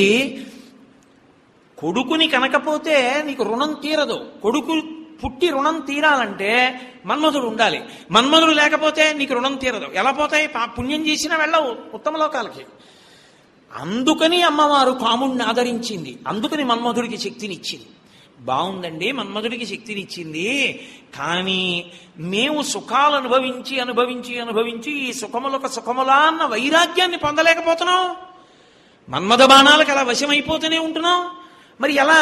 కొడుకుని కనకపోతే నీకు రుణం తీరదు కొడుకు పుట్టి రుణం తీరాలంటే మన్మధుడు ఉండాలి మన్మధుడు లేకపోతే నీకు రుణం తీరదు ఎలా పోతాయి పా- పుణ్యం చేసినా వెళ్ళవు ఉత్తమ లోకాలకి అందుకని అమ్మవారు కాముణ్ణి ఆదరించింది అందుకని మన్మధుడికి శక్తినిచ్చింది బాగుందండి మన్మధుడికి శక్తినిచ్చింది కానీ మేము సుఖాలు అనుభవించి అనుభవించి అనుభవించి ఈ సుఖములొక సుఖములా అన్న వైరాగ్యాన్ని పొందలేకపోతున్నాం మన్మథ బాణాలకు అలా వశమైపోతూనే ఉంటున్నాం మరి ఎలా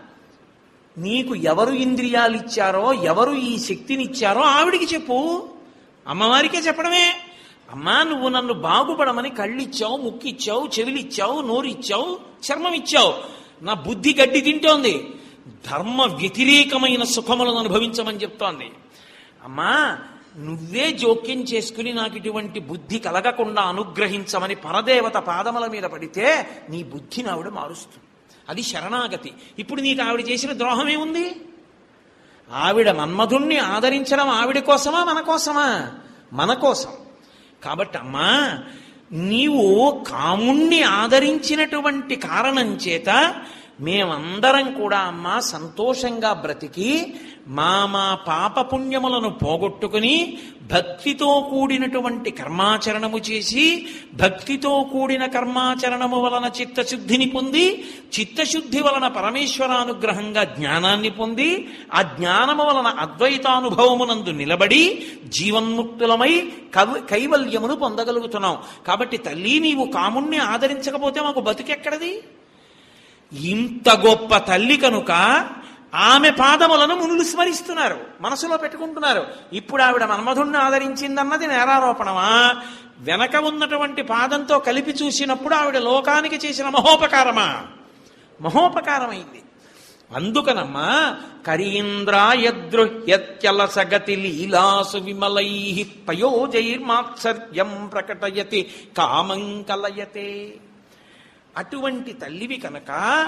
నీకు ఎవరు ఇంద్రియాలు ఇచ్చారో ఎవరు ఈ శక్తినిచ్చారో ఆవిడికి చెప్పు అమ్మవారికే చెప్పడమే అమ్మా నువ్వు నన్ను బాగుపడమని కళ్ళిచ్చావు ముక్కిచ్చావు చెవిలిచ్చావు నోరిచ్చావు చర్మం ఇచ్చావు నా బుద్ధి గడ్డి తింటోంది ధర్మ వ్యతిరేకమైన సుఖములను అనుభవించమని చెప్తోంది అమ్మా నువ్వే జోక్యం చేసుకుని నాకు ఇటువంటి బుద్ధి కలగకుండా అనుగ్రహించమని పరదేవత పాదముల మీద పడితే నీ బుద్ధిని ఆవిడ మారుస్తుంది అది శరణాగతి ఇప్పుడు నీకు ఆవిడ చేసిన ద్రోహం ఏముంది ఆవిడ మన్మధుణ్ణి ఆదరించడం ఆవిడ కోసమా మన కోసమా మన కోసం కాబట్టి అమ్మా నీవు కాముణ్ణి ఆదరించినటువంటి కారణం చేత మేమందరం కూడా అమ్మా సంతోషంగా బ్రతికి మా మా పాపపుణ్యములను పోగొట్టుకుని భక్తితో కూడినటువంటి కర్మాచరణము చేసి భక్తితో కూడిన కర్మాచరణము వలన చిత్తశుద్ధిని పొంది చిత్తశుద్ధి వలన పరమేశ్వరానుగ్రహంగా జ్ఞానాన్ని పొంది ఆ జ్ఞానము వలన అద్వైతానుభవమునందు నిలబడి జీవన్ముక్తులమై కవ కైవల్యమును పొందగలుగుతున్నాం కాబట్టి తల్లి నీవు కాముణ్ణి ఆదరించకపోతే మాకు బతుకెక్కడది ఇంత గొప్ప తల్లి కనుక ఆమె పాదములను మునులు స్మరిస్తున్నారు మనసులో పెట్టుకుంటున్నారు ఇప్పుడు ఆవిడ మన్మధుణ్ణి ఆదరించిందన్నది నేరారోపణమా వెనక ఉన్నటువంటి పాదంతో కలిపి చూసినప్పుడు ఆవిడ లోకానికి చేసిన మహోపకారమా మహోపకారమైంది అందుకనమ్మా కరీంద్రాయదృహ్యత్యలసగతి లీలాసు విమలై పయోజైర్మాత్సర్యం ప్రకటయతి కామం కలయతే అటువంటి తల్లివి కనుక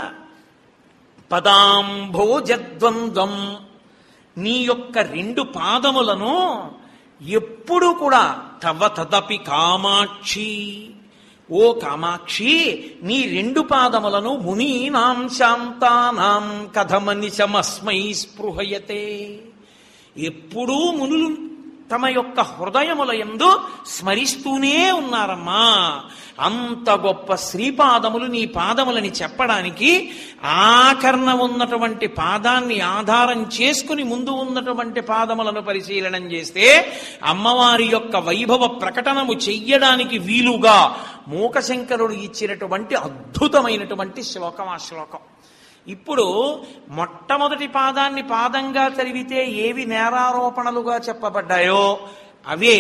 పదాంభోజద్వంద్వం నీ యొక్క రెండు పాదములను ఎప్పుడు కూడా తవ తదపి కామాక్షి ఓ కామాక్షి నీ రెండు పాదములను మునీనాం శాంతానాం కథమనిశమస్మై స్పృహయతే ఎప్పుడూ మునులు తమ యొక్క హృదయముల యందు స్మరిస్తూనే ఉన్నారమ్మా అంత గొప్ప శ్రీపాదములు నీ పాదములని చెప్పడానికి ఆకర్ణ ఉన్నటువంటి పాదాన్ని ఆధారం చేసుకుని ముందు ఉన్నటువంటి పాదములను పరిశీలనం చేస్తే అమ్మవారి యొక్క వైభవ ప్రకటనము చెయ్యడానికి వీలుగా మూకశంకరుడు ఇచ్చినటువంటి అద్భుతమైనటువంటి శ్లోకం ఆ శ్లోకం ఇప్పుడు మొట్టమొదటి పాదాన్ని పాదంగా చదివితే ఏవి నేరారోపణలుగా చెప్పబడ్డాయో అవే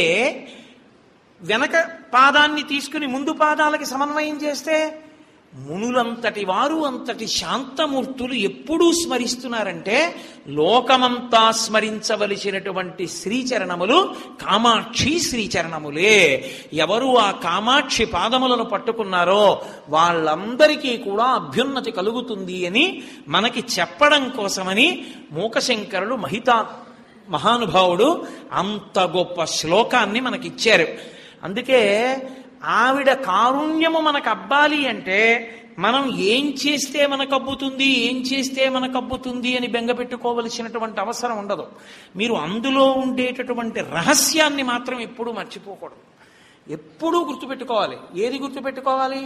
వెనక పాదాన్ని తీసుకుని ముందు పాదాలకి సమన్వయం చేస్తే మునులంతటి వారు అంతటి శాంతమూర్తులు ఎప్పుడూ స్మరిస్తున్నారంటే లోకమంతా స్మరించవలసినటువంటి శ్రీచరణములు కామాక్షి శ్రీచరణములే ఎవరు ఆ కామాక్షి పాదములను పట్టుకున్నారో వాళ్ళందరికీ కూడా అభ్యున్నతి కలుగుతుంది అని మనకి చెప్పడం కోసమని మూకశంకరుడు మహితా మహానుభావుడు అంత గొప్ప శ్లోకాన్ని మనకిచ్చారు అందుకే ఆవిడ కారుణ్యము మనకు అబ్బాలి అంటే మనం ఏం చేస్తే మనకు అబ్బుతుంది ఏం చేస్తే మనకు అబ్బుతుంది అని బెంగపెట్టుకోవలసినటువంటి అవసరం ఉండదు మీరు అందులో ఉండేటటువంటి రహస్యాన్ని మాత్రం ఎప్పుడూ మర్చిపోకూడదు ఎప్పుడూ గుర్తుపెట్టుకోవాలి ఏది గుర్తుపెట్టుకోవాలి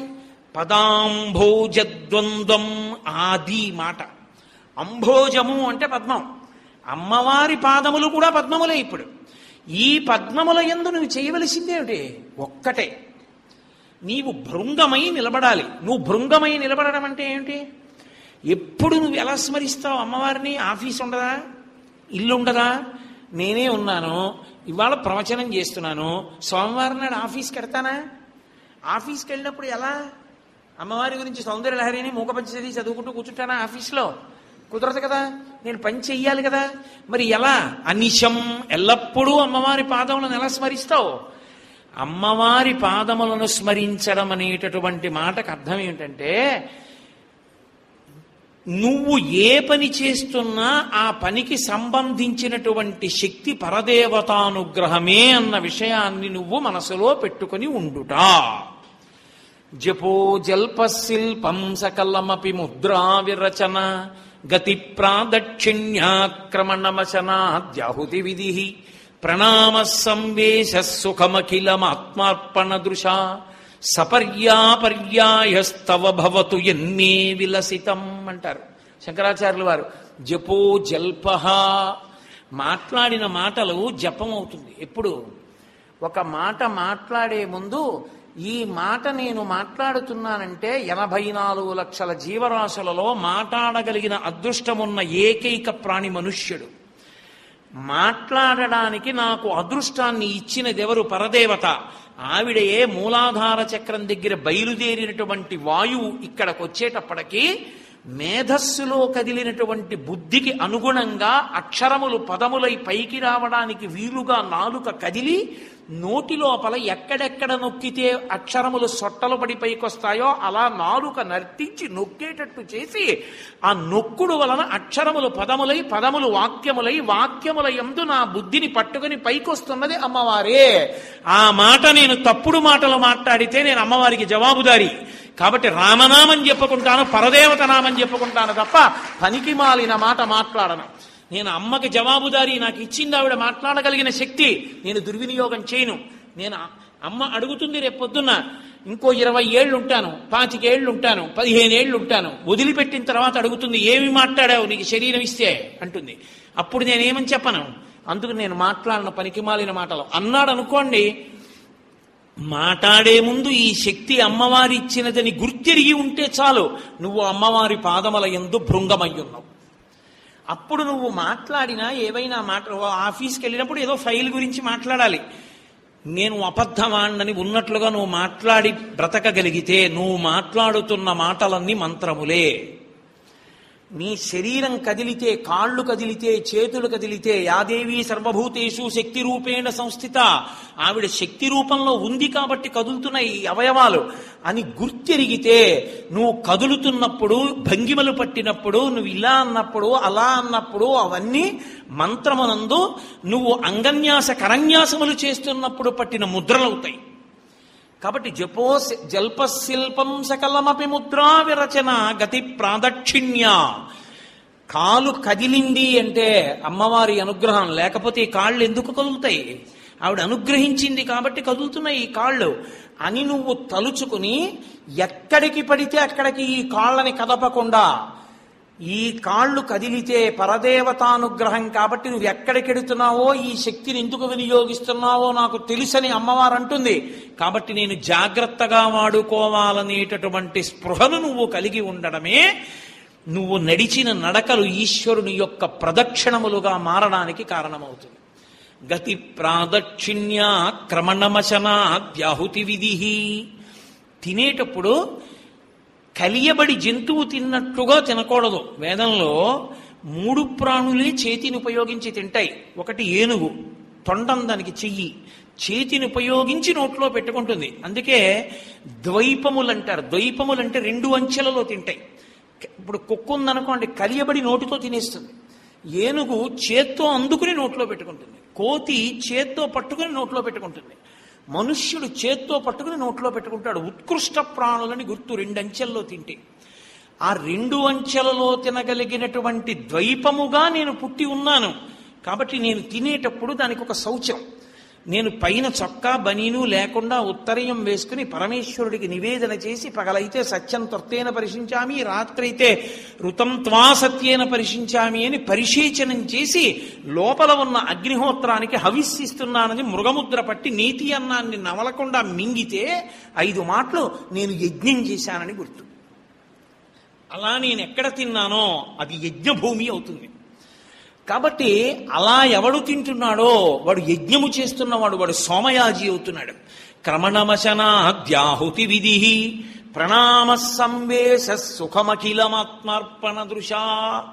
పదాంభోజద్వంద్వం ఆది మాట అంభోజము అంటే పద్మం అమ్మవారి పాదములు కూడా పద్మములే ఇప్పుడు ఈ పద్మముల ఎందు నువ్వు చేయవలసిందేమిటి ఒక్కటే నీవు భృంగమై నిలబడాలి నువ్వు భృంగమై నిలబడడం అంటే ఏమిటి ఎప్పుడు నువ్వు ఎలా స్మరిస్తావు అమ్మవారిని ఆఫీస్ ఉండదా ఇల్లు ఉండదా నేనే ఉన్నాను ఇవాళ ప్రవచనం చేస్తున్నాను సోమవారం నాడు ఆఫీస్కి వెడతానా ఆఫీస్కి వెళ్ళినప్పుడు ఎలా అమ్మవారి గురించి సౌందర్య లహరిని మూకపంచది చదువుకుంటూ కూర్చుంటానా ఆఫీస్లో కుదరదు కదా నేను పని చెయ్యాలి కదా మరి ఎలా అనిశం ఎల్లప్పుడూ అమ్మవారి పాదములను ఎలా స్మరిస్తావు అమ్మవారి పాదములను స్మరించడం అనేటటువంటి మాటకు అర్థం ఏమిటంటే నువ్వు ఏ పని చేస్తున్నా ఆ పనికి సంబంధించినటువంటి శక్తి పరదేవతానుగ్రహమే అన్న విషయాన్ని నువ్వు మనసులో పెట్టుకొని ఉండుట జపో జల్ప శిల్పం సకలమపి ముద్రా విరచన గతి ప్రాదక్షిణ్యాక్రమణమశనాద్యాహుతి విధి ప్రణామ సంవేశ సుఖమఖిలమాత్మార్పణ దృశా సపర్యాపర్యాయస్తవ భవతు ఎన్మే విలసితం అంటారు శంకరాచార్యులు వారు జపో జల్ప మాట్లాడిన మాటలు జపం అవుతుంది ఎప్పుడు ఒక మాట మాట్లాడే ముందు ఈ మాట నేను మాట్లాడుతున్నానంటే ఎనభై నాలుగు లక్షల జీవరాశులలో మాట్లాడగలిగిన అదృష్టమున్న ఏకైక ప్రాణి మనుష్యుడు మాట్లాడడానికి నాకు అదృష్టాన్ని ఇచ్చినదెవరు పరదేవత ఆవిడయే మూలాధార చక్రం దగ్గర బయలుదేరినటువంటి వాయువు ఇక్కడికి వచ్చేటప్పటికి మేధస్సులో కదిలినటువంటి బుద్ధికి అనుగుణంగా అక్షరములు పదములై పైకి రావడానికి వీలుగా నాలుక కదిలి నోటి లోపల ఎక్కడెక్కడ నొక్కితే అక్షరములు సొట్టలు పడి పైకొస్తాయో అలా నాలుక నర్తించి నొక్కేటట్టు చేసి ఆ నొక్కుడు వలన అక్షరములు పదములై పదములు వాక్యములై వాక్యముల ఎందు నా బుద్ధిని పట్టుకుని పైకొస్తున్నది అమ్మవారే ఆ మాట నేను తప్పుడు మాటలు మాట్లాడితే నేను అమ్మవారికి జవాబుదారి కాబట్టి రామనామని చెప్పుకుంటాను పరదేవత నామని చెప్పుకుంటాను తప్ప పనికి మాలిన మాట మాట్లాడను నేను అమ్మకి జవాబుదారి నాకు ఇచ్చింది ఆవిడ మాట్లాడగలిగిన శక్తి నేను దుర్వినియోగం చేయను నేను ఆ- అమ్మ అడుగుతుంది రేపు పొద్దున్న ఇంకో ఇరవై ఏళ్ళు ఉంటాను పాతికేళ్ళు ఉంటాను పదిహేను ఏళ్ళు ఉంటాను వదిలిపెట్టిన తర్వాత అడుగుతుంది ఏమి మాట్లాడావు నీకు శరీరం ఇస్తే అంటుంది అప్పుడు నేనేమని చెప్పను అందుకు నేను మాట్లాడిన పనికి మాలిన మాటలు అన్నాడు అనుకోండి మాట్లాడే ముందు ఈ శక్తి అమ్మవారి ఇచ్చినదని గుర్తిరిగి ఉంటే చాలు నువ్వు అమ్మవారి పాదముల ఎందు భృంగమయ్యున్నావు అప్పుడు నువ్వు మాట్లాడినా ఏవైనా మాట ఓ ఆఫీస్కి వెళ్ళినప్పుడు ఏదో ఫైల్ గురించి మాట్లాడాలి నేను అబద్ధమాండని ఉన్నట్లుగా నువ్వు మాట్లాడి బ్రతకగలిగితే నువ్వు మాట్లాడుతున్న మాటలన్నీ మంత్రములే నీ శరీరం కదిలితే కాళ్ళు కదిలితే చేతులు కదిలితే యాదేవి సర్వభూతేషు శక్తి రూపేణ సంస్థిత ఆవిడ శక్తి రూపంలో ఉంది కాబట్టి కదులుతున్న ఈ అవయవాలు అని గుర్తెరిగితే నువ్వు కదులుతున్నప్పుడు భంగిమలు పట్టినప్పుడు నువ్వు ఇలా అన్నప్పుడు అలా అన్నప్పుడు అవన్నీ మంత్రమునందు నువ్వు అంగన్యాస కరన్యాసములు చేస్తున్నప్పుడు పట్టిన ముద్రలవుతాయి కాబట్టి జపో జల్పశిల్పం సకలమపి ముద్రా విరచన గతి ప్రాదక్షిణ్య కాలు కదిలింది అంటే అమ్మవారి అనుగ్రహం లేకపోతే ఈ కాళ్ళు ఎందుకు కదులుతాయి ఆవిడ అనుగ్రహించింది కాబట్టి కదులుతున్నాయి ఈ కాళ్ళు అని నువ్వు తలుచుకుని ఎక్కడికి పడితే అక్కడికి ఈ కాళ్ళని కదపకుండా ఈ కాళ్ళు కదిలితే పరదేవతానుగ్రహం కాబట్టి నువ్వు ఎక్కడికెడుతున్నావో ఈ శక్తిని ఎందుకు వినియోగిస్తున్నావో నాకు తెలుసని అమ్మవారు అంటుంది కాబట్టి నేను జాగ్రత్తగా వాడుకోవాలనేటటువంటి స్పృహను నువ్వు కలిగి ఉండడమే నువ్వు నడిచిన నడకలు ఈశ్వరుని యొక్క ప్రదక్షిణములుగా మారడానికి కారణమవుతుంది గతి ప్రాదక్షిణ్య క్రమణమశన వ్యాహుతి విధి తినేటప్పుడు కలియబడి జంతువు తిన్నట్లుగా తినకూడదు వేదంలో మూడు ప్రాణులే చేతిని ఉపయోగించి తింటాయి ఒకటి ఏనుగు తొండం దానికి చెయ్యి చేతిని ఉపయోగించి నోట్లో పెట్టుకుంటుంది అందుకే ద్వైపములు అంటారు ద్వైపములు అంటే రెండు అంచెలలో తింటాయి ఇప్పుడు కుక్క ఉందనుకోండి కలియబడి నోటితో తినేస్తుంది ఏనుగు చేత్తో అందుకుని నోట్లో పెట్టుకుంటుంది కోతి చేత్తో పట్టుకుని నోట్లో పెట్టుకుంటుంది మనుష్యుడు చేత్తో పట్టుకుని నోట్లో పెట్టుకుంటాడు ఉత్కృష్ట ప్రాణులని గుర్తు రెండు అంచెల్లో తింటే ఆ రెండు అంచెలలో తినగలిగినటువంటి ద్వైపముగా నేను పుట్టి ఉన్నాను కాబట్టి నేను తినేటప్పుడు దానికి ఒక శౌచం నేను పైన చొక్కా బనీను లేకుండా ఉత్తరయం వేసుకుని పరమేశ్వరుడికి నివేదన చేసి పగలైతే సత్యం త్వత్తేన పరిశించామి రాత్రైతే ఋతం త్వా సత్యేన పరిశించామి అని పరిశేచనం చేసి లోపల ఉన్న అగ్నిహోత్రానికి హవిస్సిస్తున్నానని మృగముద్ర పట్టి నీతి అన్నాన్ని నవలకుండా మింగితే ఐదు మాటలు నేను యజ్ఞం చేశానని గుర్తు అలా నేను ఎక్కడ తిన్నానో అది యజ్ఞభూమి అవుతుంది కాబట్టి అలా ఎవడు తింటున్నాడో వాడు యజ్ఞము చేస్తున్నవాడు వాడు సోమయాజి అవుతున్నాడు క్రమణమశనాద్యాహుతి విధి ప్రణామ సంవేశ సుఖమఖిలమాత్మార్పణ దృశా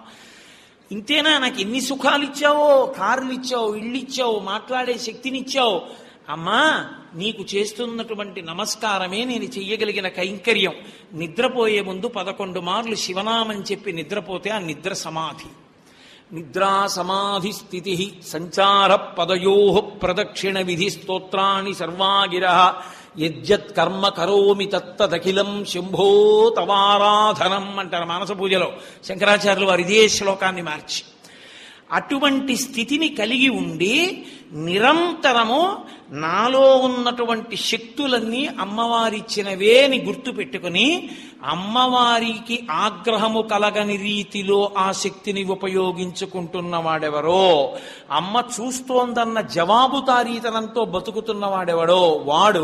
ఇంతేనా నాకు ఎన్ని సుఖాలు ఇచ్చావో కార్లు ఇచ్చావు ఇళ్ళు ఇచ్చావు మాట్లాడే శక్తినిచ్చావు అమ్మా నీకు చేస్తున్నటువంటి నమస్కారమే నేను చెయ్యగలిగిన కైంకర్యం నిద్రపోయే ముందు పదకొండు మార్లు శివనామని చెప్పి నిద్రపోతే ఆ నిద్ర సమాధి నిద్రా సమాధి స్థితి సంచార పదయో ప్రదక్షిణ విధి స్తోత్రాన్ని సర్వాగిర యజ్జత్ కర్మ కరోమి తత్తదఖిలం శంభో తవారాధనం అంటారు మానస పూజలో శంకరాచార్యులు వారు ఇదే శ్లోకాన్ని మార్చి అటువంటి స్థితిని కలిగి ఉండి నిరంతరము నాలో ఉన్నటువంటి శక్తులన్నీ అమ్మవారిచ్చినవే అని గుర్తు పెట్టుకుని అమ్మవారికి ఆగ్రహము కలగని రీతిలో ఆ శక్తిని ఉపయోగించుకుంటున్న వాడెవరో అమ్మ చూస్తోందన్న జవాబుదారీతనంతో బతుకుతున్న వాడెవడో వాడు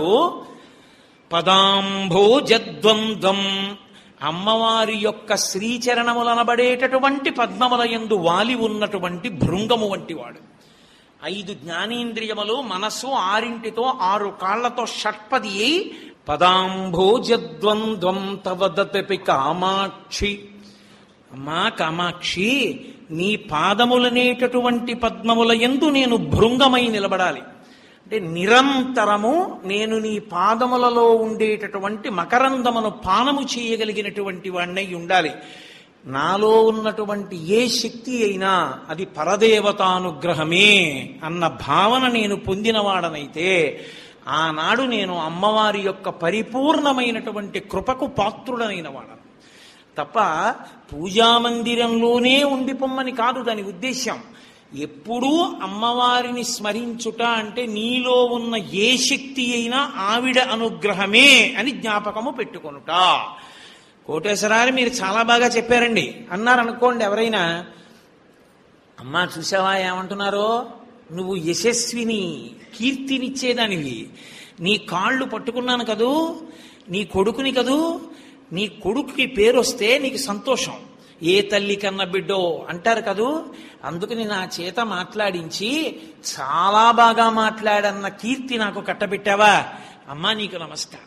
పదాంభోజద్వంద్వం అమ్మవారి యొక్క శ్రీచరణములనబడేటటువంటి పద్మముల యందు వాలి ఉన్నటువంటి భృంగము వంటి వాడు ఐదు జ్ఞానేంద్రియములు మనస్సు ఆరింటితో ఆరు కాళ్లతో షట్పది అయి పదాంభోజద్వంద్వం తవదపి కామాక్షి అమ్మా కామాక్షి నీ పాదములనేటటువంటి పద్మముల ఎందు నేను భృంగమై నిలబడాలి అంటే నిరంతరము నేను నీ పాదములలో ఉండేటటువంటి మకరందమును పానము చేయగలిగినటువంటి వాణ్ణై ఉండాలి నాలో ఉన్నటువంటి ఏ శక్తి అయినా అది పరదేవతానుగ్రహమే అన్న భావన నేను పొందినవాడనైతే ఆనాడు నేను అమ్మవారి యొక్క పరిపూర్ణమైనటువంటి కృపకు పాత్రుడనైన వాడను తప్ప పూజామందిరంలోనే ఉండిపోమ్మని కాదు దాని ఉద్దేశ్యం ఎప్పుడూ అమ్మవారిని స్మరించుట అంటే నీలో ఉన్న ఏ శక్తి అయినా ఆవిడ అనుగ్రహమే అని జ్ఞాపకము పెట్టుకొనుట కోటేశ్వరారు మీరు చాలా బాగా చెప్పారండి అన్నారు అనుకోండి ఎవరైనా అమ్మా చూసావా ఏమంటున్నారో నువ్వు యశస్విని కీర్తినిచ్చేదానివి నీ కాళ్ళు పట్టుకున్నాను కదూ నీ కొడుకుని కదూ నీ కొడుకుకి పేరు వస్తే నీకు సంతోషం ఏ తల్లి కన్న బిడ్డో అంటారు కదూ అందుకని నా చేత మాట్లాడించి చాలా బాగా మాట్లాడన్న కీర్తి నాకు కట్టబెట్టావా అమ్మా నీకు నమస్కారం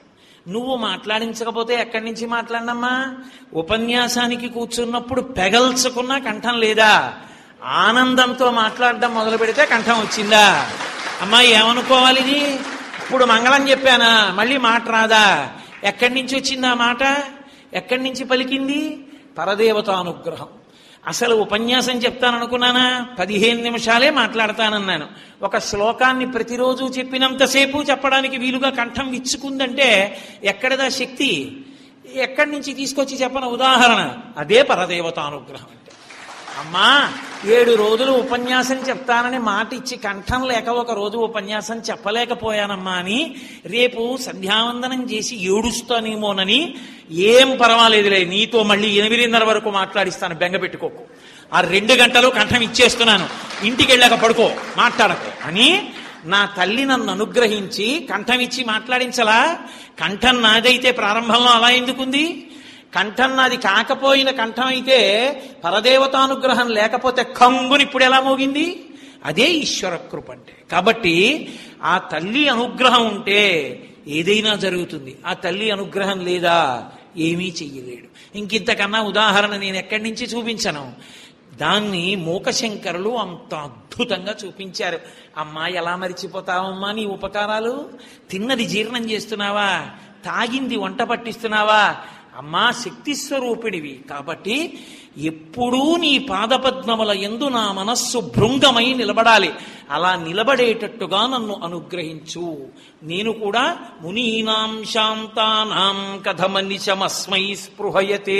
నువ్వు మాట్లాడించకపోతే ఎక్కడి నుంచి మాట్లాడినమ్మా ఉపన్యాసానికి కూర్చున్నప్పుడు పెగల్చుకున్న కంఠం లేదా ఆనందంతో మాట్లాడడం మొదలు పెడితే కంఠం వచ్చిందా అమ్మా ఏమనుకోవాలి ఇది ఇప్పుడు మంగళం చెప్పానా మళ్ళీ మాట రాదా ఎక్కడి నుంచి వచ్చింది ఆ మాట ఎక్కడి నుంచి పలికింది పరదేవత అనుగ్రహం అసలు ఉపన్యాసం చెప్తాననుకున్నానా పదిహేను నిమిషాలే మాట్లాడతానన్నాను ఒక శ్లోకాన్ని ప్రతిరోజు చెప్పినంతసేపు చెప్పడానికి వీలుగా కంఠం విచ్చుకుందంటే ఎక్కడదా శక్తి ఎక్కడి నుంచి తీసుకొచ్చి చెప్పన ఉదాహరణ అదే పరదేవత అనుగ్రహం అంటే అమ్మా ఏడు రోజులు ఉపన్యాసం చెప్తానని మాట ఇచ్చి కంఠం లేక ఒక రోజు ఉపన్యాసం చెప్పలేకపోయానమ్మా అని రేపు సంధ్యావందనం చేసి ఏడుస్తానేమోనని ఏం పర్వాలేదులే నీతో మళ్ళీ ఎనిమిదిన్నర వరకు మాట్లాడిస్తాను బెంగ పెట్టుకోకు ఆ రెండు గంటలు కంఠం ఇచ్చేస్తున్నాను ఇంటికి వెళ్ళాక పడుకో మాట్లాడకు అని నా తల్లి నన్ను అనుగ్రహించి కంఠం ఇచ్చి మాట్లాడించలా కంఠం నాదైతే ప్రారంభంలో అలా ఎందుకుంది కంఠం నాది కాకపోయిన కంఠం అయితే పరదేవతానుగ్రహం లేకపోతే కంగుని ఇప్పుడు ఎలా మోగింది అదే ఈశ్వర కృప అంటే కాబట్టి ఆ తల్లి అనుగ్రహం ఉంటే ఏదైనా జరుగుతుంది ఆ తల్లి అనుగ్రహం లేదా ఏమీ చెయ్యలేడు ఇంకింతకన్నా ఉదాహరణ నేను ఎక్కడి నుంచి చూపించను దాన్ని మూకశంకరులు అంత అద్భుతంగా చూపించారు అమ్మా ఎలా మరిచిపోతావమ్మా నీ ఉపకారాలు తిన్నది జీర్ణం చేస్తున్నావా తాగింది వంట పట్టిస్తున్నావా అమ్మా శక్తి స్వరూపిడివి కాబట్టి ఎప్పుడూ నీ పాదపద్మముల ఎందు నా మనస్సు భృంగమై నిలబడాలి అలా నిలబడేటట్టుగా నన్ను అనుగ్రహించు నేను కూడా మునీనాం శాంతానాం కథమనిశమస్మై స్పృహయతే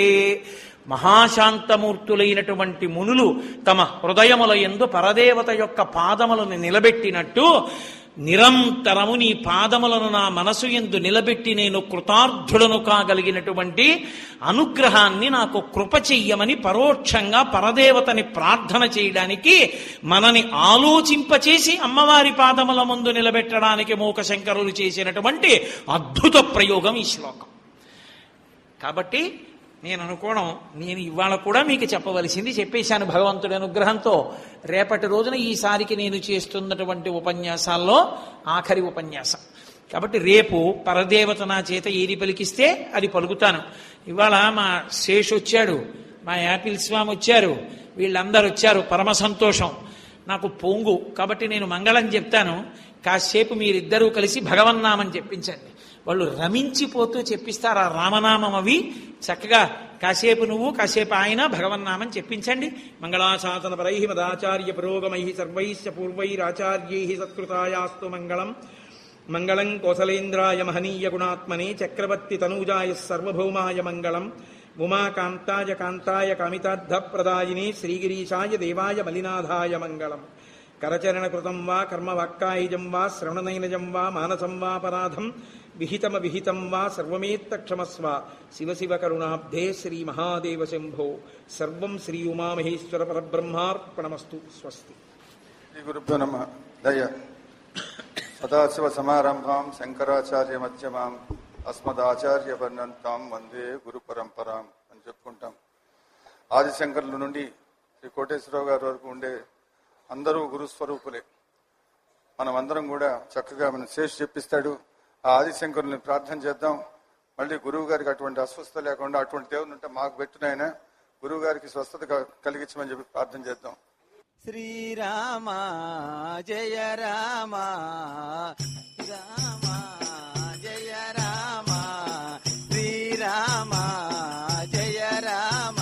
మహాశాంతమూర్తులైనటువంటి మునులు తమ హృదయముల ఎందు పరదేవత యొక్క పాదములను నిలబెట్టినట్టు నిరంతరము నీ పాదములను నా మనసు ఎందు నిలబెట్టి నేను కృతార్థుడను కాగలిగినటువంటి అనుగ్రహాన్ని నాకు కృప చెయ్యమని పరోక్షంగా పరదేవతని ప్రార్థన చేయడానికి మనని ఆలోచింపచేసి అమ్మవారి పాదముల ముందు నిలబెట్టడానికి మూకశంకరులు చేసినటువంటి అద్భుత ప్రయోగం ఈ శ్లోకం కాబట్టి నేను అనుకోవడం నేను ఇవాళ కూడా మీకు చెప్పవలసింది చెప్పేశాను భగవంతుడి అనుగ్రహంతో రేపటి రోజున ఈసారికి నేను చేస్తున్నటువంటి ఉపన్యాసాల్లో ఆఖరి ఉపన్యాసం కాబట్టి రేపు పరదేవత నా చేత ఏది పలికిస్తే అది పలుకుతాను ఇవాళ మా శేష్ వచ్చాడు మా యాపిల్ స్వామి వచ్చారు వీళ్ళందరూ వచ్చారు పరమ సంతోషం నాకు పొంగు కాబట్టి నేను మంగళం చెప్తాను కాసేపు మీరిద్దరూ కలిసి భగవన్నామని చెప్పించండి వాళ్ళు రమించిపోతూ చెప్పిస్తారు ఆ రామనామం అవి చక్కగా కాసేపు నువ్వు కాసేపు ఆయన భగవన్నామం చెప్పించండి మంగళాశాసన పరై మదాచార్య పురోగమై సర్వైశ్చ పూర్వైరాచార్యై సత్కృతాయాస్తు మంగళం మంగళం కోసలేంద్రాయ మహనీయ గుణాత్మనే చక్రవర్తి తనూజాయ సర్వభౌమాయ మంగళం ఉమాకాంతాయ కాంతాయ కామితార్థప్రదాయినే శ్రీగిరీశాయ దేవాయ మలినాథాయ మంగళం కరచరణకృతం వా కర్మవాక్కాయిజం వా శ్రవణనైనజం వా మానసం వాపరాధం విహితమ విహితం వా సర్వమేత్తక్షమస్వ శివ శివ కరుణాబ్ధే శ్రీ మహాదేవ శంభో సర్వం శ్రీ ఉమామహేశ్వర పరబ్రహ్మార్పణమస్తు స్వస్తి శ్రీ గురుభ్యో నమ దయ సదాశివ సమారంభాం శంకరాచార్య మధ్యమాం అస్మదాచార్య వర్ణంతాం వందే గురు పరంపరాం అని చెప్పుకుంటాం ఆదిశంకరుల నుండి శ్రీ కోటేశ్వరరావు గారి వరకు ఉండే అందరూ గురుస్వరూపులే మనం అందరం కూడా చక్కగా మన శేష్ చెప్పిస్తాడు ఆ ఆదిశంకరుని ప్రార్థన చేద్దాం మళ్ళీ గురువు గారికి అటువంటి అస్వస్థత లేకుండా అటువంటి దేవుని ఉంటే మాకు పెట్టినాయన గురువు గారికి స్వస్థత క- కలిగించమని చెప్పి ప్రార్థన చేద్దాం శ్రీరామ జయ రామ రామ జయ రామ శ్రీరామ జయ రామ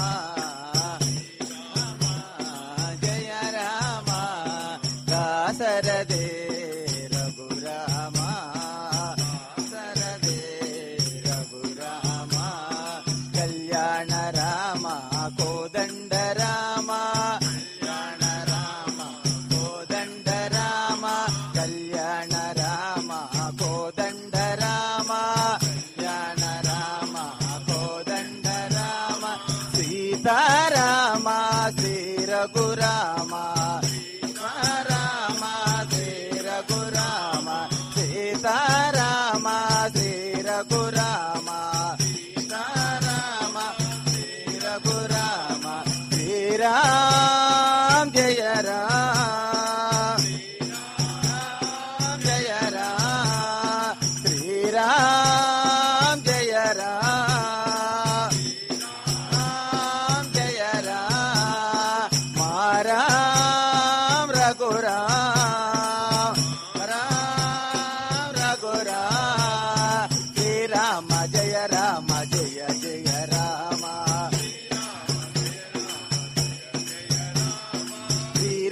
జయ రామ దాసరథే రఘురామ సరదే రఘురామ కళ్యాణ రామ కోదండ రామ కళ్యాణ రామ కోదండ రామ కళ్యాణ రామ కోదండ రామ కళ్యాణ రామ కోదండ రామ సీతారామ శ్రీ రఘురామ రామ శ్రీ రఘురామ సీతారామ శ్రీ రఘురామ సీతారామ శ్రీ రఘురామ శ్రీరామ్ జయ రామ్ జయ రామ్ శ్రీరామ్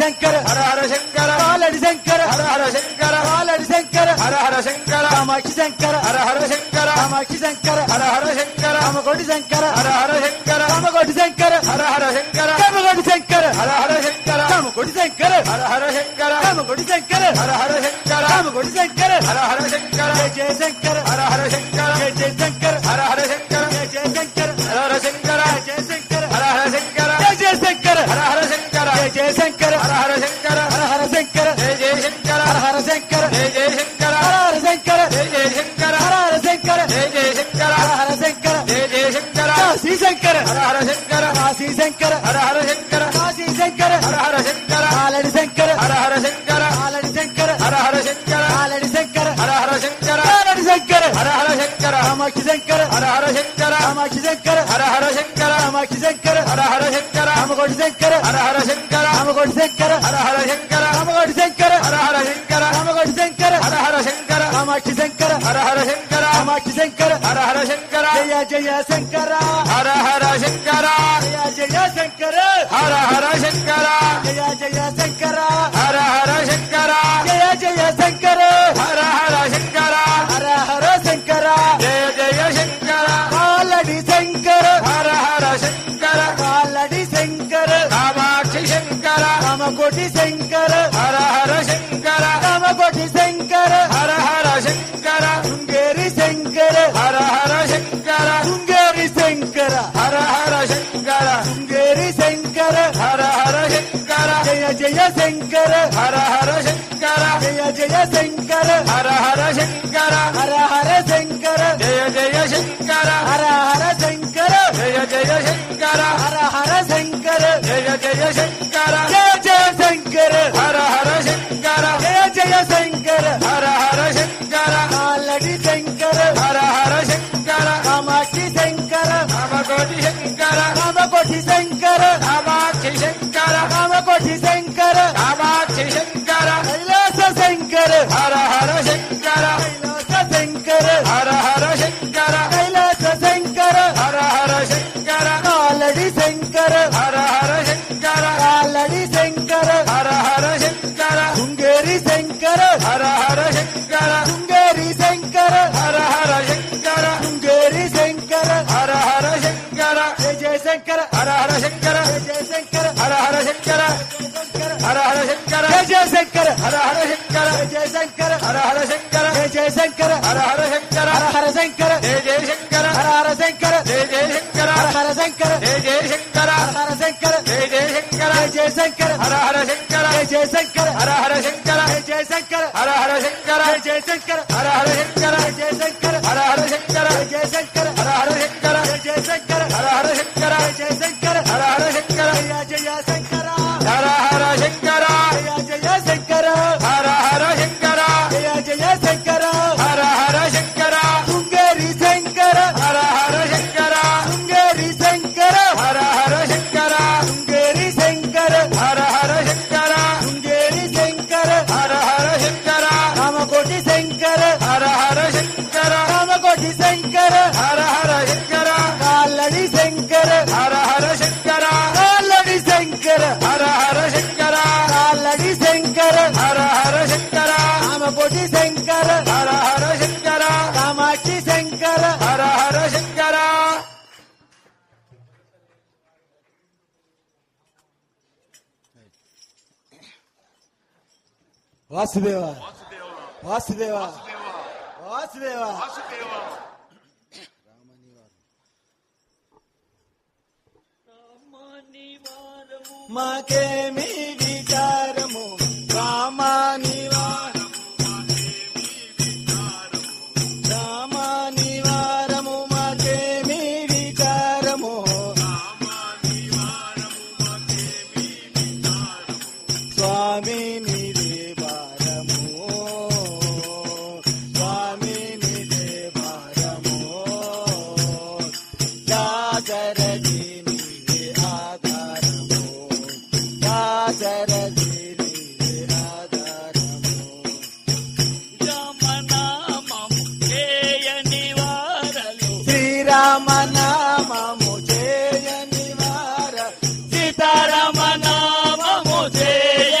శంకర హర హర శంకర కాలడి శంకర హర హర శంకర కాలడి శంకర హర హర శంకర కామాక్షి శంకర హర హర శంకర కామాక్షి శంకర హర హర శంకర కామకోటి శంకర హర హర శంకర కామకోటి శంకర హర హర శంకర కామకోటి శంకర హర హర శంకర కామకోటి శంకర హర హర శంకర కామకోటి శంకర హర హర శంకర కామకోటి శంకర హర హర శంకర జయ జయ శంకర హర హర శంకర జయ జయ శంకర హర హర శంకర జయ జయ శంకర హర హర శంకర జయ శంకర హర హర శంకర జయ జయ శంకర హర హర శంకర జయ జయ శంకర హర హర శంకర హర హర శంకర జయ జయ శంకర హర హర శంకర జయ జయ శంకర హర హర శంకర జయ జయ శంకర హర హర శంకర జయ జయ శంకర హర హర శంకర జయ జయ శంకర కాశీ శంకర హర హర శంకర కాశీ శంకర హర హర శంకర కాశీ శంకర హర హర శంకర కాలడి శంకర హర హర శంకర కాలడి శంకర హర హర శంకర కాలడి శంకర హర హర శంకర కాలడి శంకర హర హర శంకర కామాక్షి శంకర హర హర శంకర కామాక్షి శంకర హర హర శంకర కామాక్షి శంకర హర హర శంకర కామకోటి శంకర హర హర శంకర కామకోటి శంకర హర హర శంకర కామకోటి శంకర హర హర శంకర కామకోటి శంకర హర హర శంకర కామాక్షి శంకర హర హర శంకర కామాక్షి శంకర హర హర శంకర జయ జయ శంకర హర హర శంకర జయ జయ శంకర హర హర శంకర జయ జయ శంకర హర హర శంకర జయ జయ శంకర హర హర శంకర హర హర శంకర జయ జయ శంకర కాలడి శంకర హర హర శంకర కాలడి శంకర కామాక్షి శంకర కామకోటి శంకర హర హర శంకర కామకోటి శంకర హర హర శంకర శృంగేరి శంకర హర హర శంకర శృంగేరి శంకర హర హర శంకర శృంగేరి శంకర హర హర శంకర జయ జయ శంకర హర హర శంకర జయ జయ శంకర హర హర శంకర హర హర శంకర జయ జయ శంకర హర హర శంకర జయ జయ శంకర హర హర శంకర జయ జయ శంకర జయ జయ శంకర హర హర శంకర జయ జయ శంకర హర హర శంకర కాలడి శంకర హర హర శంకర కామాక్షి శంకర కామకోటి శంకర కామకోటి శంకర కామాక్షి శంకర కామకోటి శంకర కామాక్షి శంకర కైలాస శంకర హర హర శంకర కైలాస శంకర హర హర శంకర కైలాస శంకర హర హర శంకర కాలడి శంకర హర హర శంకర కాలడి శంకర హర హర శంకర శృంగేరి శంకర హర హర శంకర శృంగేరి శంకర హర హర శంకర శృంగేరి శంకర హర హర శంకర జయ జయ శంకర హర హర శంకర జయ జయ శంకర హర హర శంకర శంకర హర హర శంకర జయ జయ శంకర హర హర శంకర జయ జయ శంకర హర హర శంకర జయ జయ శంకర హర హర శంకర హర హర శంకర జయ జయ శంకర హర హర శంకర జయ జయ శంకర హర హర శంకర జయ జయ శంకర హర హర శంకర జయ జయ శంకర జయ జయ శంకర హర హర శంకర జయ జయ శంకర హర హర శంకర జయ జయ శంకర హర హర శంకర జయ జయ శంకర హర హర శంకర జయ జయ శంకర హర హర శంకర జయ జయ శంకర హర హర శంకర జయ జయ శంకర హర హర శంకర జయ జయ శంకర హర హర శంకర జయ జయ శంకర హర హర శంకర జయ జయ శంకర హర హర శంకర జయ జయ శంకర హర హర శంకర శృంగేరి శంకర హర హర శంకర శృంగేరి శంకర హర హర శంకర శృంగేరి శంకర హర హర శంకర శృంగేరి శంకర హర హర శంకర కామకోటి శంకర హర హర శంకర కామకోటి శంకర హర హర శంకర కాలడి శంకర హర హర శంకర కాలడి శంకర హర హర శంకర కాలడి శంకర హర హర శంకర కామకోటి శంకర హర హర శంకర కామాక్షి శంకర హర హర శంకర వాసుదేవ వాసుదేవ వాసుదేవ మాకేమి విచారము రామానివారము రామానివారము మాకేమి విచారము స్వామి నిదే భారము స్వామి నిదే భారము దాసరథి నిదే ఆధారము దాసరథి నిదే ఆధారము శ్రీరామ నామము చేయని వార సీతారామ నామము చేయ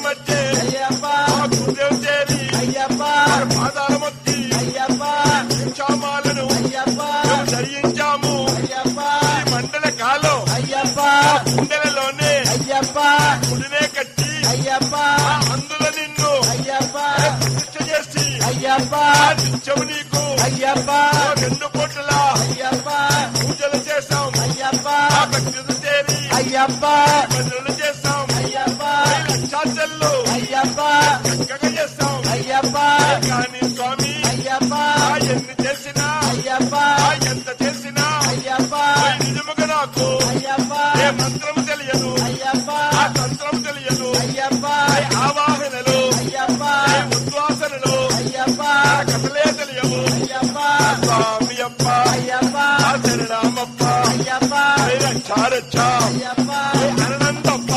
గుండెలలోనే అయ్యప్ప గుడినే కట్టి అయ్యప్ప అందులో నిన్ను అయ్యప్ప ప్రతిష్ఠ చేసి అయ్యప్ప నిత్యము నీకు అయ్యప్ప రెండు కోట్ల అయ్యప్ప పూజలు చేశాం అయ్యప్ప ఆ భక్తులు చేరి అయ్యప్ప భజనలు చేశాం అయ్యప్ప లక్షాచల్లు అయ్యప్ప చక్కగా చేస్తాం అయ్యప్ప కానీ స్వామి అయ్యప్ప ఆ ఎన్ని చేసినా అయ్యప్ప ఆ ఎంత చేసినా అయ్యప్ప ఆ నిజముగా నాకు అయ్యప్ప ఏ మంత్రం తెలియదు అయ్యప్ప ఆ తంత్రం తెలియదు అయ్యప్ప ఆ ఆవాహనలు అయ్యప్ప ఏ ఉద్వాసనలు అయ్యప్ప ఆ కథలే తెలియవు అయ్యప్ప స్వామి అప్ప అయ్యప్ప ఆ శరణమప్ప అయ్యప్ప ఏ రక్షారక్ష అయ్యప్ప ఏ అనంతప్ప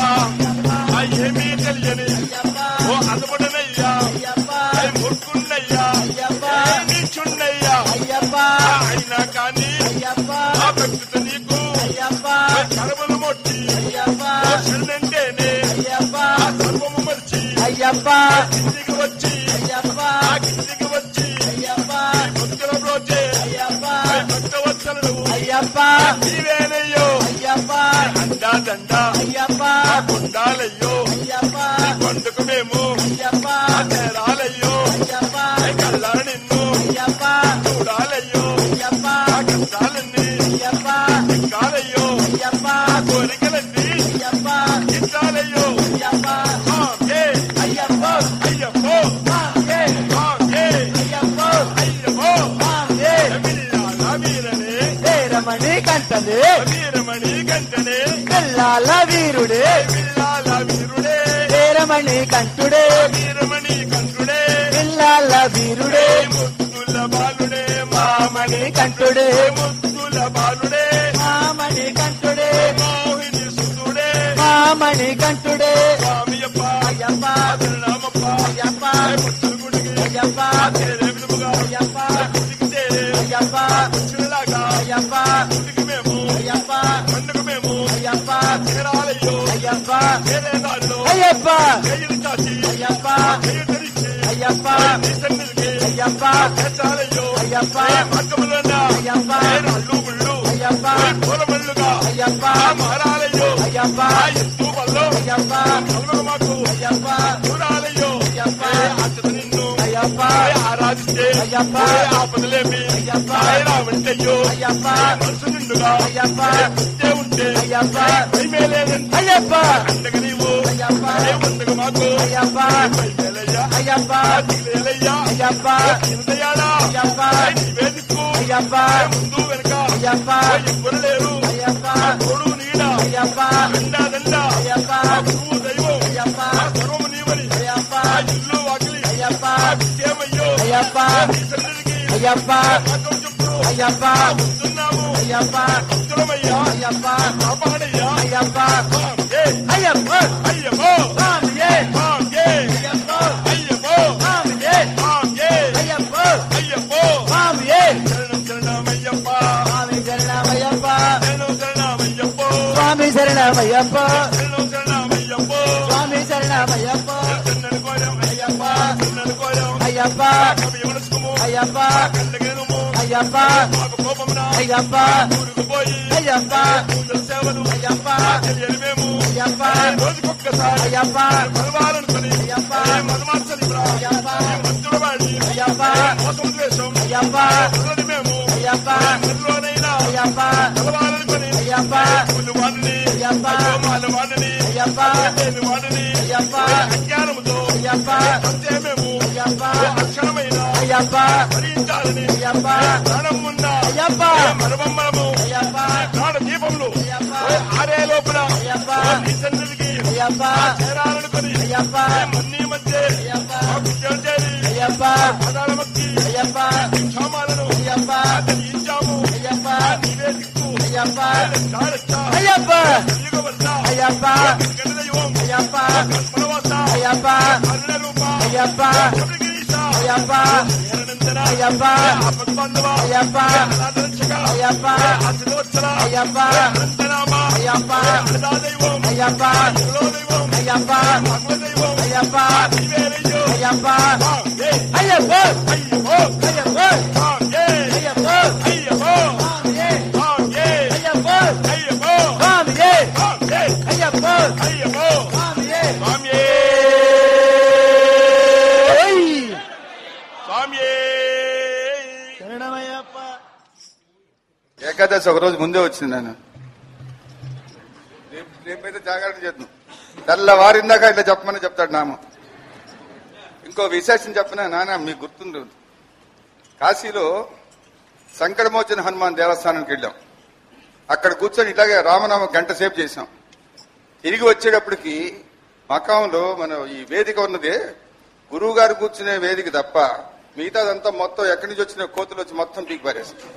ఆ ఏమీ తెలియని అయ్యప్ప ఓ అదముడనయ్యా అయ్యప్ప ఏ ముర్కుండయ్యా అయ్యప్ప ఏ నీచుండయ్యా అయ్యప్ప అయినా కానీ అయ్యప్ప ఆ భక్తితో నీకు అయ్యప్ప కరములు మొట్టి అయ్యప్ప ఓ శరణంటేనే అయ్యప్ప ఆ సర్వము మర్చి అయ్యప్ప కిందికి వచ్చి అయ్యప్ప ఆ కిందికి వచ్చి అయ్యప్ప భక్తుల బ్రోచే అయ్యప్ప భక్తవత్సలుడు అయ్యప్ప నీవేనయ్యో అయ్యప్ప అండా దండ అయ్యప్ప గుండాలయ్యో అయ్యప్ప కొండకు మేము అయ్యప్ప తేరాలయ్యో అయ్యప్ప కళ్ళ నిన్ను అయ్యప్ప చూడాలయ్యో అయ్యప్ప ఆ కష్టాలన్నీ అయ్యప్ప కాలయ్యో అయ్యప్ప కోరికలన్నీ అయ్యప్ప ఇచ్చాలయ్యో అయ్యప్ప ఆగే అయ్యప్ప అయ్యప్పో ఆగే ఆగే అయ్యప్ప అయ్యప్పో ఆగే వీరాల వీరనే వీరమణి కంటలే వీరమణి గంటనే పిల్లాల వీరుడే వీరాల వీరుడే వీరమణి కంఠుడే వీరమణి కంఠుడే పిల్లాల వీరుడే ముద్దుల బాలుడే మామణి మణి కంఠుడే ముద్దుల బాలుడే మామణి కంఠుడే మోహిని సుతుడే మామణి కంఠుడే స్వామియప్ప అయ్యప్ప తిరునామప్ప అయ్యప్ప భక్తుల గుడికి అయ్యప్ప చేరే విధముగా అయ్యప్ప గుడికి చేరే అయ్యప్ప చిన్నలాగా అయ్యప్ప గుడికి మేము అయ్యప్ప పండుగ మేము అయ్యప్ప చేరాలయ్యో అయ్యప్ప చేరే దారిలో అయ్యప్ప చేయుడు చాచి అయ్యప్ప చేయి ధరించి అయ్యప్ప నీ సన్నిధికి అయ్యప్ప చేర్చాలయ్యో అయ్యప్ప ఏ మార్గములోన అయ్యప్ప ఏ రాళ్ళు ముళ్ళు అయ్యప్ప ఏ పూలమల్లుగా అయ్యప్ప ఆ మారాలయ్యో అయ్యప్ప ఆ ఎత్తు వల్లో అయ్యప్ప కలుగ మాకు అయ్యప్ప చూడాలయ్యో అయ్యప్ప ఏ ఆశత నిన్ను అయ్యప్ప ఏ ఆరాధిస్తే అయ్యప్ప ఏ ఆపదలేమి అయ్యప్ప ఏ రావంటయ్యో అయ్యప్ప ఏ మనసు నిండుగా అయ్యప్ప ఏ ఉంటే ఉంటే అయ్యప్ప భయమే లేదంటే అయ్యప్ప అండగ నీవు అయ్యప్ప ఏ వండగ మాకు అయ్యప్ప భయమేలయ్యా అయ్యప్ప దిగులేలయ్యా అయ్యప్ప కిందయాడా అయ్యప్ప నీవే దిక్కు అయ్యప్ప ఏ ముందు వెనక అయ్యప్ప ఎవ్వరు లేరు అయ్యప్ప తోడు నీడ అయ్యప్ప అండా దండ అయ్యప్ప గురువు దైవం అయ్యప్ప సర్వము నీవని అయ్యప్ప ఆ ఇల్లు వాకిలి అయ్యప్ప విజయమయ్యో అయ్యప్ప నీ సన్నిధికి అయ్యప్ప పాఠం చెప్పు అయ్యప్ప వస్తున్నాము అయ్యప్ప భక్తులమయ్యా అయ్యప్ప కాపాడయ్యా అయ్యప్ప స్వామియే, అయ్యప్ప అయ్యప్పో స్వామియే స్వామియే, అయ్యప్ప అయ్యప్పో స్వామియే స్వామియే, అయ్యప్ప అయ్యప్పో స్వామియే శరణం శరణమయ్యప్ప స్వామి శరణమయ్యప్ప శరణం శరణమయ్యప్పో స్వామి శరణమయ్యప్ప శరణం శరణమయ్యప్పో స్వామి శరణమయ్యప్ప శరణను కోరం అయ్యప్ప శరణను కోరం అయ్యప్ప కవి మనసుకుము అయ్యప్ప కండగేనుము అయ్యప్ప మాకు కోపమున అయ్యప్ప ఊరుకు పోయి అయ్యప్ప పూజల సేవలు అయ్యప్ప తెలియని మేము అయ్యప్ప రోజుకొక్కసారి అయ్యప్ప పదవాలనుకుని అయ్యప్ప మధుమార్చని అయ్యప్ప మంత్రుల వాడి అయ్యప్ప మోసం ద్వేషం అయ్యప్ప వదలని మేము అయ్యప్ప మధులోనైనా అయ్యప్ప పదవాలనుకుని అయ్యప్ప పూజ వాడిని అయ్యప్ప మాల వాడిని అయ్యప్ప లేని వాడిని అయ్యప్ప అజ్ఞానముతో అయ్యప్ప అంతే మేము అయ్యప్ప అక్షరమైన అయ్యప్ప భరించాలని అయ్యప్ప ప్రాణం ఉన్న అయ్యప్ప మనబొమ్మలము అయ్యప్ప ప్రాణ దీపములు అయ్యప్ప ఆరే లోపల అయ్యప్ప నీ సన్నిధికి అయ్యప్ప చేరాలనుకుని అయ్యప్ప మన్నీ మధ్య అయ్యప్ప ఉద్యోగం చేరి అయ్యప్ప పదాల మక్కి అయ్యప్ప క్షామాలను అయ్యప్ప ఇచ్చాము అయ్యప్ప నీవే దిక్కు అయ్యప్ప చారచ్చ అయ్యప్ప యుగవర్త అయ్యప్ప గణదైవం అయ్యప్ప కల్పనవాస అయ్యప్ప అరుణ రూప అయ్యప్ప శబరిగిరీశ అయ్యప్ప నిరంతర అయ్యప్ప ఆపద్బాంధవ అయ్యప్ప అనాథరక్షక అయ్యప్ప ఆశీర్వత్సల అయ్యప్ప అనంతనామ అయ్యప్ప అనాదైవం అయ్యప్ప కులదైవం అయ్యప్ప భగవదైవం అయ్యప్ప నీవేరయ్యో అయ్యప్ప స్వామియే, అయ్యప్ప అయ్యప్పో అయ్యప్ప స్వామియే, అయ్యప్ప అయ్యప్పో స్వామియే స్వామియే, అయ్యప్ప అయ్యప్పో స్వామియే స్వామియే, అయ్యప్పో స్వామియే స్వామియే స్వామియే శరణమయ్యప్ప ఏకాదశి ఒక రోజు ముందే వచ్చింది నేను రేపు రేపైతే జాగ్రత్త చేద్దాం తెల్లవారిందాక ఇట్లా చెప్పమని చెప్తాడు నామం ఇంకో విశేషం చెప్పనా నాన్న మీకు గుర్తుంది కాశీలో సంకటమోచన హనుమాన్ దేవస్థానానికి వెళ్ళాం అక్కడ కూర్చొని ఇలాగే రామనామ గంట సేపు చేశాం తిరిగి వచ్చేటప్పటికి మకాంలో మన ఈ వేదిక ఉన్నదే గురువు గారు కూర్చునే వేదిక తప్ప మిగతాదంతా మొత్తం ఎక్కడి నుంచి వచ్చిన కోతులు వచ్చి మొత్తం పీకి పారేస్తాం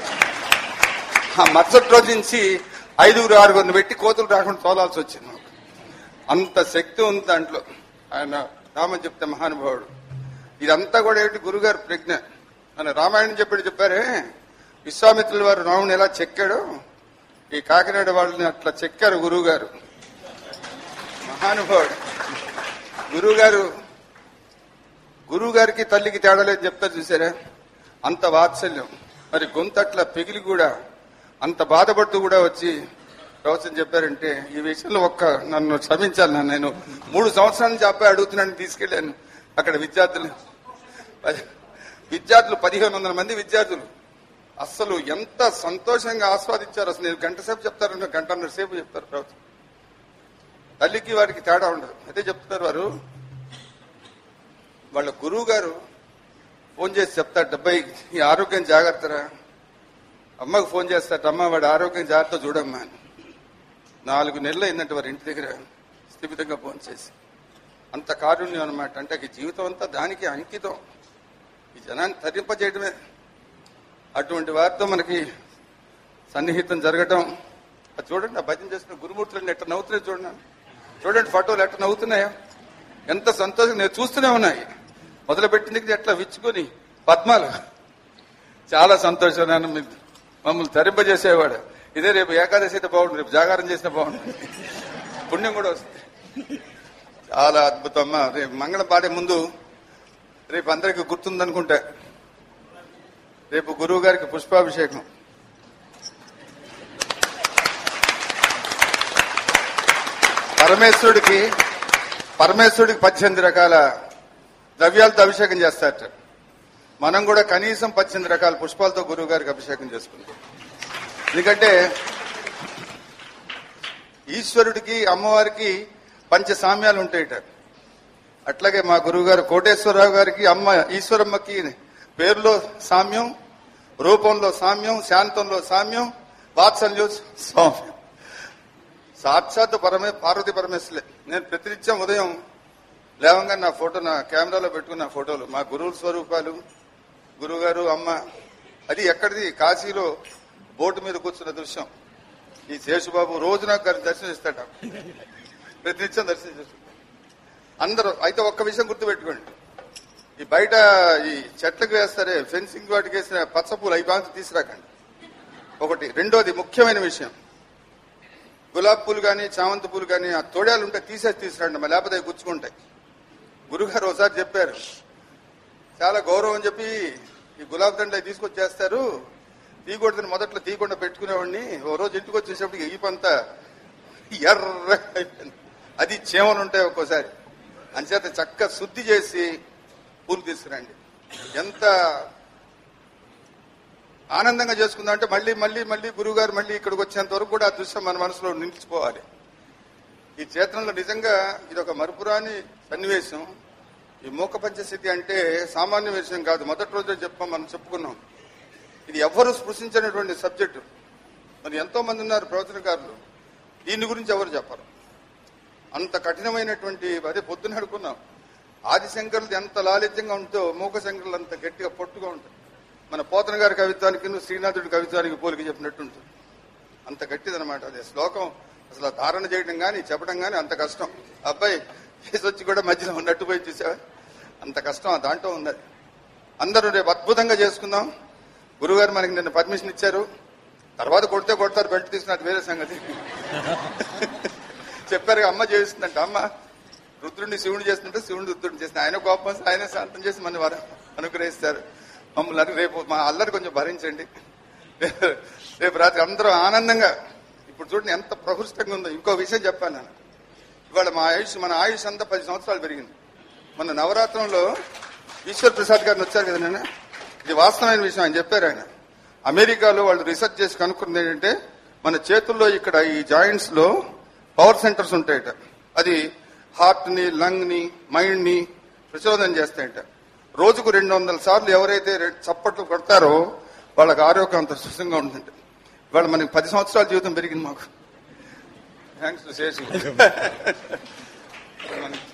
ఆ మరుసటి రోజు నుంచి ఐదుగురు ఆరుగురిని పెట్టి కోతులు రాకుండా తోలాల్సి వచ్చింది మాకు. అంత శక్తి ఉంది దాంట్లో ఆయన రామని చెప్తే మహానుభావుడు ఇదంతా కూడా ఏంటి గురుగారు ప్రజ్ఞ మన రామాయణం చెప్పాడు చెప్పారే విశ్వామిత్రుల వారు రాముని ఎలా చెక్కాడో ఈ కాకినాడ వాళ్ళని అట్లా చెక్కారు గురువు గారు మహానుభావుడు గురువు గారు గురువు గారికి తల్లికి తేడా లేదు చెప్తారు చూసారా అంత వాత్సల్యం మరి గొంతు అట్లా పెగిలి కూడా అంత బాధపడుతూ కూడా వచ్చి ప్రవచనం చెప్పారంటే ఈ విషయంలో ఒక్క నన్ను క్షమించాలి నాన్న. నేను మూడు సంవత్సరాల నుంచి అబ్బాయి అడుగుతున్నాను తీసుకెళ్లాను అక్కడ విద్యార్థులు పది- విద్యార్థులు పదిహేను వందల మంది విద్యార్థులు అస్సలు ఎంత సంతోషంగా ఆస్వాదించారు అసలు నేను గంట సేపు చెప్తారు గంటన్నర సేపు చెప్తారు ప్రవచనం తల్లికి వారికి తేడా ఉండదు అదే చెప్తున్నారు వారు వాళ్ళ గురువు గారు ఫోన్ చేసి చెప్తాడు డబ్బాయి ఈ ఆరోగ్యం జాగ్రత్తరా అమ్మకు ఫోన్ చేస్తాడు అమ్మ వాడి ఆరోగ్యం జాగ్రత్త చూడమ్మా అని నాలుగు నెలలు అయిందంటే వారి ఇంటి దగ్గర స్థిమితంగా ఫోన్ చేసి అంత కారుణ్యం అనమాట అంటే ఈ జీవితం అంతా దానికి అంకితం ఈ జనాన్ని తరింపజేయడమే అటువంటి వారితో మనకి సన్నిహితం జరగటం అది చూడండి ఆ భజన చేసిన గురుమూర్తులను ఎట్లా నవ్వుతున్నాయి చూడండి చూడండి ఫోటోలు ఎట్లా నవ్వుతున్నాయో ఎంత సంతోషం నేను చూస్తూనే ఉన్నాయి మొదలుపెట్టిన దగ్గర ఎట్లా విచ్చుకొని పద్మాలు చాలా సంతోషం నాన్న మీరు మమ్మల్ని తరింపజేసేవాడు ఇదే రేపు ఏకాదశి అయితే బాగుండు రేపు జాగారం చేసిన బాగుండు పుణ్యం కూడా వస్తుంది చాలా అద్భుతం అమ్మా రేపు మంగళం పాడే ముందు రేపు అందరికి గుర్తుందనుకుంటా రేపు గురువు గారికి పుష్పాభిషేకం పరమేశ్వరుడికి పరమేశ్వరుడికి పద్దెనిమిది రకాల ద్రవ్యాలతో అభిషేకం చేస్తారట మనం కూడా కనీసం పద్దెనిమిది రకాల పుష్పాలతో గురువు గారికి అభిషేకం చేసుకుంటాం ఎందుకంటే ఈశ్వరుడికి అమ్మవారికి పంచ సామ్యాలు ఉంటాయిట అట్లాగే మా గురువు గారు కోటేశ్వరరావు గారికి అమ్మ ఈశ్వరమ్మకి పేరులో సామ్యం రూపంలో సామ్యం శాంతంలో సామ్యం వాత్సల్యం సామ్యం సాక్షాత్ పరమే పార్వతి పరమేశ్వరులే నేను ప్రతినిత్యం ఉదయం లేవంగా నా ఫోటో నా కెమెరాలో పెట్టుకున్న ఫోటోలు మా గురువుల స్వరూపాలు గురువుగారు అమ్మ అది ఎక్కడిది కాశీలో బోటు మీద కూర్చున్న దృశ్యం ఈ శేషుబాబు రోజు నాకు గారిని దర్శనమిస్తాడ ప్రతినిత్యం దర్శనం చేస్తాడు అందరూ అయితే ఒక్క విషయం గుర్తుపెట్టుకోండి ఈ బయట ఈ చెట్లకు వేస్తారే ఫెన్సింగ్ వాటికి వేసిన పచ్చపూలు అవి బాగా తీసుకురాకండి ఒకటి రెండోది ముఖ్యమైన విషయం గులాబ్ పూలు కానీ చామంతి పూలు కానీ ఆ తోడాలు ఉంటే తీసేసి తీసుకురండి మరి లేకపోతే అవి గుచ్చుకుంటాయి గురుగారు ఒకసారి చెప్పారు చాలా గౌరవం అని చెప్పి ఈ గులాబ్ దండ అవి తీసుకొచ్చి చేస్తారు తీయకూడదని మొదట్లో తీయకుండా పెట్టుకునేవాడిని ఓ రోజు ఇంటికి వచ్చేటప్పటికి ఈ పంత ఎర్ర అయిపోయింది. అది చేమలు ఉంటాయి ఒక్కోసారి అంచేత చక్క శుద్ధి చేసి పూలు తీసుకురండి ఎంత ఆనందంగా చేసుకుందాం అంటే మళ్ళీ మళ్ళీ మళ్ళీ గురువు గారు మళ్ళీ ఇక్కడికి వచ్చేంత వరకు కూడా ఆ దృశ్యం మన మనసులో నిలిచిపోవాలి ఈ క్షేత్రంలో నిజంగా ఇది ఒక మరుపురాని సన్నివేశం ఈ మూక పంచస్థితి అంటే సామాన్య విషయం కాదు మొదటి రోజే చెప్పాం మనం చెప్పుకున్నాం ఇది ఎవ్వరూ స్పృశించినటువంటి సబ్జెక్టు మరి ఎంతో మంది ఉన్నారు ప్రవచనకారులు దీని గురించి ఎవరు చెప్పరు అంత కఠినమైనటువంటి అదే పొద్దున అడుకున్నాం ఆదిశంకరులది ఎంత లాలిత్యంగా ఉంటుందో మూక శంకరులు అంత గట్టిగా పొట్టుగా ఉంటుంది మన పోతన గారి కవిత్వానికి శ్రీనాథుడి కవిత్వానికి పోలిక చెప్పినట్టు ఉంటుంది అంత గట్టిదనమాట అదే శ్లోకం అసలు ఆ ధారణ చేయడం కానీ చెప్పడం కానీ అంత కష్టం అబ్బాయి చేసి వచ్చి కూడా మధ్యలో ఉన్నట్టు పోయి చూసావా అంత కష్టం ఆ దాంట్లో ఉంది అది. అందరూ రేపు అద్భుతంగా చేసుకుందాం గురుగారు మనకి నిన్న పర్మిషన్ ఇచ్చారు తర్వాత కొడితే కొడతారు బెల్ట్ తీసుకున్నట్టు వేరే సంగతి చెప్పారు అమ్మ చేస్తుందంట అమ్మ రుద్రుడిని శివుడు చేస్తుంటే శివుడిని రుద్రుడిని చేసిన ఆయన కోపం ఆయన శాంతం చేసి మన వారు అనుగ్రహిస్తారు మమ్మల్ని అను- రేపు మా అల్లరి కొంచెం భరించండి రేపు రాత్రి అందరూ ఆనందంగా ఇప్పుడు చూడండి ఎంత ప్రహృష్టంగా ఉందో ఇంకో విషయం చెప్పాను నేను ఇవాళ మా ఆయుష్ మన ఆయుష్ అంతా పది సంవత్సరాలు పెరిగింది మన నవరాత్రంలో ఈశ్వర్ ప్రసాద్ గారిని వచ్చారు కదా నేను ఇది వాస్తవమైన విషయం ఆయన చెప్పారు ఆయన అమెరికాలో వాళ్ళు రీసెర్చ్ చేసి కనుక్కుంది ఏంటంటే మన చేతుల్లో ఇక్కడ ఈ జాయింట్స్ లో పవర్ సెంటర్స్ ఉంటాయట అది హార్ట్ ని లంగ్ ని మైండ్ ని ప్రచోదనం చేస్తాయట రోజుకు రెండు వందల సార్లు ఎవరైతే రె- చప్పట్లు కొడతారో వాళ్ళకి ఆరోగ్యం అంత సుఖంగా ఉంటుందంట ఇవాళ మనకి పది సంవత్సరాల జీవితం పెరిగింది మాకు థ్యాంక్స్ టు శేషి మనకి